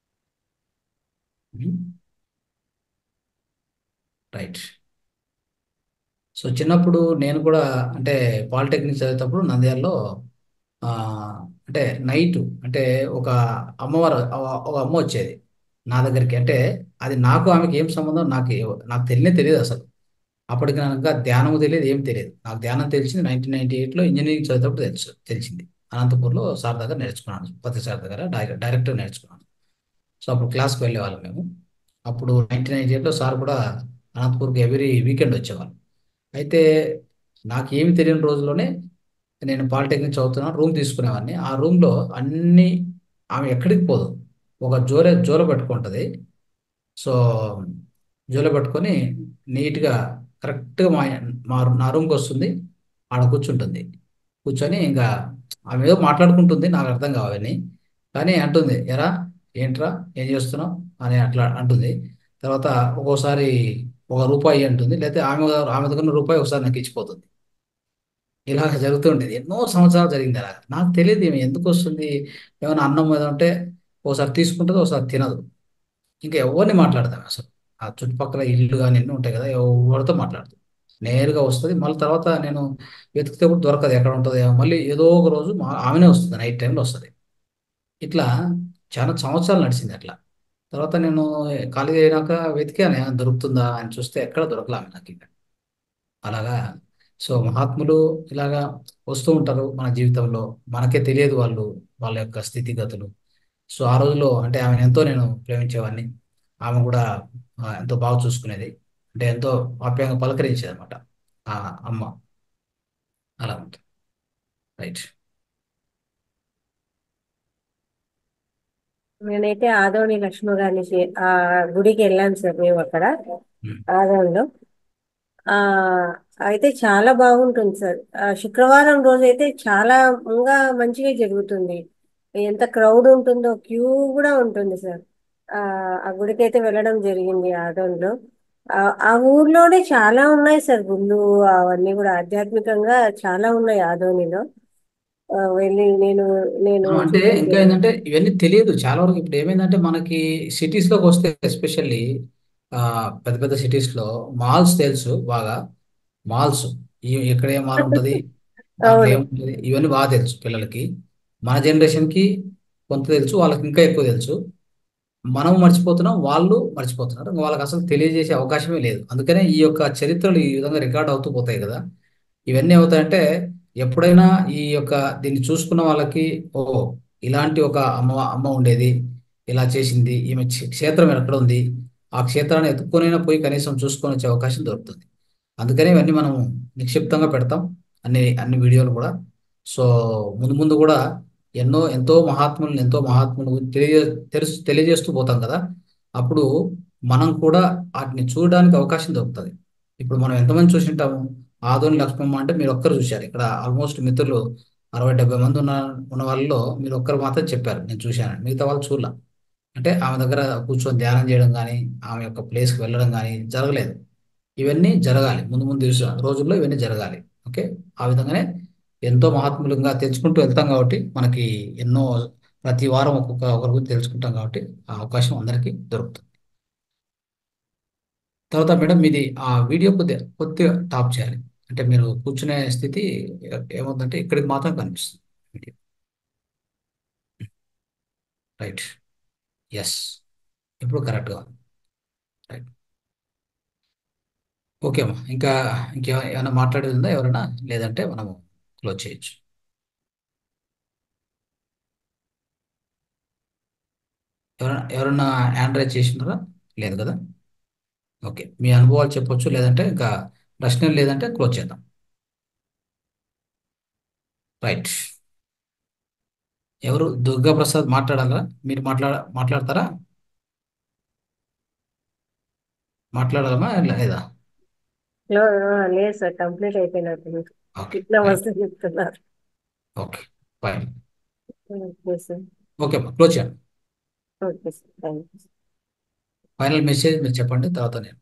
రైట్ సో చిన్నప్పుడు నేను కూడా అంటే పాలిటెక్నిక్ చదివేటప్పుడు నంద్యాలలో ఆ, అంటే నైట్ అంటే ఒక అమ్మవారు ఒక అమ్మ వచ్చేది నా దగ్గరికి అంటే అది నాకు ఆమెకి ఏం సంబంధం నాకు ఏ- నాకు తెలియనే తెలియదు అసలు అప్పటికి నాకు ఇంకా ధ్యానము తెలియదు ఏం తెలియదు నాకు ధ్యానం తెలిసింది నైన్టీన్ నైన్టీ ఎయిట్లో ఇంజనీరింగ్ చదివేటప్పుడు తెలుసు తెలిసింది అనంతపూర్లో సార్ దగ్గర నేర్చుకున్నాను పత్రి సార్ దగ్గర డైరెక్ట్ డైరెక్టర్ నేర్చుకున్నాను సో అప్పుడు క్లాస్కి వెళ్ళేవాళ్ళం మేము అప్పుడు నైన్టీన్ నైన్టీ ఎయిట్లో సార్ కూడా అనంతపూర్కి ఎవ్రీ వీకెండ్ వచ్చేవాళ్ళు అయితే నాకు ఏమి తెలియని రోజుల్లోనే నేను పాలిటెక్నిక్ చదువుతున్నాను రూమ్ తీసుకునేవాడిని ఆ రూమ్లో అన్ని ఆమె ఎక్కడికి పోదు ఒక జోలె జోల పెట్టుకుంటుంది సో జోల పెట్టుకొని నీట్గా కరెక్ట్గా మా మా నా రూమ్కి వస్తుంది ఆడ కూర్చుంటుంది కూర్చొని ఇంకా ఆమె ఏదో మాట్లాడుకుంటుంది నాకు అర్థం కావని కానీ అంటుంది ఎరా ఏంట్రా ఏం చేస్తున్నావు అని అట్లా అంటుంది తర్వాత ఒక్కోసారి ఒక రూపాయి అంటుంది లేకపోతే ఆమె ఆమె దగ్గర ఉన్న రూపాయి ఒకసారి నాకు ఇచ్చిపోతుంది ఇలాగ జరుగుతుండేది ఎన్నో సంవత్సరాలు జరిగింది అలా నాకు తెలియదు ఈమె ఎందుకు వస్తుంది ఏమైనా అన్నం మీద ఉంటే ఒకసారి తీసుకుంటుంది ఒకసారి తినదు ఇంకా ఎవరిని మాట్లాడదాం అసలు ఆ చుట్టుపక్కల ఇల్లు కానీ ఎన్ని ఉంటాయి కదా ఎవరితో మాట్లాడదు నేరుగా వస్తుంది మళ్ళీ తర్వాత నేను వెతికితే కూడా దొరకదు ఎక్కడ ఉంటుందో ఏమో మళ్ళీ ఏదో ఒక రోజు మా- ఆమెనే వస్తుంది నైట్ టైంలో వస్తుంది ఇట్లా చాలా సంవత్సరాలు నడిచింది అట్లా తర్వాత నేను ఖాళీ అయినాక వెతికాను ఏమైనా దొరుకుతుందా అని చూస్తే ఎక్కడ దొరకలే ఆమె నాకు ఇంకా అలాగా సో మహాత్ములు ఇలాగా వస్తూ ఉంటారు మన జీవితంలో మనకే తెలియదు వాళ్ళు వాళ్ళ యొక్క స్థితిగతులు సో ఆ రోజుల్లో అంటే ఆమెను ఎంతో నేను ప్రేమించేవాడిని ఆమె కూడా ఆ, ఎంతో బాగా చూసుకునేది అంటే ఎంతో ఆప్యాయంగా పలకరించేది అనమాట ఆ అమ్మ అలా ఉంటుంది రైట్ నేనైతే ఆదోని లక్ష్మ గారిని చే- ఆ గుడికి వెళ్ళాను సార్ మేము అక్కడ ఆదోనిలో ఆ అయితే చాలా బాగుంటుంది సార్ ఆ శుక్రవారం రోజు అయితే చాలా ఇంకా మంచిగా జరుగుతుంది ఎంత క్రౌడ్ ఉంటుందో క్యూ కూడా ఉంటుంది సార్ ఆ ఆ గుడికి అయితే వెళ్ళడం జరిగింది ఆదోనిలో ఆ ఆ ఊర్లోనే చాలా ఉన్నాయి సార్ గుళ్ళు అవన్నీ కూడా ఆధ్యాత్మికంగా చాలా ఉన్నాయి ఆదోనిలో ఆ, వెళ్ళి నేను నేను ఆ, అంటే చూడడం ఇంకా జరిగింది ఏంటంటే ఇవన్నీ తెలియదు చాలా వరకు ఇప్పుడు ఏమైందంటే మనకి సిటీస్ లోకి వస్తే ఎస్పెషల్లీ పెద్ద పెద్ద సిటీస్ లో మాల్స్ తెలుసు బాగా మాల్స్ ఎక్కడ ఏ మాల్ ఉంటుంది దాంట్లో అవును ఏముంటుంది ఇవన్నీ బాగా తెలుసు పిల్లలకి మన జనరేషన్ కి కొంత తెలుసు వాళ్ళకి ఇంకా ఎక్కువ తెలుసు మనం మర్చిపోతున్నాం వాళ్ళు మర్చిపోతున్నారు ఇంకా వాళ్ళకి అసలు తెలియజేసే అవకాశమే లేదు అందుకనే ఈ యొక్క చరిత్రలు ఈ విధంగా రికార్డ్ అవుతూ పోతాయి కదా ఇవన్నీ అవుతాయంటే ఎప్పుడైనా ఈ యొక్క దీన్ని చూసుకున్న వాళ్ళకి ఓ ఇలాంటి ఒక అమ్మ అమ్మ ఉండేది ఇలా చేసింది ఈమె క్షే- క్షేత్రం ఎక్కడ ఉంది ఆ క్షేత్రాన్ని ఎత్తుక్కొనైనా పోయి కనీసం చూసుకొని వచ్చే అవకాశం దొరుకుతుంది అందుకనే ఇవన్నీ మనం నిక్షిప్తంగా పెడతాం అన్ని అన్ని వీడియోలు కూడా సో ముందు ముందు కూడా ఎన్నో ఎంతో మహాత్ములను ఎంతో మహాత్ములు తెలియజే తెలుసు తెలియజేస్తూ పోతాం కదా అప్పుడు మనం కూడా వాటిని చూడడానికి అవకాశం దొరుకుతుంది ఇప్పుడు మనం ఎంతమంది చూసి ఉంటాము ఆదోని లక్ష్మమ్మ అంటే మీరు ఒక్కరు చూశారు ఇక్కడ ఆల్మోస్ట్ మిత్రులు అరవై డెబ్బై మంది ఉన్న ఉన్న వాళ్ళలో మీరు ఒక్కరు మాత్రం చెప్పారు నేను చూశాను మిగతా వాళ్ళు చూడలే అంటే ఆమె దగ్గర కూర్చొని ధ్యానం చేయడం కానీ ఆమె యొక్క ప్లేస్కి వెళ్ళడం కానీ జరగలేదు ఇవన్నీ జరగాలి ముందు ముందు దివస- రోజుల్లో ఇవన్నీ జరగాలి ఓకే ఆ విధంగానే ఎంతో మహాత్ములంగా తెలుసుకుంటూ వెళ్తాం కాబట్టి మనకి ఎన్నో ప్రతి వారం ఒక్కొక్క ఒకరి గురించి తెలుసుకుంటాం కాబట్టి ఆ అవకాశం అందరికీ దొరుకుతుంది తర్వాత మేడం మీది ఆ వీడియో కొద్దిగా కొద్దిగా టాప్ చేయాలి అంటే మీరు కూర్చునే స్థితి ఏ- ఏమవుతుందంటే ఇక్కడికి మాత్రం కనిపిస్తుంది వీడియో రైట్ ఎస్ ఇప్పుడు కరెక్ట్గా ఉంది రైట్ ఓకే అమ్మా ఇంకా ఇంకే ఏమైనా మాట్లాడేది ఉందా ఎవరైనా లేదంటే మనము క్లోజ్ చేయొచ్చు ఎవరైనా ఎవరైనా హ్యాండ్ రైజ్ చేసినారా లేదు కదా ఓకే మీ అనుభవాలు చెప్పొచ్చు లేదంటే ఇంకా ప్రశ్నలు లేదంటే క్లోజ్ చేద్దాం రైట్ ఎవరు దుర్గా ప్రసాద్ మాట్లాడాలా మీరు మాట్లాడ మాట్లాడతారా మాట్లాడాలమా లేదా లో- ఆ, లేదు సార్ కంప్లీట్ అయిపోయినట్టు ఓకే ఇట్లా రైట్ వస్తే చెప్తున్నారు okay fine okay sir okay అమ్మా క్లోజ్ చేయండి okay sir thank you final message మీరు చెప్పండి తర్వాత నేను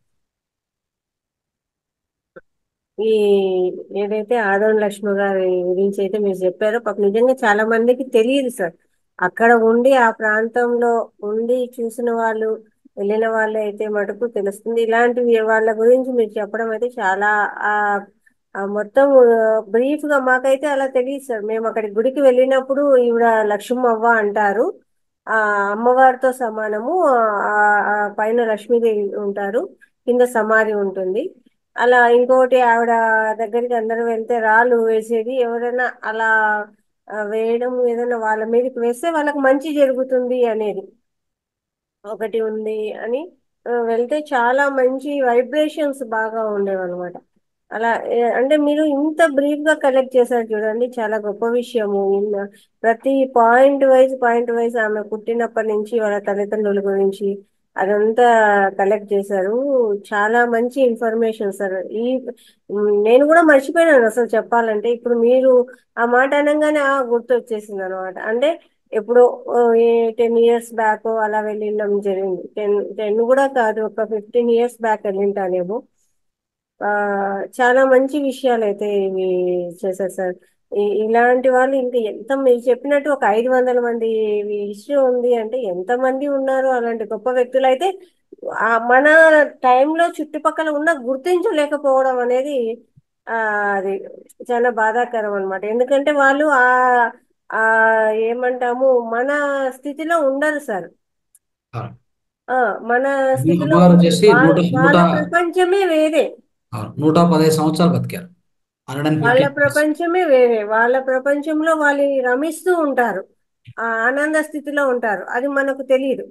ఈ ఏదైతే ఆదోని లక్ష్మి గారి గురించి అయితే మీరు చెప్పారో పాపం నిజంగా చాలా మందికి తెలియదు సార్ అక్కడ ఉండి ఆ ప్రాంతంలో ఉండి చూసిన వాళ్ళు వెళ్ళిన వాళ్ళు అయితే మటుకు తెలుస్తుంది ఇలాంటి వాళ్ళ గురించి మీరు చెప్పడం అయితే చాలా ఆ ఆ మొత్తం బ్రీఫ్ గా మాకైతే అలా తెలియదు సార్ మేము అక్కడి గుడికి వెళ్ళినప్పుడు ఈవిడ లక్ష్మవ్వ అంటారు ఆ అమ్మవారితో సమానము ఆ ఆ పైన లక్ష్మీదేవి ఉంటారు కింద సమాధి ఉంటుంది అలా ఇంకోటి ఆవిడ దగ్గరికి అందరూ వెళ్తే రాళ్ళు వేసేది ఎవరైనా అలా ఆ, వేయడం ఏదైనా వాళ్ళ మీదకి వేస్తే వాళ్ళకి మంచి జరుగుతుంది అనేది ఒకటి ఉంది అని ఆ, వెళ్తే చాలా మంచి వైబ్రేషన్స్ బాగా ఉండేవన్నమాట అలా ఏ, అంటే మీరు ఇంత బ్రీఫ్ గా కలెక్ట్ చేశారు చూడండి చాలా గొప్ప విషయము ఇన్న- ప్రతి పాయింట్ వైజ్ పాయింట్ వైజ్ ఆమె పుట్టినప్పటి నుంచి వాళ్ళ తల్లిదండ్రుల గురించి అదంతా కలెక్ట్ చేశారు చాలా మంచి ఇన్ఫర్మేషన్ సార్ ఈ ఉమ్, నేను కూడా మర్చిపోయినాను అసలు చెప్పాలంటే ఇప్పుడు మీరు ఆ మాట అనగానే ఆ గుర్తు వచ్చేసింది అనమాట అంటే ఎప్పుడో టెన్ ఇయర్స్ బ్యాక్ అలా వెళ్ళిండం జరిగింది టెన్ టెన్ కూడా కాదు ఒక ఫిఫ్టీన్ ఇయర్స్ బ్యాక్ వెళ్ళింటానేమో ఆ చాలా మంచి విషయాలు అయితే ఇవి చేశారు సార్ ఈ- ఇలాంటి వాళ్ళు ఇంకా ఎంత మీరు చెప్పినట్టు ఒక ఐదు వందల మంది ఇష్యూ ఉంది అంటే ఎంత మంది ఉన్నారు అలాంటి గొప్ప వ్యక్తులు అయితే ఆ మన టైంలో చుట్టుపక్కల ఉన్న గుర్తించలేకపోవడం అనేది ఆ అది చాలా బాధాకరం అన్నమాట ఎందుకంటే వాళ్ళు ఆ ఆ ఏమంటాము మన స్థితిలో ఉండరు సార్ అవును. ఆ మన స్థితిలో అమ్మగారు ఉండరు. వచ్చేసి వాళ్ళ నూట వాళ్ళ నూట ప్రపంచమే వేరే అవును, నూట పదహైదు సంవత్సరాలు బతికారు హండ్రెడ్ అండ్ వాళ్ళ ఫిఫ్టీ ప్రపంచమే వేరే వాళ్ళ ప్రపంచంలో వాళ్ళు రమిస్తూ ఉంటారు ఆ ఆనంద స్థితిలో ఉంటారు అది మనకు తెలియదు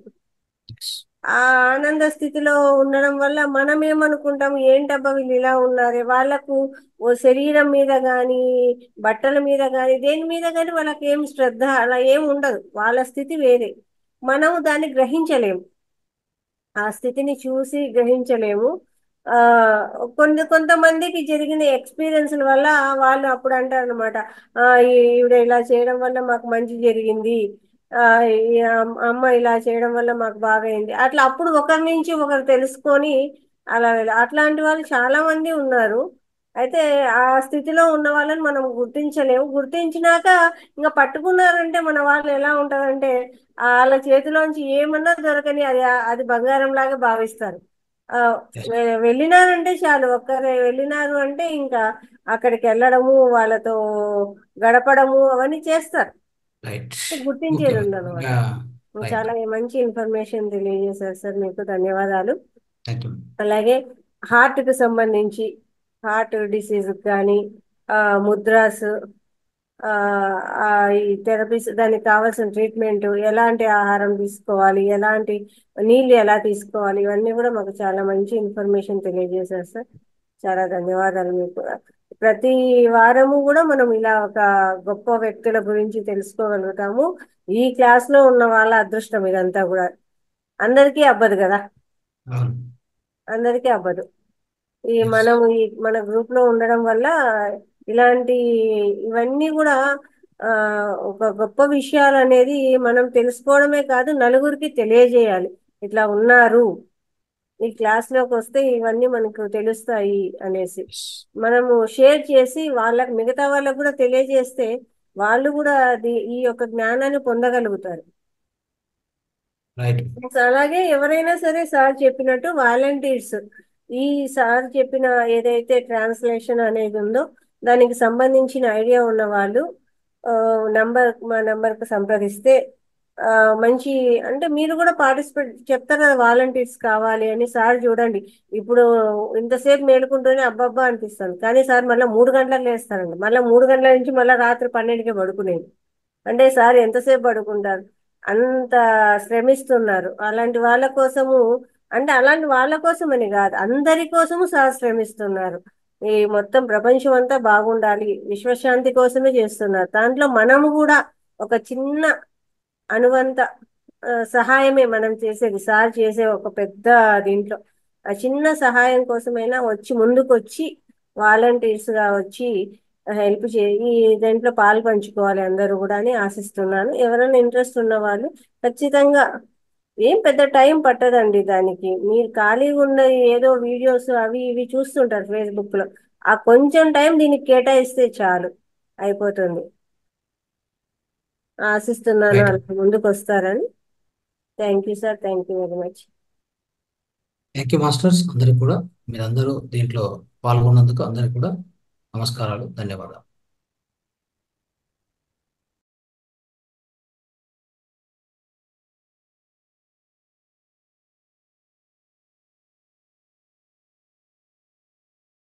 ఆ ఆనంద స్థితిలో ఉండడం వల్ల మనం ఏమనుకుంటాం ఏంటబ్బా వీళ్ళు ఇలా ఉన్నారే వాళ్ళకు ఓ శరీరం మీద గాని బట్టల మీద గాని దేని మీద గాని వాళ్ళకి ఏం శ్రద్ధ అలా ఏం ఉండదు వాళ్ళ స్థితి వేరే మనం దాన్ని గ్రహించలేము ఆ స్థితిని చూసి గ్రహించలేము ఆ కొన్ని కొంతమందికి జరిగిన ఎక్స్పీరియన్స్ల వల్ల వాళ్ళు అప్పుడు అంటారు అనమాట ఈవిడ ఇలా చేయడం వల్ల మాకు మంచి జరిగింది ఆ ఈ అమ్- అమ్మ ఇలా చేయడం వల్ల మాకు బాగైంది అట్లా అప్పుడు ఒకరి నుంచి ఒకరు తెలుసుకొని అలా వెళ్ళ- అట్లాంటి వాళ్ళు చాలా మంది ఉన్నారు అయితే ఆ స్థితిలో ఉన్న వాళ్ళని మనం గుర్తించలేము గుర్తించినాక ఇంకా పట్టుకున్నారంటే మన వాళ్ళు ఎలా ఉంటారంటే వాళ్ళ చేతిలోంచి ఏమన్నా దొరకని అది అది బంగారం లాగా భావిస్తారు ఆ వె- వెళ్ళినారంటే చాలు ఒక్కరే వెళ్ళినారు అంటే ఇంకా అక్కడికి వెళ్ళడము వాళ్ళతో గడపడము అవన్నీ చేస్తారు రైట్ గుర్తించేది ఓకే ఉందన్నమాట ఇంకా రైట్ చాలా మంచి ఇన్ఫర్మేషన్ తెలియజేశారు సార్ మీకు ధన్యవాదాలు థ్యాంక్ యూ అలాగే హార్ట్ కి సంబంధించి హార్ట్ డిసీజ్ కానీ ఆ, ముద్రాస్ ఆ, ఆ, ఈ థెరపీస్ దానికి కావాల్సిన ట్రీట్మెంట్ ఎలాంటి ఆహారం తీసుకోవాలి ఎలాంటి నీళ్ళు ఎలా తీసుకోవాలి ఇవన్నీ కూడా మాకు చాలా మంచి ఇన్ఫర్మేషన్ తెలియజేశారు సార్ చాలా ధన్యవాదాలు మీకు ప్రతి వారము కూడా మనం ఇలా ఒక గొప్ప వ్యక్తుల గురించి తెలుసుకోగలుగుతాము ఈ క్లాస్ లో ఉన్న వాళ్ళ అదృష్టం ఇదంతా కూడా అందరికీ అవ్వదు కదా అవును అందరికీ అవ్వదు ఈ Yes. మనం ఈ మన గ్రూప్ లో ఉండడం వల్ల ఇలాంటి ఇవన్నీ కూడా ఆ ఒక గొప్ప విషయాలు అనేది మనం తెలుసుకోవడమే కాదు నలుగురికి తెలియజేయాలి ఇట్లా ఉన్నారు ఈ క్లాస్ లోకి వస్తే ఇవన్నీ మనకు తెలుస్తాయి అనేసి మనము షేర్ చేసి వాళ్ళకి మిగతా వాళ్ళకు కూడా తెలియజేస్తే వాళ్ళు కూడా అది ఈ యొక్క జ్ఞానాన్ని పొందగలుగుతారు రైట్ అలాగే ఎవరైనా సరే సార్ చెప్పినట్టు వాలంటీర్స్ ఈ సార్ చెప్పిన ఏదైతే ట్రాన్స్లేషన్ అనేది ఉందో దానికి సంబంధించిన ఐడియా ఉన్న వాళ్ళు నంబర్ మా నంబర్కి సంప్రదిస్తే ఆ, మంచి అంటే మీరు కూడా పార్టిసిపేట్ చెప్తారు కదా వాలంటీర్స్ కావాలి అని సార్ చూడండి ఇప్పుడు ఇంతసేపు మేలుకుంటూనే అబ్బబ్బా అనిపిస్తుంది కానీ సార్ మళ్ళీ మూడు గంటలకు లేస్తారండి మళ్ళీ మూడు గంటల నుంచి మళ్ళీ రాత్రి పన్నెండుకే పడుకునేది అంటే సార్ ఎంతసేపు పడుకుంటారు అంత శ్రమిస్తున్నారు అలాంటి వాళ్ళ కోసము అంటే అలాంటి వాళ్ళ కోసమని కాదు అందరి కోసము సార్ శ్రమిస్తున్నారు ఈ మొత్తం ప్రపంచం అంతా బాగుండాలి విశ్వశాంతి కోసమే చేస్తున్నారు దాంట్లో మనము కూడా ఒక చిన్న అనువంత ఆ, సహాయమే మనం చేసేది సార్ చేసే ఒక పెద్ద దీంట్లో ఆ చిన్న సహాయం కోసమైనా వచ్చి ముందుకు వచ్చి వాలంటీర్స్ గా వచ్చి హెల్ప్ చే ఈ దీంట్లో పాలు పంచుకోవాలి అందరూ కూడా అని ఆశిస్తున్నాను ఎవరైనా ఇంట్రెస్ట్ ఉన్న వాళ్ళు ఖచ్చితంగా ఏం పెద్ద టైం పట్టదండి దానికి మీరు ఖాళీగా ఉన్న ఏదో వీడియోస్ అవి ఇవి చూస్తుంటారు ఫేస్బుక్ లో ఆ కొంచెం టైం దీనికి కేటాయిస్తే చాలు అయిపోతుంది ఆశిస్తున్నాను రైట్ అలా ముందుకు వస్తారని thank you sir thank you very much thank you masters అందరికి కూడా మీరందరూ దీంట్లో పాల్గొన్నందుకు అందరికి కూడా నమస్కారాలు ధన్యవాదాలు